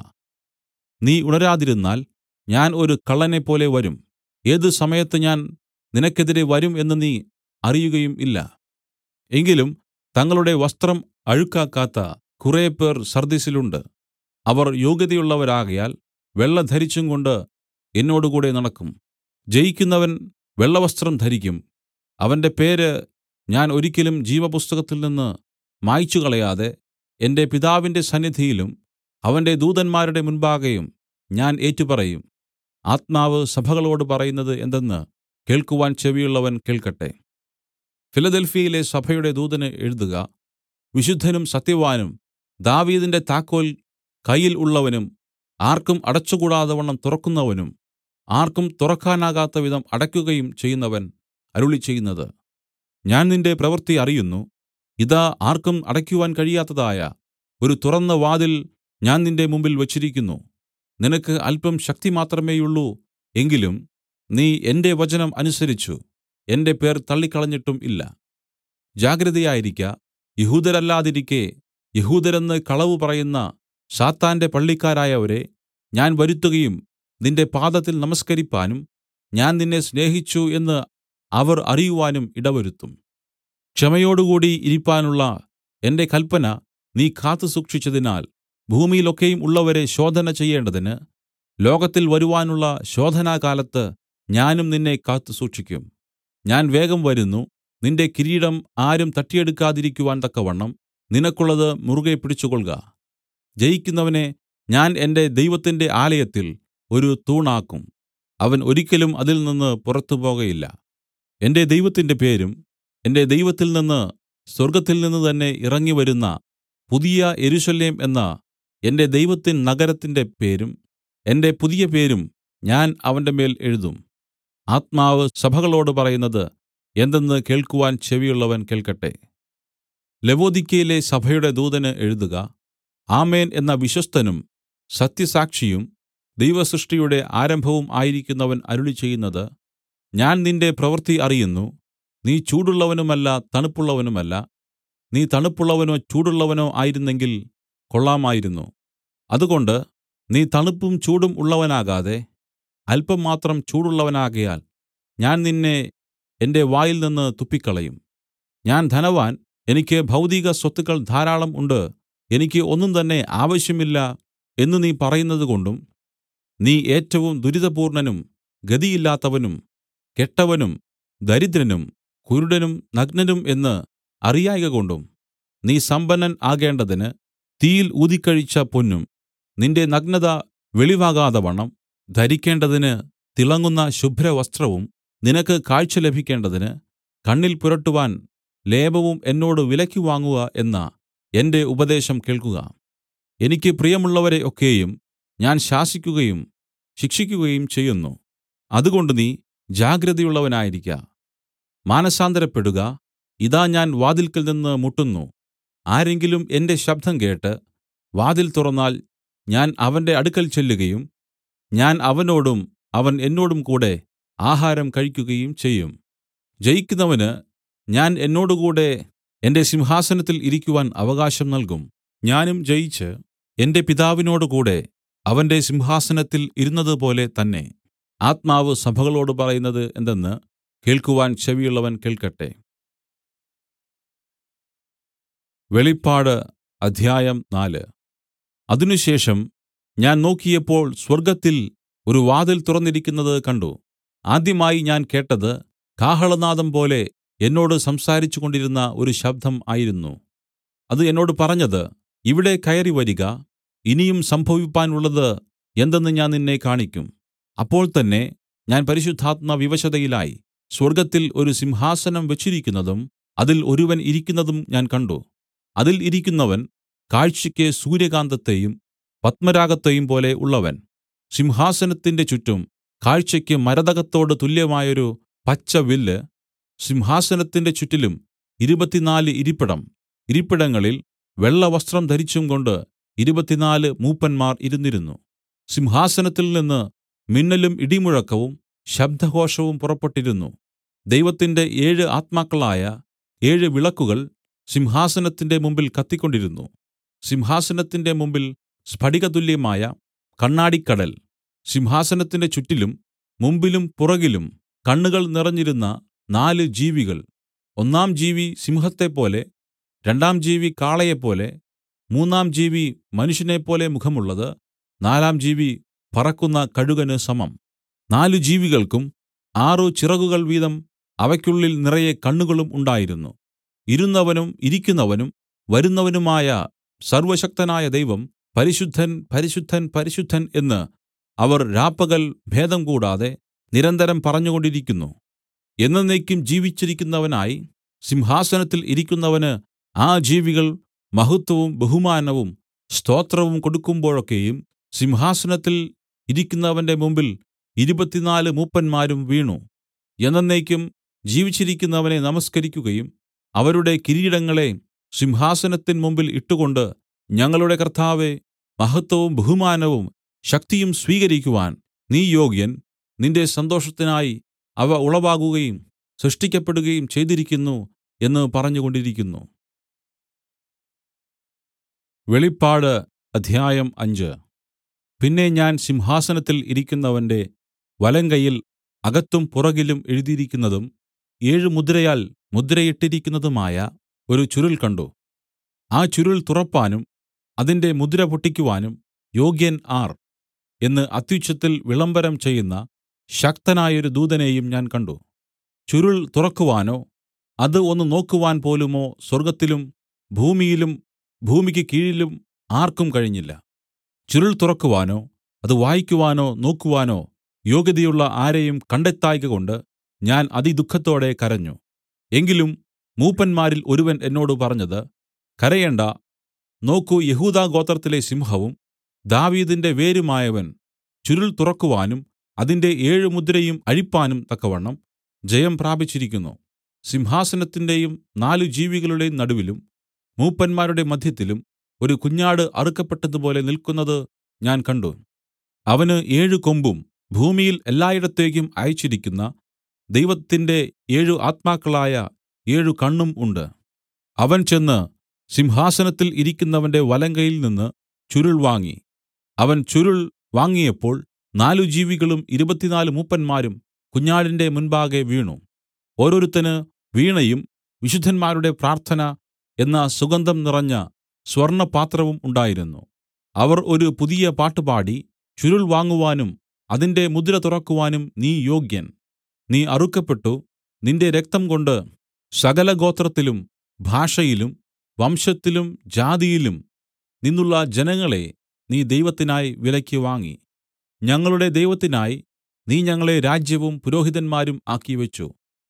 നീ ഉണരാതിരുന്നാൽ ഞാൻ ഒരു കള്ളനെപ്പോലെ വരും ഏത് സമയത്ത് ഞാൻ നിനക്കെതിരെ വരും എന്ന് നീ അറിയുകയും ഇല്ല എങ്കിലും തങ്ങളുടെ വസ്ത്രം അഴുക്കാക്കാത്ത കുറെ പേർ സർദീസിലുണ്ട് അവർ യോഗ്യതയുള്ളവരാകയാൽ വെള്ള ധരിച്ചുംകൊണ്ട് എന്നോടുകൂടെ നടക്കും ജയിക്കുന്നവൻ വെള്ളവസ്ത്രം ധരിക്കും അവന്റെ പേര് ഞാൻ ഒരിക്കലും ജീവപുസ്തകത്തിൽ നിന്ന് മായ്ച്ചുകളയാതെ എന്റെ പിതാവിന്റെ സന്നിധിയിലും അവന്റെ ദൂതന്മാരുടെ മുൻപാകെയും ഞാൻ ഏറ്റുപറയും ആത്മാവ് സഭകളോട് പറയുന്നത് എന്തെന്ന് കേൾക്കുവാൻ ചെവിയുള്ളവൻ കേൾക്കട്ടെ ഫിലദെൽഫിയയിലെ സഭയുടെ ദൂതന് എഴുതുക വിശുദ്ധനും സത്യവാനും ദാവീദിന്റെ താക്കോൽ കയ്യിൽ ഉള്ളവനും ആർക്കും അടച്ചുകൂടാതവണ്ണം തുറക്കുന്നവനും ആർക്കും തുറക്കാനാകാത്ത വിധം അടയ്ക്കുകയും ചെയ്യുന്നവൻ അരുളിച്ചെയ്യുന്നത് ഞാൻ നിന്റെ പ്രവൃത്തി അറിയുന്നു ഇതാ ആർക്കും അടയ്ക്കുവാൻ കഴിയാത്തതായ ഒരു തുറന്ന വാതിൽ ഞാൻ നിന്റെ മുമ്പിൽ വച്ചിരിക്കുന്നു നിനക്ക് അല്പം ശക്തി മാത്രമേയുള്ളൂ എങ്കിലും നീ എന്റെ വചനം അനുസരിച്ചു എന്റെ പേർ തള്ളിക്കളഞ്ഞിട്ടും ഇല്ല ജാഗ്രതയായിരിക്ക യഹൂദരല്ലാതിരിക്കെ യഹൂദരെന്ന് കളവ് പറയുന്ന സാത്താന്റെ പള്ളിക്കാരായവരെ ഞാൻ വരുത്തുകയും നിന്റെ പാദത്തിൽ നമസ്കരിപ്പാനും ഞാൻ നിന്നെ സ്നേഹിച്ചു എന്ന് അവർ അറിയുവാനും ഇടവരുത്തും ക്ഷമയോടുകൂടി ഇരിപ്പാനുള്ള എന്റെ കല്പന നീ കാത്തുസൂക്ഷിച്ചതിനാൽ ഭൂമിയിലൊക്കെയും ഉള്ളവരെ ശോധന ചെയ്യേണ്ടതിന് ലോകത്തിൽ വരുവാനുള്ള ശോധനാകാലത്ത് ഞാനും നിന്നെ കാത്തുസൂക്ഷിക്കും ഞാൻ വേഗം വരുന്നു നിന്റെ കിരീടം ആരും തട്ടിയെടുക്കാതിരിക്കുവാൻ തക്കവണ്ണം നിനക്കുള്ളത് മുറുകെ പിടിച്ചുകൊൾക ജയിക്കുന്നവനെ ഞാൻ എന്റെ ദൈവത്തിന്റെ ആലയത്തിൽ ഒരു തൂണാക്കും അവൻ ഒരിക്കലും അതിൽ നിന്ന് പുറത്തു പോകയില്ല എന്റെ ദൈവത്തിന്റെ പേരും എന്റെ ദൈവത്തിൽ നിന്ന് സ്വർഗ്ഗത്തിൽ നിന്ന് തന്നെ ഇറങ്ങിവരുന്ന പുതിയ യെരൂശലേം എന്ന എന്റെ ദൈവത്തിൻ നഗരത്തിന്റെ പേരും എന്റെ പുതിയ പേരും ഞാൻ അവന്റെ മേൽ എഴുതും ആത്മാവ് സഭകളോട് പറയുന്നത് എന്തെന്ന് കേൾക്കുവാൻ ചെവിയുള്ളവൻ കേൾക്കട്ടെ ലവോദിക്യയിലെ സഭയുടെ ദൂതന് എഴുതുക ആമേൻ എന്ന വിശ്വസ്തനും സത്യസാക്ഷിയും ദൈവസൃഷ്ടിയുടെ ആരംഭവും ആയിരിക്കുന്നവൻ അരുളിച്ചെയ്യുന്നത് ഞാൻ നിന്റെ പ്രവൃത്തി അറിയുന്നു നീ ചൂടുള്ളവനുമല്ല തണുപ്പുള്ളവനുമല്ല നീ തണുപ്പുള്ളവനോ ചൂടുള്ളവനോ ആയിരുന്നെങ്കിൽ കൊള്ളാമായിരുന്നു അതുകൊണ്ട് നീ തണുപ്പും ചൂടും ഉള്ളവനാകാതെ അല്പം മാത്രം ചൂടുള്ളവനാകയാൽ ഞാൻ നിന്നെ എന്റെ വായിൽ നിന്ന് തുപ്പിക്കളയും ഞാൻ ധനവാൻ എനിക്ക് ഭൗതിക സ്വത്തുക്കൾ ധാരാളം ഉണ്ട് എനിക്ക് ഒന്നും തന്നെ ആവശ്യമില്ല എന്ന് നീ പറയുന്നതുകൊണ്ടും നീ ഏറ്റവും ദുരിതപൂർണ്ണനും ഗതിയില്ലാത്തവനും കെട്ടവനും ദരിദ്രനും കുരുടനും നഗ്നനും എന്ന് അറിയായ്കകൊണ്ടും നീ സമ്പന്നൻ ആകേണ്ടതിന് തീയിൽ ഊതിക്കഴിച്ച പൊന്നും നിന്റെ നഗ്നത വെളിവാകാതവണ്ണം ധരിക്കേണ്ടതിന് തിളങ്ങുന്ന ശുഭ്രവസ്ത്രവും നിനക്ക് കാഴ്ച ലഭിക്കേണ്ടതിന് കണ്ണിൽ പുരട്ടുവാൻ ലേപവും എന്നോട് വിലയ്ക്ക് വാങ്ങുക എന്ന എന്റെ ഉപദേശം കേൾക്കുക എനിക്ക് പ്രിയമുള്ളവരെ ഒക്കെയും ഞാൻ ശാസിക്കുകയും ശിക്ഷിക്കുകയും ചെയ്യുന്നു അതുകൊണ്ട് നീ ജാഗ്രതയുള്ളവനായിരിക്ക മാനസാന്തരപ്പെടുക ഇതാ ഞാൻ വാതിൽക്കൽ നിന്ന് മുട്ടുന്നു ആരെങ്കിലും എന്റെ ശബ്ദം കേട്ട് വാതിൽ തുറന്നാൽ ഞാൻ അവന്റെ അടുക്കൽ ചെല്ലുകയും ഞാൻ അവനോടും അവൻ എന്നോടും കൂടെ ആഹാരം കഴിക്കുകയും ചെയ്യും ജയിക്കുന്നവന് ഞാൻ എന്നോടുകൂടെ എന്റെ സിംഹാസനത്തിൽ ഇരിക്കുവാൻ അവകാശം നൽകും ഞാനും ജയിച്ച് എന്റെ പിതാവിനോടുകൂടെ അവന്റെ സിംഹാസനത്തിൽ ഇരുന്നതുപോലെ തന്നെ ആത്മാവ് സഭകളോട് പറയുന്നത് എന്തെന്ന് കേൾക്കുവാൻ ചെവിയുള്ളവൻ കേൾക്കട്ടെ വെളിപ്പാട് അധ്യായം നാല് അതിനുശേഷം ഞാൻ നോക്കിയപ്പോൾ സ്വർഗ്ഗത്തിൽ ഒരു വാതിൽ തുറന്നിരിക്കുന്നത് കണ്ട് ആദ്യമായി ഞാൻ കേട്ടത് കാഹളനാദം പോലെ എന്നോട് സംസാരിച്ചു കൊണ്ടിരുന്ന ഒരു ശബ്ദം ആയിരുന്നു അത് എന്നോട് പറഞ്ഞത് ഇവിടെ കയറി വരിക ഇനിയും സംഭവിപ്പാനുള്ളത് എന്തെന്ന് ഞാൻ നിന്നെ കാണിക്കും അപ്പോൾ തന്നെ ഞാൻ പരിശുദ്ധാത്മ വിവശതയിലായി സ്വർഗ്ഗത്തിൽ ഒരു സിംഹാസനം വെച്ചിരിക്കുന്നതും അതിൽ ഒരുവൻ ഇരിക്കുന്നതും ഞാൻ കണ്ട് അതിൽ ഇരിക്കുന്നവൻ കാഴ്ചയ്ക്ക് സൂര്യകാന്തത്തെയും പത്മരാഗത്തെയും പോലെ ഉള്ളവൻ സിംഹാസനത്തിന്റെ ചുറ്റും കാഴ്ചയ്ക്ക് മരതകത്തോട് തുല്യമായൊരു പച്ചവില്ല് സിംഹാസനത്തിന്റെ ചുറ്റിലും ഇരുപത്തിനാല് ഇരിപ്പിടം ഇരിപ്പിടങ്ങളിൽ വെള്ളവസ്ത്രം ധരിച്ചുംകൊണ്ട് ഇരുപത്തിനാല് മൂപ്പന്മാർ ഇരുന്നിരുന്നു സിംഹാസനത്തിൽ നിന്ന് മിന്നലും ഇടിമുഴക്കവും ശബ്ദഘോഷവും പുറപ്പെട്ടിരുന്നു ദൈവത്തിന്റെ ഏഴ് ആത്മാക്കളായ ഏഴ് വിളക്കുകൾ സിംഹാസനത്തിന്റെ മുമ്പിൽ കത്തിക്കൊണ്ടിരുന്നു സിംഹാസനത്തിന്റെ മുമ്പിൽ സ്ഫടികതുല്യമായ കണ്ണാടിക്കടൽ സിംഹാസനത്തിന്റെ ചുറ്റിലും മുമ്പിലും പുറകിലും കണ്ണുകൾ നിറഞ്ഞിരുന്ന നാല് ജീവികൾ ഒന്നാം ജീവി സിംഹത്തെപ്പോലെ രണ്ടാം ജീവി കാളയെപ്പോലെ മൂന്നാം ജീവി മനുഷ്യനെപ്പോലെ മുഖമുള്ളത് നാലാം ജീവി പറക്കുന്ന കഴുകന് സമം നാല് ജീവികൾക്കും ആറ് ചിറകുകൾ വീതം അവയ്ക്കുള്ളിൽ നിറയെ കണ്ണുകളും ഉണ്ടായിരുന്നു ഇരുന്നവനും ഇരിക്കുന്നവനും വരുന്നവനുമായ സർവ്വശക്തനായ ദൈവം പരിശുദ്ധൻ പരിശുദ്ധൻ പരിശുദ്ധൻ എന്ന് അവർ രാപ്പകൽ ഭേദം കൂടാതെ നിരന്തരം പറഞ്ഞുകൊണ്ടിരിക്കുന്നു എന്നേക്കും ജീവിച്ചിരിക്കുന്നവനായി സിംഹാസനത്തിൽ ഇരിക്കുന്നവന് ആ ജീവികൾ മഹത്വവും ബഹുമാനവും സ്തോത്രവും കൊടുക്കുമ്പോഴൊക്കെയും സിംഹാസനത്തിൽ ഇരിക്കുന്നവന്റെ മുമ്പിൽ ഇരുപത്തിനാല് മൂപ്പന്മാരും വീണു എന്നേക്കും ജീവിച്ചിരിക്കുന്നവനെ നമസ്കരിക്കുകയും അവരുടെ കിരീടങ്ങളെ സിംഹാസനത്തിൻ മുമ്പിൽ ഇട്ടുകൊണ്ട് ഞങ്ങളുടെ കർത്താവേ മഹത്വവും ബഹുമാനവും ശക്തിയും സ്വീകരിക്കുവാൻ നീ യോഗ്യൻ നിന്റെ സന്തോഷത്തിനായി അവ ഉളവാകുകയും സൃഷ്ടിക്കപ്പെടുകയും ചെയ്തിരിക്കുന്നു എന്ന് പറഞ്ഞുകൊണ്ടിരിക്കുന്നു വെളിപ്പാട് അധ്യായം അഞ്ച് പിന്നെ ഞാൻ സിംഹാസനത്തിൽ ഇരിക്കുന്നവന്റെ വലങ്കയ്യിൽ അകത്തും പുറകിലും എഴുതിയിരിക്കുന്നതും ഏഴ് മുദ്രയാൽ മുദ്രയിട്ടിരിക്കുന്നതുമായ ഒരു ചുരുൾ കണ്ട് ആ ചുരുൾ തുറപ്പാനും അതിന്റെ മുദ്ര പൊട്ടിക്കുവാനും യോഗ്യൻ ആർ എന്ന് അത്യുച്ചത്തിൽ വിളംബരം ചെയ്യുന്ന ശക്തനായൊരു ദൂതനെയും ഞാൻ കണ്ട് ചുരുൾ തുറക്കുവാനോ അത് ഒന്ന് നോക്കുവാൻ പോലുമോ സ്വർഗ്ഗത്തിലും ഭൂമിയിലും ഭൂമിക്ക് കീഴിലും ആർക്കും കഴിഞ്ഞില്ല ചുരുൾ തുറക്കുവാനോ അത് വായിക്കുവാനോ നോക്കുവാനോ യോഗ്യതയുള്ള ആരെയും കണ്ടെത്തായ്കകൊണ്ട് ഞാൻ അതിദുഃഖത്തോടെ കരഞ്ഞു എങ്കിലും മൂപ്പന്മാരിൽ ഒരുവൻ എന്നോട് പറഞ്ഞത് കരയണ്ട നോക്കൂ യെഹൂദാ ഗോത്രത്തിലെ സിംഹവും ദാവീദിന്റെ വേരുമായവൻ ചുരുൾ തുറക്കുവാനും അതിന്റെ ഏഴ് മുദ്രയും അഴിപ്പാനും തക്കവണ്ണം ജയം പ്രാപിച്ചിരിക്കുന്നു സിംഹാസനത്തിന്റെയും നാല് ജീവികളുടെയും നടുവിലും മൂപ്പന്മാരുടെ മദ്ധ്യത്തിലും ഒരു കുഞ്ഞാട് അറുക്കപ്പെട്ടതുപോലെ നില്ക്കുന്നതു ഞാൻ കണ്ട് അവന് ഏഴ് കൊമ്പും ഭൂമിയിൽ എല്ലായിടത്തേക്കും അയച്ചിരിക്കുന്ന ദൈവത്തിന്റെ ഏഴ് ആത്മാക്കളായ ഏഴ് കണ്ണും ഉണ്ട് അവൻ ചെന്ന് സിംഹാസനത്തിൽ ഇരിക്കുന്നവന്റെ വലങ്കയിൽ നിന്ന് ചുരുൾ വാങ്ങി അവൻ ചുരുൾ വാങ്ങിയപ്പോൾ നാല് ജീവികളും ഇരുപത്തിനാല് മൂപ്പന്മാരും കുഞ്ഞാടിന്റെ മുൻപാകെ വീണു ഓരോരുത്തന് വീണയും വിശുദ്ധന്മാരുടെ പ്രാർത്ഥന എന്ന സുഗന്ധം നിറഞ്ഞ സ്വർണ്ണപാത്രവും ഉണ്ടായിരുന്നു അവർ ഒരു പുതിയ പാട്ട് പാടി ചുരുൾ വാങ്ങുവാനും അതിന്റെ മുദ്ര തുറക്കുവാനും നീ യോഗ്യൻ നീ അറുക്കപ്പെട്ടു നിന്റെ രക്തംകൊണ്ട് സകല ഗോത്രത്തിലും ഭാഷയിലും വംശത്തിലും ജാതിയിലും നിന്നുള്ള ജനങ്ങളെ നീ ദൈവത്തിനായി വിലയ്ക്ക് വാങ്ങി ഞങ്ങളുടെ ദൈവത്തിനായി നീ ഞങ്ങളെ രാജ്യവും പുരോഹിതന്മാരും ആക്കിവെച്ചു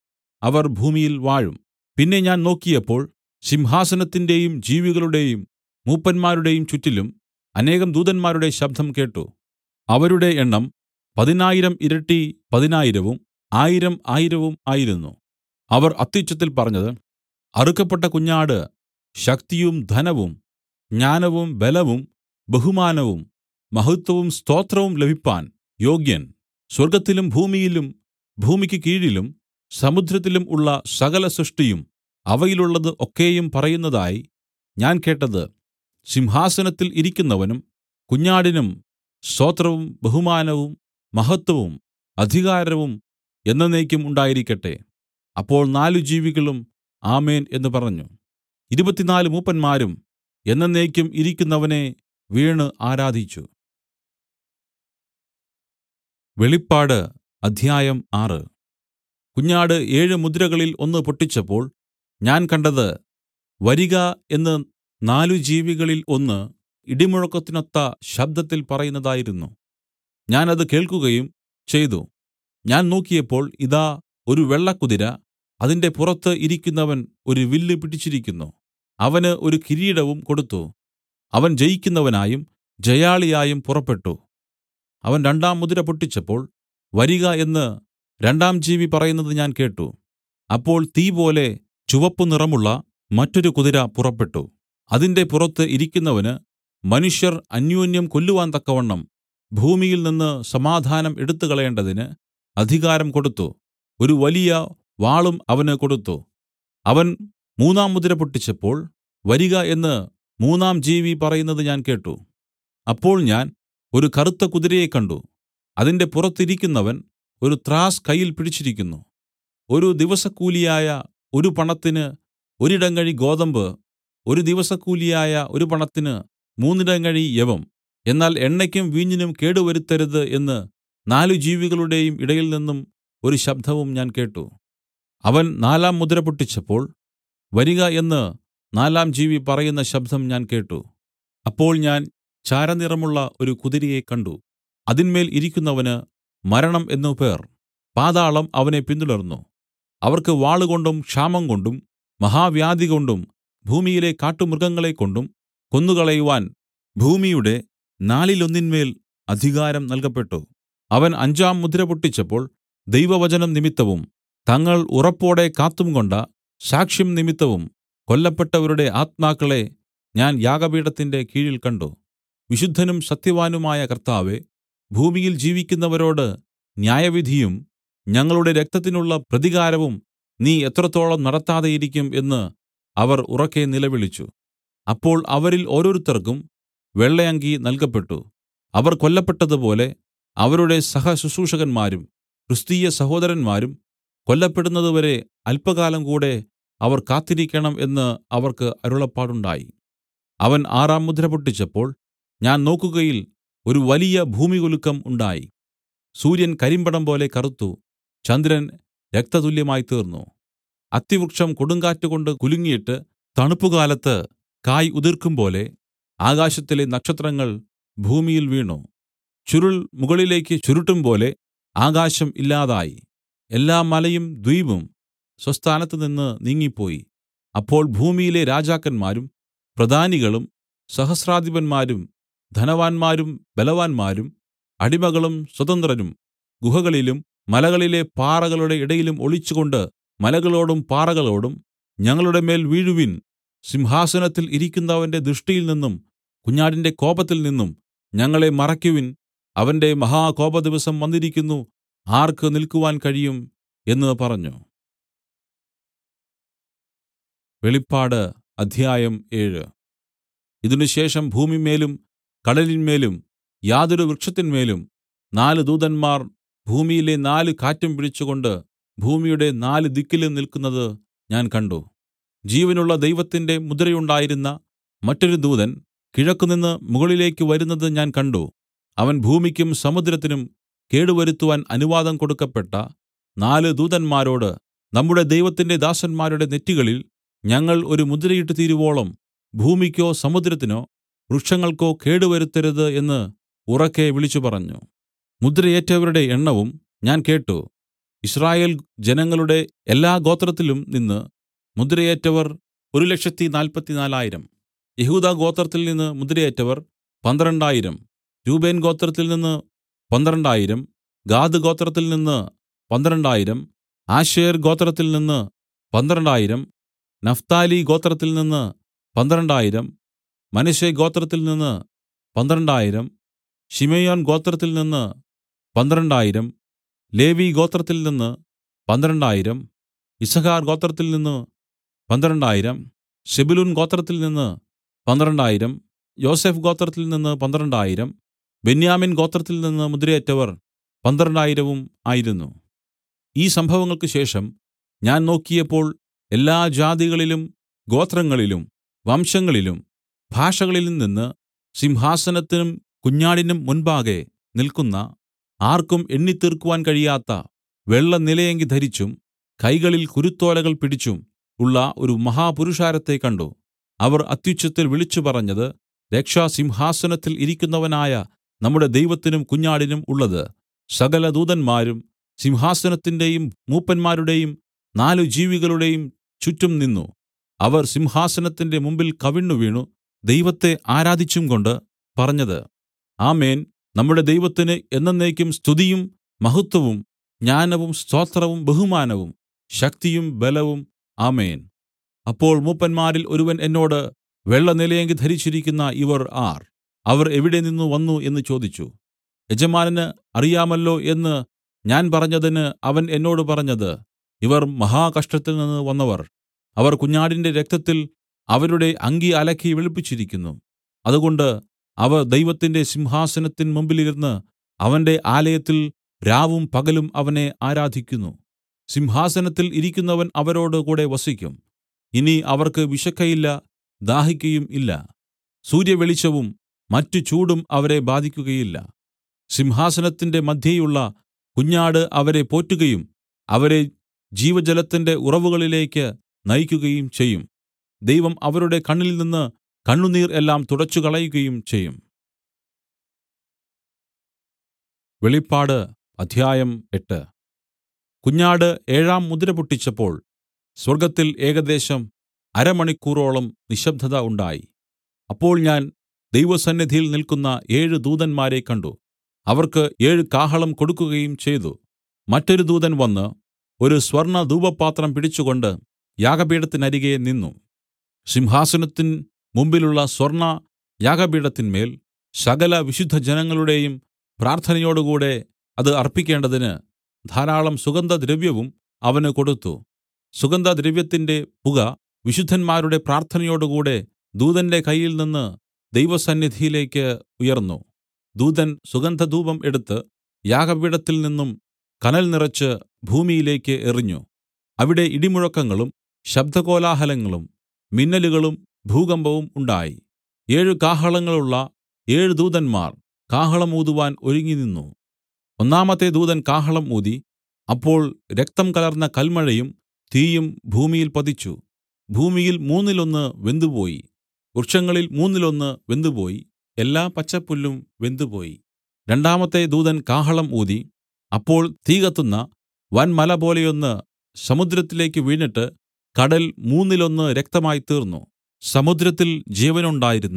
അവർ ഭൂമിയിൽ വാഴും പിന്നെ ഞാൻ നോക്കിയപ്പോൾ സിംഹാസനത്തിന്റെയും ജീവികളുടെയും മൂപ്പന്മാരുടെയും ചുറ്റിലും അനേകം ദൂതന്മാരുടെ ശബ്ദം കേട്ട് അവരുടെ എണ്ണം പതിനായിരം ഇരട്ടി പതിനായിരവും ആയിരം ആയിരവും ആയിരുന്നു അവർ അത്യുച്ചത്തിൽ പറഞ്ഞത് അറുക്കപ്പെട്ട കുഞ്ഞാട് ശക്തിയും ധനവും ജ്ഞാനവും ബലവും ബഹുമാനവും മഹത്വവും സ്തോത്രവും ലഭിപ്പാൻ യോഗ്യൻ സ്വർഗ്ഗത്തിലും ഭൂമിയിലും ഭൂമിക്ക് കീഴിലും സമുദ്രത്തിലും ഉള്ള സകല സൃഷ്ടിയും അവയിലുള്ളത് ഒക്കെയും പറയുന്നതായി ഞാൻ കേട്ടത് സിംഹാസനത്തിൽ ഇരിക്കുന്നവനും കുഞ്ഞാടിനും സ്തോത്രവും ബഹുമാനവും മഹത്വവും അധികാരവും എന്നേക്കും ഉണ്ടായിരിക്കട്ടെ അപ്പോൾ നാല് ജീവികളും ആമേൻ എന്ന് പറഞ്ഞു ഇരുപത്തിനാല് മൂപ്പന്മാരും എന്നേക്കും ഇരിക്കുന്നവനെ വീണ് ആരാധിച്ചു വെളിപ്പാട് അധ്യായം ആറ് കുഞ്ഞാട് ഏഴ് മുദ്രകളിൽ ഒന്ന് പൊട്ടിച്ചപ്പോൾ ഞാൻ കണ്ടത് വരിക എന്ന് നാലു ജീവികളിൽ ഒന്ന് ഇടിമുഴക്കത്തിനൊത്ത ശബ്ദത്തിൽ പറയുന്നതായിരുന്നു ഞാൻ അത് കേൾക്കുകയും ചെയ്തു ഞാൻ നോക്കിയപ്പോൾ ഇതാ ഒരു വെള്ളക്കുതിര അതിന്റെ പുറത്ത് ഇരിക്കുന്നവൻ ഒരു വില്ല് പിടിച്ചിരിക്കുന്നു അവന് ഒരു കിരീടവും കൊടുത്തു അവൻ ജയിക്കുന്നവനായും ജയാളിയായും പുറപ്പെട്ടു അവൻ രണ്ടാം മുദ്ര പൊട്ടിച്ചപ്പോൾ വരിക എന്ന് രണ്ടാം ജീവി പറയുന്നത് ഞാൻ കേട്ട് അപ്പോൾ തീ പോലെ ചുവപ്പു നിറമുള്ള മറ്റൊരു കുതിര പുറപ്പെട്ടു അതിന്റെ പുറത്ത് ഇരിക്കുന്നവന് മനുഷ്യർ അന്യോന്യം കൊല്ലുവാൻ തക്കവണ്ണം ഭൂമിയിൽ നിന്ന് സമാധാനം എടുത്തുകളയേണ്ടതിന് അധികാരം കൊടുത്തു ഒരു വലിയ വാളും അവന് കൊടുത്തു അവൻ മൂന്നാം മുദ്ര പൊട്ടിച്ചപ്പോൾ വരിക എന്ന് മൂന്നാം ജീവി പറയുന്നത് ഞാൻ കേട്ട് അപ്പോൾ ഞാൻ ഒരു കറുത്ത കുതിരയെ കണ്ട് അതിന്റെ പുറത്തിരിക്കുന്നവൻ ഒരു ത്രാസ് കയ്യിൽ പിടിച്ചിരിക്കുന്നു ഒരു ദിവസക്കൂലിയായ ഒരു പണത്തിന് ഒരിടങ്ങഴി ഗോതമ്പ് ഒരു ദിവസക്കൂലിയായ ഒരു പണത്തിന് മൂന്നിടങ്ങഴി യവം എന്നാൽ എണ്ണയ്ക്കും വീഞ്ഞിനും കേടുവരുത്തരുത് എന്ന് നാല് ജീവികളുടെയും ഇടയിൽ നിന്നും ഒരു ശബ്ദവും ഞാൻ കേട്ട് അവൻ നാലാം മുദ്ര പൊട്ടിച്ചപ്പോൾ വരിക എന്ന് നാലാം ജീവി പറയുന്ന ശബ്ദം ഞാൻ കേട്ട് അപ്പോൾ ഞാൻ ചാരനിറമുള്ള ഒരു കുതിരയെ കണ്ട് അതിന്മേൽ ഇരിക്കുന്നവന് മരണം എന്നു പേർ പാതാളം അവനെ പിന്തുടർന്നു അവർക്ക് വാളുകൊണ്ടും ക്ഷാമം കൊണ്ടും മഹാവ്യാധി കൊണ്ടും ഭൂമിയിലെ കാട്ടുമൃഗങ്ങളെക്കൊണ്ടും കൊന്നുകളയുവാൻ ഭൂമിയുടെ നാലിലൊന്നിന്മേൽ അധികാരം നൽകപ്പെട്ടു അവൻ അഞ്ചാം മുദ്ര പൊട്ടിച്ചപ്പോൾ ദൈവവചനം നിമിത്തവും തങ്ങൾ ഉറപ്പോടെ കാത്തുംകൊണ്ട സാക്ഷ്യം നിമിത്തവും കൊല്ലപ്പെട്ടവരുടെ ആത്മാക്കളെ ഞാൻ യാഗപീഠത്തിന്റെ കീഴിൽ കണ്ട് വിശുദ്ധനും സത്യവാനുമായ കർത്താവേ ഭൂമിയിൽ ജീവിക്കുന്നവരോട് ന്യായവിധിയും ഞങ്ങളുടെ രക്തത്തിനുള്ള പ്രതികാരവും നീ എത്രത്തോളം നടത്താതെയിരിക്കും എന്ന് അവർ ഉറക്കെ നിലവിളിച്ചു അപ്പോൾ അവരിൽ ഓരോരുത്തർക്കും വെള്ളയങ്കി നൽകപ്പെട്ടു അവർ കൊല്ലപ്പെട്ടതുപോലെ അവരുടെ സഹശുശ്രൂഷകന്മാരും ക്രിസ്തീയ സഹോദരന്മാരും കൊല്ലപ്പെടുന്നതുവരെ അല്പകാലം കൂടെ അവർ കാത്തിരിക്കണം എന്ന് അവർക്ക് അരുളപ്പാടുണ്ടായി അവൻ ആറാം മുദ്ര പൊട്ടിച്ചപ്പോൾ ഞാൻ നോക്കുകയിൽ ഒരു വലിയ ഭൂമികുലുക്കം ഉണ്ടായി സൂര്യൻ കരിമ്പടം പോലെ കറുത്തു ചന്ദ്രൻ രക്തതുല്യമായി തീർന്നു അത്തിവൃക്ഷം കൊടുങ്കാറ്റുകൊണ്ട് കുലുങ്ങിയിട്ട് തണുപ്പുകാലത്ത് കായ് ഉതിർക്കുംപോലെ ആകാശത്തിലെ നക്ഷത്രങ്ങൾ ഭൂമിയിൽ വീണു ചുരുൾ മുകളിലേക്ക് ചുരുട്ടുംപോലെ ആകാശം ഇല്ലാതായി എല്ലാ മലയും ദ്വീപും സ്വസ്ഥാനത്തുനിന്ന് നീങ്ങിപ്പോയി അപ്പോൾ ഭൂമിയിലെ രാജാക്കന്മാരും പ്രധാനികളും സഹസ്രാധിപന്മാരും ധനവാന്മാരും ബലവാന്മാരും അടിമകളും സ്വതന്ത്രരും ഗുഹകളിലും മലകളിലെ പാറകളുടെ ഇടയിലും ഒളിച്ചുകൊണ്ട് മലകളോടും പാറകളോടും ഞങ്ങളുടെ മേൽ വീഴുവിൻ സിംഹാസനത്തിൽ ഇരിക്കുന്നവന്റെ ദൃഷ്ടിയിൽ നിന്നും കുഞ്ഞാടിന്റെ കോപത്തിൽ നിന്നും ഞങ്ങളെ മറയ്ക്കുവിൻ അവന്റെ മഹാകോപദിവസം വന്നിരിക്കുന്നു ആർക്ക് നിൽക്കുവാൻ കഴിയും എന്ന് പറഞ്ഞു വെളിപ്പാട് അധ്യായം ഏഴ് ഇതിനുശേഷം ഭൂമിമേലും കടലിന്മേലും യാതൊരു വൃക്ഷത്തിന്മേലും നാല് ദൂതന്മാർ ഭൂമിയിലെ നാല് കാറ്റും പിടിച്ചുകൊണ്ട് ഭൂമിയുടെ നാല് ദിക്കിലും നിൽക്കുന്നത് ഞാൻ കണ്ട് ജീവനുള്ള ദൈവത്തിന്റെ മുദ്രയുണ്ടായിരുന്ന മറ്റൊരു ദൂതൻ കിഴക്കുനിന്ന് മുകളിലേക്ക് വരുന്നത് ഞാൻ കണ്ട് അവൻ ഭൂമിക്കും സമുദ്രത്തിനും കേടുവരുത്തുവാൻ അനുവാദം കൊടുക്കപ്പെട്ട നാല് ദൂതന്മാരോട് നമ്മുടെ ദൈവത്തിന്റെ ദാസന്മാരുടെ നെറ്റികളിൽ ഞങ്ങൾ ഒരു മുദ്രയിട്ട് തീരുവോളം ഭൂമിക്കോ സമുദ്രത്തിനോ വൃക്ഷങ്ങൾക്കോ കേടുവരുത്തരുത് എന്ന് ഉറക്കെ വിളിച്ചു പറഞ്ഞു മുദ്രയേറ്റവരുടെ എണ്ണവും ഞാൻ കേട്ട് യിസ്രായേൽ ജനങ്ങളുടെ എല്ലാ ഗോത്രത്തിലും നിന്ന് മുദ്രയേറ്റവർ ഒരു ലക്ഷത്തി നാല്പത്തിനാലായിരം യെഹൂദാ ഗോത്രത്തിൽ നിന്ന് മുദ്രയേറ്റവർ പന്ത്രണ്ടായിരം രൂബേൻ ഗോത്രത്തിൽ നിന്ന് പന്ത്രണ്ടായിരം ഗാദ് ഗോത്രത്തിൽ നിന്ന് പന്ത്രണ്ടായിരം ആശേർ ഗോത്രത്തിൽ നിന്ന് പന്ത്രണ്ടായിരം നഫ്താലി ഗോത്രത്തിൽ നിന്ന് പന്ത്രണ്ടായിരം മനശ്ശെ ഗോത്രത്തിൽ നിന്ന് പന്ത്രണ്ടായിരം ശിമെയോൻ ഗോത്രത്തിൽ നിന്ന് പന്ത്രണ്ടായിരം ലേവി ഗോത്രത്തിൽ നിന്ന് പന്ത്രണ്ടായിരം ഇസഹാർ ഗോത്രത്തിൽ നിന്ന് പന്ത്രണ്ടായിരം സെബുലൂൻ ഗോത്രത്തിൽ നിന്ന് പന്ത്രണ്ടായിരം യോസഫ് ഗോത്രത്തിൽ നിന്ന് പന്ത്രണ്ടായിരം ബെന്യാമിൻ ഗോത്രത്തിൽ നിന്ന് മുദ്രയേറ്റവർ പന്ത്രണ്ടായിരവും ആയിരുന്നു ഈ സംഭവങ്ങൾക്ക് ശേഷം ഞാൻ നോക്കിയപ്പോൾ എല്ലാ ജാതികളിലും ഗോത്രങ്ങളിലും വംശങ്ങളിലും ഭാഷകളിലും നിന്ന് സിംഹാസനത്തിനും കുഞ്ഞാടിനും മുൻപാകെ നിൽക്കുന്ന ആർക്കും എണ്ണിത്തീർക്കുവാൻ കഴിയാത്ത വെള്ള നിലയങ്കി ധരിച്ചും കൈകളിൽ കുരുത്തോലകൾ പിടിച്ചും ഉള്ള ഒരു മഹാപുരുഷാരത്തെ കണ്ട് അവർ അത്യുച്ചത്തിൽ വിളിച്ചു പറഞ്ഞത് രക്ഷ സിംഹാസനത്തിൽ ഇരിക്കുന്നവനായ നമ്മുടെ ദൈവത്തിനും കുഞ്ഞാടിനും ഉള്ളത് സകല ദൂതന്മാരും സിംഹാസനത്തിന്റെയും മൂപ്പന്മാരുടെയും നാല് ജീവികളുടെയും ചുറ്റും നിന്നു അവർ സിംഹാസനത്തിന്റെ മുമ്പിൽ കവിണ്ണുവീണു ദൈവത്തെ ആരാധിച്ചും കൊണ്ട് പറഞ്ഞത് ആമേൻ നമ്മുടെ ദൈവത്തിന് എന്നെന്നേക്കും സ്തുതിയും മഹത്വവും ജ്ഞാനവും സ്തോത്രവും ബഹുമാനവും ശക്തിയും ബലവും ആമേൻ അപ്പോൾ മൂപ്പന്മാരിൽ ഒരുവൻ എന്നോട് വെള്ളനിലയങ്കി ധരിച്ചിരിക്കുന്ന ഇവർ ആർ അവർ എവിടെ നിന്നു വന്നു എന്ന് ചോദിച്ചു യജമാനന് അറിയാമല്ലോ എന്ന് ഞാൻ പറഞ്ഞതിന് അവൻ എന്നോട് പറഞ്ഞത് ഇവർ മഹാകഷ്ടത്തിൽ നിന്ന് വന്നവർ അവർ കുഞ്ഞാടിന്റെ രക്തത്തിൽ അവരുടെ അങ്കി അലക്കി വെളുപ്പിച്ചിരിക്കുന്നു അതുകൊണ്ട് അവർ ദൈവത്തിന്റെ സിംഹാസനത്തിൻ മുമ്പിലിരുന്ന് അവന്റെ ആലയത്തിൽ രാവും പകലും അവനെ ആരാധിക്കുന്നു സിംഹാസനത്തിൽ ഇരിക്കുന്നവൻ അവരോട് കൂടെ വസിക്കും ഇനി അവർക്ക് വിശക്കയില്ല ദാഹിക്കയും ഇല്ല സൂര്യവെളിച്ചവും മറ്റു ചൂടും അവരെ ബാധിക്കുകയില്ല സിംഹാസനത്തിന്റെ മധ്യേയുള്ള കുഞ്ഞാട് അവരെ പോറ്റുകയും അവരെ ജീവജലത്തിന്റെ ഉറവുകളിലേക്ക് നയിക്കുകയും ചെയ്യും ദൈവം അവരുടെ കണ്ണിൽ നിന്ന് കണ്ണുനീർ എല്ലാം തുടച്ചുകളയുകയും ചെയ്യും വെളിപ്പാട് അധ്യായം എട്ട് കുഞ്ഞാട് ഏഴാം മുദ്ര പൊട്ടിച്ചപ്പോൾ സ്വർഗ്ഗത്തിൽ ഏകദേശം അരമണിക്കൂറോളം നിശബ്ദത ഉണ്ടായി അപ്പോൾ ഞാൻ ദൈവസന്നിധിയിൽ നിൽക്കുന്ന ഏഴ് ദൂതന്മാരെ കണ്ട് അവർക്ക് ഏഴ് കാഹളം കൊടുക്കുകയും ചെയ്തു മറ്റൊരു ദൂതൻ വന്ന് ഒരു സ്വർണ്ണ ധൂപപാത്രം പിടിച്ചുകൊണ്ട് യാഗപീഠത്തിനരികെ നിന്നു സിംഹാസനത്തിൻ മുമ്പിലുള്ള സ്വർണ്ണ യാഗപീഠത്തിന്മേൽ സകല വിശുദ്ധജനങ്ങളുടെയും പ്രാർത്ഥനയോടുകൂടെ അത് അർപ്പിക്കേണ്ടതിന് ധാരാളം സുഗന്ധദ്രവ്യവും അവന് കൊടുത്തു സുഗന്ധദ്രവ്യത്തിന്റെ പുക വിശുദ്ധന്മാരുടെ പ്രാർത്ഥനയോടുകൂടെ ദൂതന്റെ കയ്യിൽ നിന്ന് ദൈവസന്നിധിയിലേക്ക് ഉയർന്നു ദൂതൻ സുഗന്ധധൂപം എടുത്ത് യാഗപീഠത്തിൽ നിന്നും കനൽ നിറച്ച് ഭൂമിയിലേക്ക് എറിഞ്ഞു അവിടെ ഇടിമുഴക്കങ്ങളും ശബ്ദകോലാഹലങ്ങളും മിന്നലുകളും ഭൂകമ്പവും ഉണ്ടായി ഏഴ് കാഹളങ്ങളുള്ള ഏഴ് ദൂതന്മാർ കാഹളം ഊതുവാൻ ഒരുങ്ങിനിന്നു ഒന്നാമത്തെ ദൂതൻ കാഹളം ഊതി അപ്പോൾ രക്തം കലർന്ന കൽമഴയും തീയും ഭൂമിയിൽ പതിച്ചു ഭൂമിയിൽ മൂന്നിലൊന്ന് വെന്തുപോയി വൃക്ഷങ്ങളിൽ മൂന്നിലൊന്ന് വെന്തുപോയി എല്ലാ പച്ചപ്പുല്ലും വെന്തുപോയി രണ്ടാമത്തെ ദൂതൻ കാഹളം ഊതി അപ്പോൾ തീ കത്തുന്ന വൻമല പോലെയൊന്ന് സമുദ്രത്തിലേക്ക് വീണിട്ട് കടൽ മൂന്നിലൊന്ന് രക്തമായി തീർന്നു സമുദ്രത്തിൽ ജീവനുണ്ടായിരുന്ന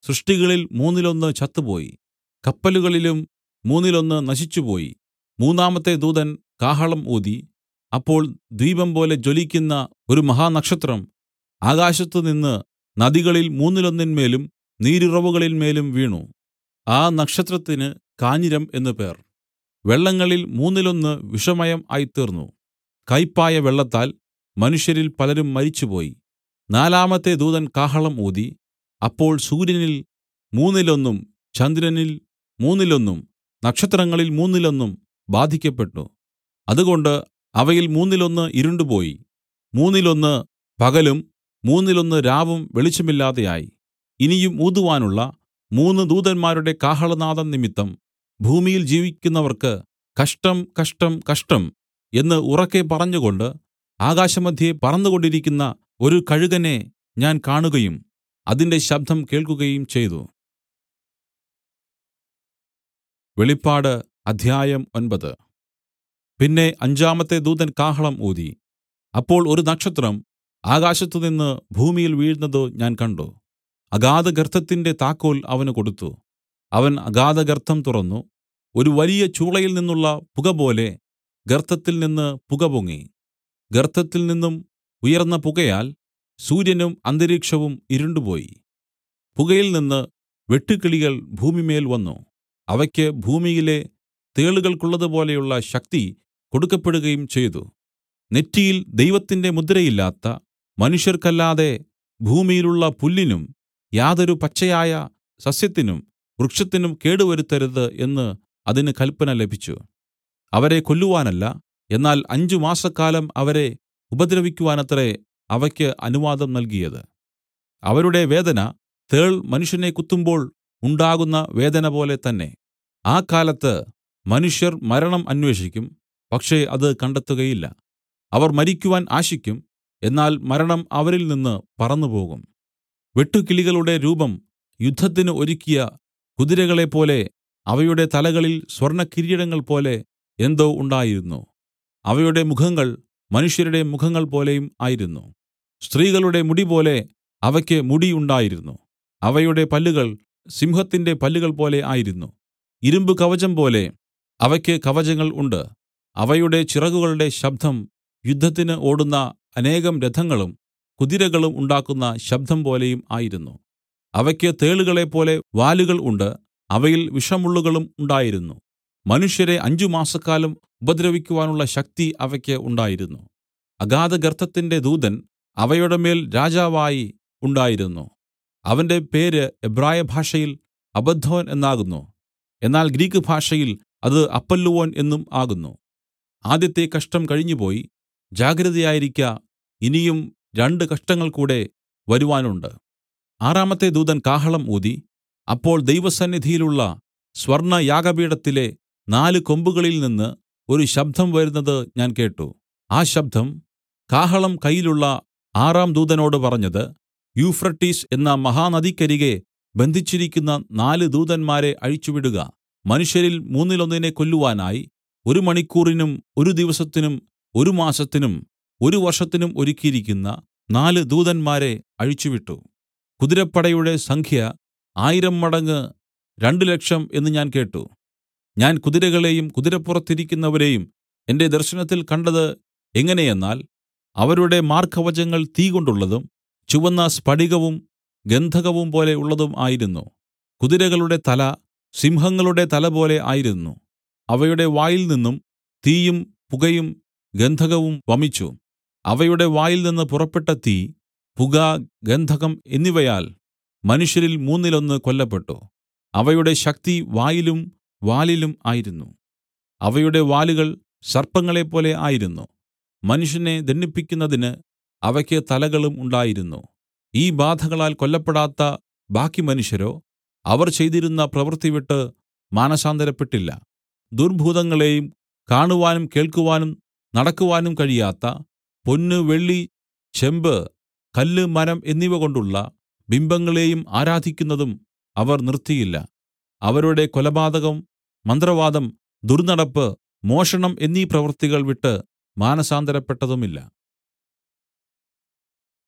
സൃഷ്ടികളിൽ മൂന്നിലൊന്ന് ചത്തുപോയി കപ്പലുകളിലും മൂന്നിലൊന്ന് നശിച്ചുപോയി മൂന്നാമത്തെ ദൂതൻ കാഹളം ഊതി അപ്പോൾ ദീപംപോലെ ജ്വലിക്കുന്ന ഒരു മഹാനക്ഷത്രം ആകാശത്തുനിന്ന് നദികളിൽ മൂന്നിലൊന്നിന്മേലും നീരുറവുകളിന്മേലും വീണു ആ നക്ഷത്രത്തിന് കാഞ്ഞിരം എന്നു പേർ വെള്ളങ്ങളിൽ മൂന്നിലൊന്ന് വിഷമയം ആയിത്തീർന്നു കയ്പായ വെള്ളത്താൽ മനുഷ്യരിൽ പലരും മരിച്ചുപോയി നാലാമത്തെ ദൂതൻ കാഹളം ഊതി അപ്പോൾ സൂര്യനിൽ മൂന്നിലൊന്നും ചന്ദ്രനിൽ മൂന്നിലൊന്നും നക്ഷത്രങ്ങളിൽ മൂന്നിലൊന്നും ബാധിക്കപ്പെട്ടു അതുകൊണ്ട് അവയിൽ മൂന്നിലൊന്ന് ഇരുണ്ടുപോയി മൂന്നിലൊന്ന് പകലും മൂന്നിലൊന്ന് രാവും വെളിച്ചമില്ലാതെയായി ഇനിയും ഊതുവാനുള്ള മൂന്ന് ദൂതന്മാരുടെ കാഹളനാദം നിമിത്തം ഭൂമിയിൽ ജീവിക്കുന്നവർക്ക് കഷ്ടം കഷ്ടം കഷ്ടം എന്ന് ഉറക്കെ പറഞ്ഞുകൊണ്ട് ആകാശമധ്യേ പറന്നുകൊണ്ടിരിക്കുന്ന ഒരു കഴുകനെ ഞാൻ കാണുകയും അതിന്റെ ശബ്ദം കേൾക്കുകയും ചെയ്തു വെളിപ്പാട് അധ്യായം ഒൻപത് പിന്നെ അഞ്ചാമത്തെ ദൂതൻ കാഹളം ഊതി അപ്പോൾ ഒരു നക്ഷത്രം ആകാശത്തുനിന്ന് ഭൂമിയിൽ വീഴുന്നത് ഞാൻ കണ്ട് അഗാധഗർത്തത്തിന്റെ താക്കോൽ അവന് കൊടുത്തു അവൻ അഗാധഗർത്തം തുറന്നു ഒരു വലിയ ചൂളയിൽ നിന്നുള്ള പുകപോലെ ഗർത്തത്തിൽ നിന്ന് പുക പൊങ്ങി ഗർത്തത്തിൽ നിന്നും ഉയർന്ന പുകയാൽ സൂര്യനും അന്തരീക്ഷവും ഇരുണ്ടുപോയി പുകയിൽ നിന്ന് വെട്ടുക്കിളികൾ ഭൂമിമേൽ വന്നു അവയ്ക്ക് ഭൂമിയിലെ തേളുകൾക്കുള്ളതുപോലെയുള്ള ശക്തി കൊടുക്കപ്പെടുകയും ചെയ്തു നെറ്റിയിൽ ദൈവത്തിന്റെ മുദ്രയില്ലാത്ത മനുഷ്യർക്കല്ലാതെ ഭൂമിയിലുള്ള പുല്ലിനും യാതൊരു പച്ചയായ സസ്യത്തിനും വൃക്ഷത്തിനും കേടുവരുത്തരുത് എന്ന് അതിന് കല്പന ലഭിച്ചു അവരെ കൊല്ലുവാനല്ല എന്നാൽ അഞ്ച് മാസക്കാലം അവരെ ഉപദ്രവിക്കുവാനത്രേ അവയ്ക്ക് അനുവാദം നൽകിയത് അവരുടെ വേദന തേൾ മനുഷ്യനെ കുത്തുമ്പോൾ ഉണ്ടാകുന്ന വേദന പോലെ തന്നെ ആ കാലത്ത് മനുഷ്യർ മരണം അന്വേഷിക്കും പക്ഷേ അത് കണ്ടെത്തുകയില്ല അവർ മരിക്കുവാൻ ആശിക്കും എന്നാൽ മരണം അവരിൽ നിന്ന് പറന്നുപോകും വെട്ടുക്കിളികളുടെ രൂപം യുദ്ധത്തിന് ഒരുക്കിയ കുതിരകളെപ്പോലെ അവയുടെ തലകളിൽ സ്വർണ്ണകിരീടങ്ങൾ പോലെ എന്തോ ഉണ്ടായിരുന്നു അവയുടെ മുഖങ്ങൾ മനുഷ്യരുടെ മുഖങ്ങൾ പോലെയും ആയിരുന്നു സ്ത്രീകളുടെ മുടിപോലെ അവയ്ക്ക് മുടി ഉണ്ടായിരുന്നു അവയുടെ പല്ലുകൾ സിംഹത്തിന്റെ പല്ലുകൾ പോലെ ആയിരുന്നു ഇരുമ്പ് കവചം പോലെ അവയ്ക്ക് കവചങ്ങൾ ഉണ്ട് അവയുടെ ചിറകുകളുടെ ശബ്ദം യുദ്ധത്തിന് ഓടുന്ന അനേകം രഥങ്ങളും കുതിരകളും ഉണ്ടാക്കുന്ന ശബ്ദം പോലെയും ആയിരുന്നു അവയ്ക്ക് തേളുകളെപ്പോലെ വാലുകൾ ഉണ്ട് അവയിൽ വിഷമുള്ളുകളും ഉണ്ടായിരുന്നു മനുഷ്യരെ അഞ്ചു മാസക്കാലം ഉപദ്രവിക്കുവാനുള്ള ശക്തി അവയ്ക്ക് ഉണ്ടായിരുന്നു അഗാധഗർത്തത്തിന്റെ ദൂതൻ അവയുടെ മേൽ രാജാവായി ഉണ്ടായിരുന്നു അവന്റെ പേര് എബ്രായ ഭാഷയിൽ അബദ്ദോൻ എന്നാകുന്നു എന്നാൽ ഗ്രീക്ക് ഭാഷയിൽ അത് അപ്പല്ലുവോൻ എന്നും ആകുന്നു ആദ്യത്തെ കഷ്ടം കഴിഞ്ഞുപോയി ജാഗ്രതയായിരിക്ക ഇനിയും രണ്ട് കഷ്ടങ്ങൾ കൂടെ വരുവാനുണ്ട് ആറാമത്തെ ദൂതൻ കാഹളം ഊതി അപ്പോൾ ദൈവസന്നിധിയിലുള്ള സ്വർണ്ണ യാഗപീഠത്തിലെ നാല് കൊമ്പുകളിൽ നിന്ന് ഒരു ശബ്ദം വരുന്നത് ഞാൻ കേട്ട് ആ ശബ്ദം കാഹളം കയ്യിലുള്ള ആറാം ദൂതനോട് പറഞ്ഞത് യൂഫ്രട്ടീസ് എന്ന മഹാനദിക്കരികെ ബന്ധിച്ചിരിക്കുന്ന നാല് ദൂതന്മാരെ അഴിച്ചുവിടുക മനുഷ്യരിൽ മൂന്നിലൊന്നിനെ കൊല്ലുവാനായി ഒരു മണിക്കൂറിനും ഒരു ദിവസത്തിനും ഒരു മാസത്തിനും ഒരു വർഷത്തിനും ഒരുക്കിയിരിക്കുന്ന നാല് ദൂതന്മാരെ അഴിച്ചുവിട്ടു കുതിരപ്പടയുടെ സംഖ്യ ആയിരം മടങ്ങ് രണ്ട് ലക്ഷം എന്ന് ഞാൻ കേട്ട് ഞാൻ കുതിരകളെയും കുതിരപ്പുറത്തിരിക്കുന്നവരെയും എന്റെ ദർശനത്തിൽ കണ്ടത് എങ്ങനെയെന്നാൽ അവരുടെ മാർക്കവചങ്ങൾ തീകൊണ്ടുള്ളതും ചുവന്ന സ്ഫടികവും ഗന്ധകവും പോലെ ഉള്ളതും ആയിരുന്നു കുതിരകളുടെ തല സിംഹങ്ങളുടെ തല പോലെ ആയിരുന്നു അവയുടെ വായിൽ നിന്നും തീയും പുകയും ഗന്ധകവും വമിച്ചു അവയുടെ വായിൽ നിന്ന് പുറപ്പെട്ട തീ പുക ഗന്ധകം എന്നിവയാൽ മനുഷ്യരിൽ മൂന്നിലൊന്ന് കൊല്ലപ്പെട്ടു അവയുടെ ശക്തി വായിലും വാലിലും ആയിരുന്നു അവയുടെ വാലുകൾ സർപ്പങ്ങളെപ്പോലെ ആയിരുന്നു മനുഷ്യനെ ദണ്ഡിപ്പിക്കുന്നതിന് അവയ്ക്ക് തലകളും ഉണ്ടായിരുന്നു ഈ ബാധകളാൽ കൊല്ലപ്പെടാത്ത ബാക്കി മനുഷ്യരോ അവർ ചെയ്തിരുന്ന പ്രവൃത്തി വിട്ട് മാനസാന്തരപ്പെട്ടില്ല ദുർഭൂതങ്ങളെയും കാണുവാനും കേൾക്കുവാനും നടക്കുവാനും കഴിയാത്ത പൊന്ന് വെള്ളി ചെമ്പ് കല്ല് മരം എന്നിവ കൊണ്ടുള്ള ബിംബങ്ങളെയും ആരാധിക്കുന്നതും അവർ നിർത്തിയില്ല അവരുടെ കൊലപാതകം മന്ത്രവാദം ദുർന്നടപ്പ് മോഷണം എന്നീ പ്രവൃത്തികൾ വിട്ട് മാനസാന്തരപ്പെട്ടതുമില്ല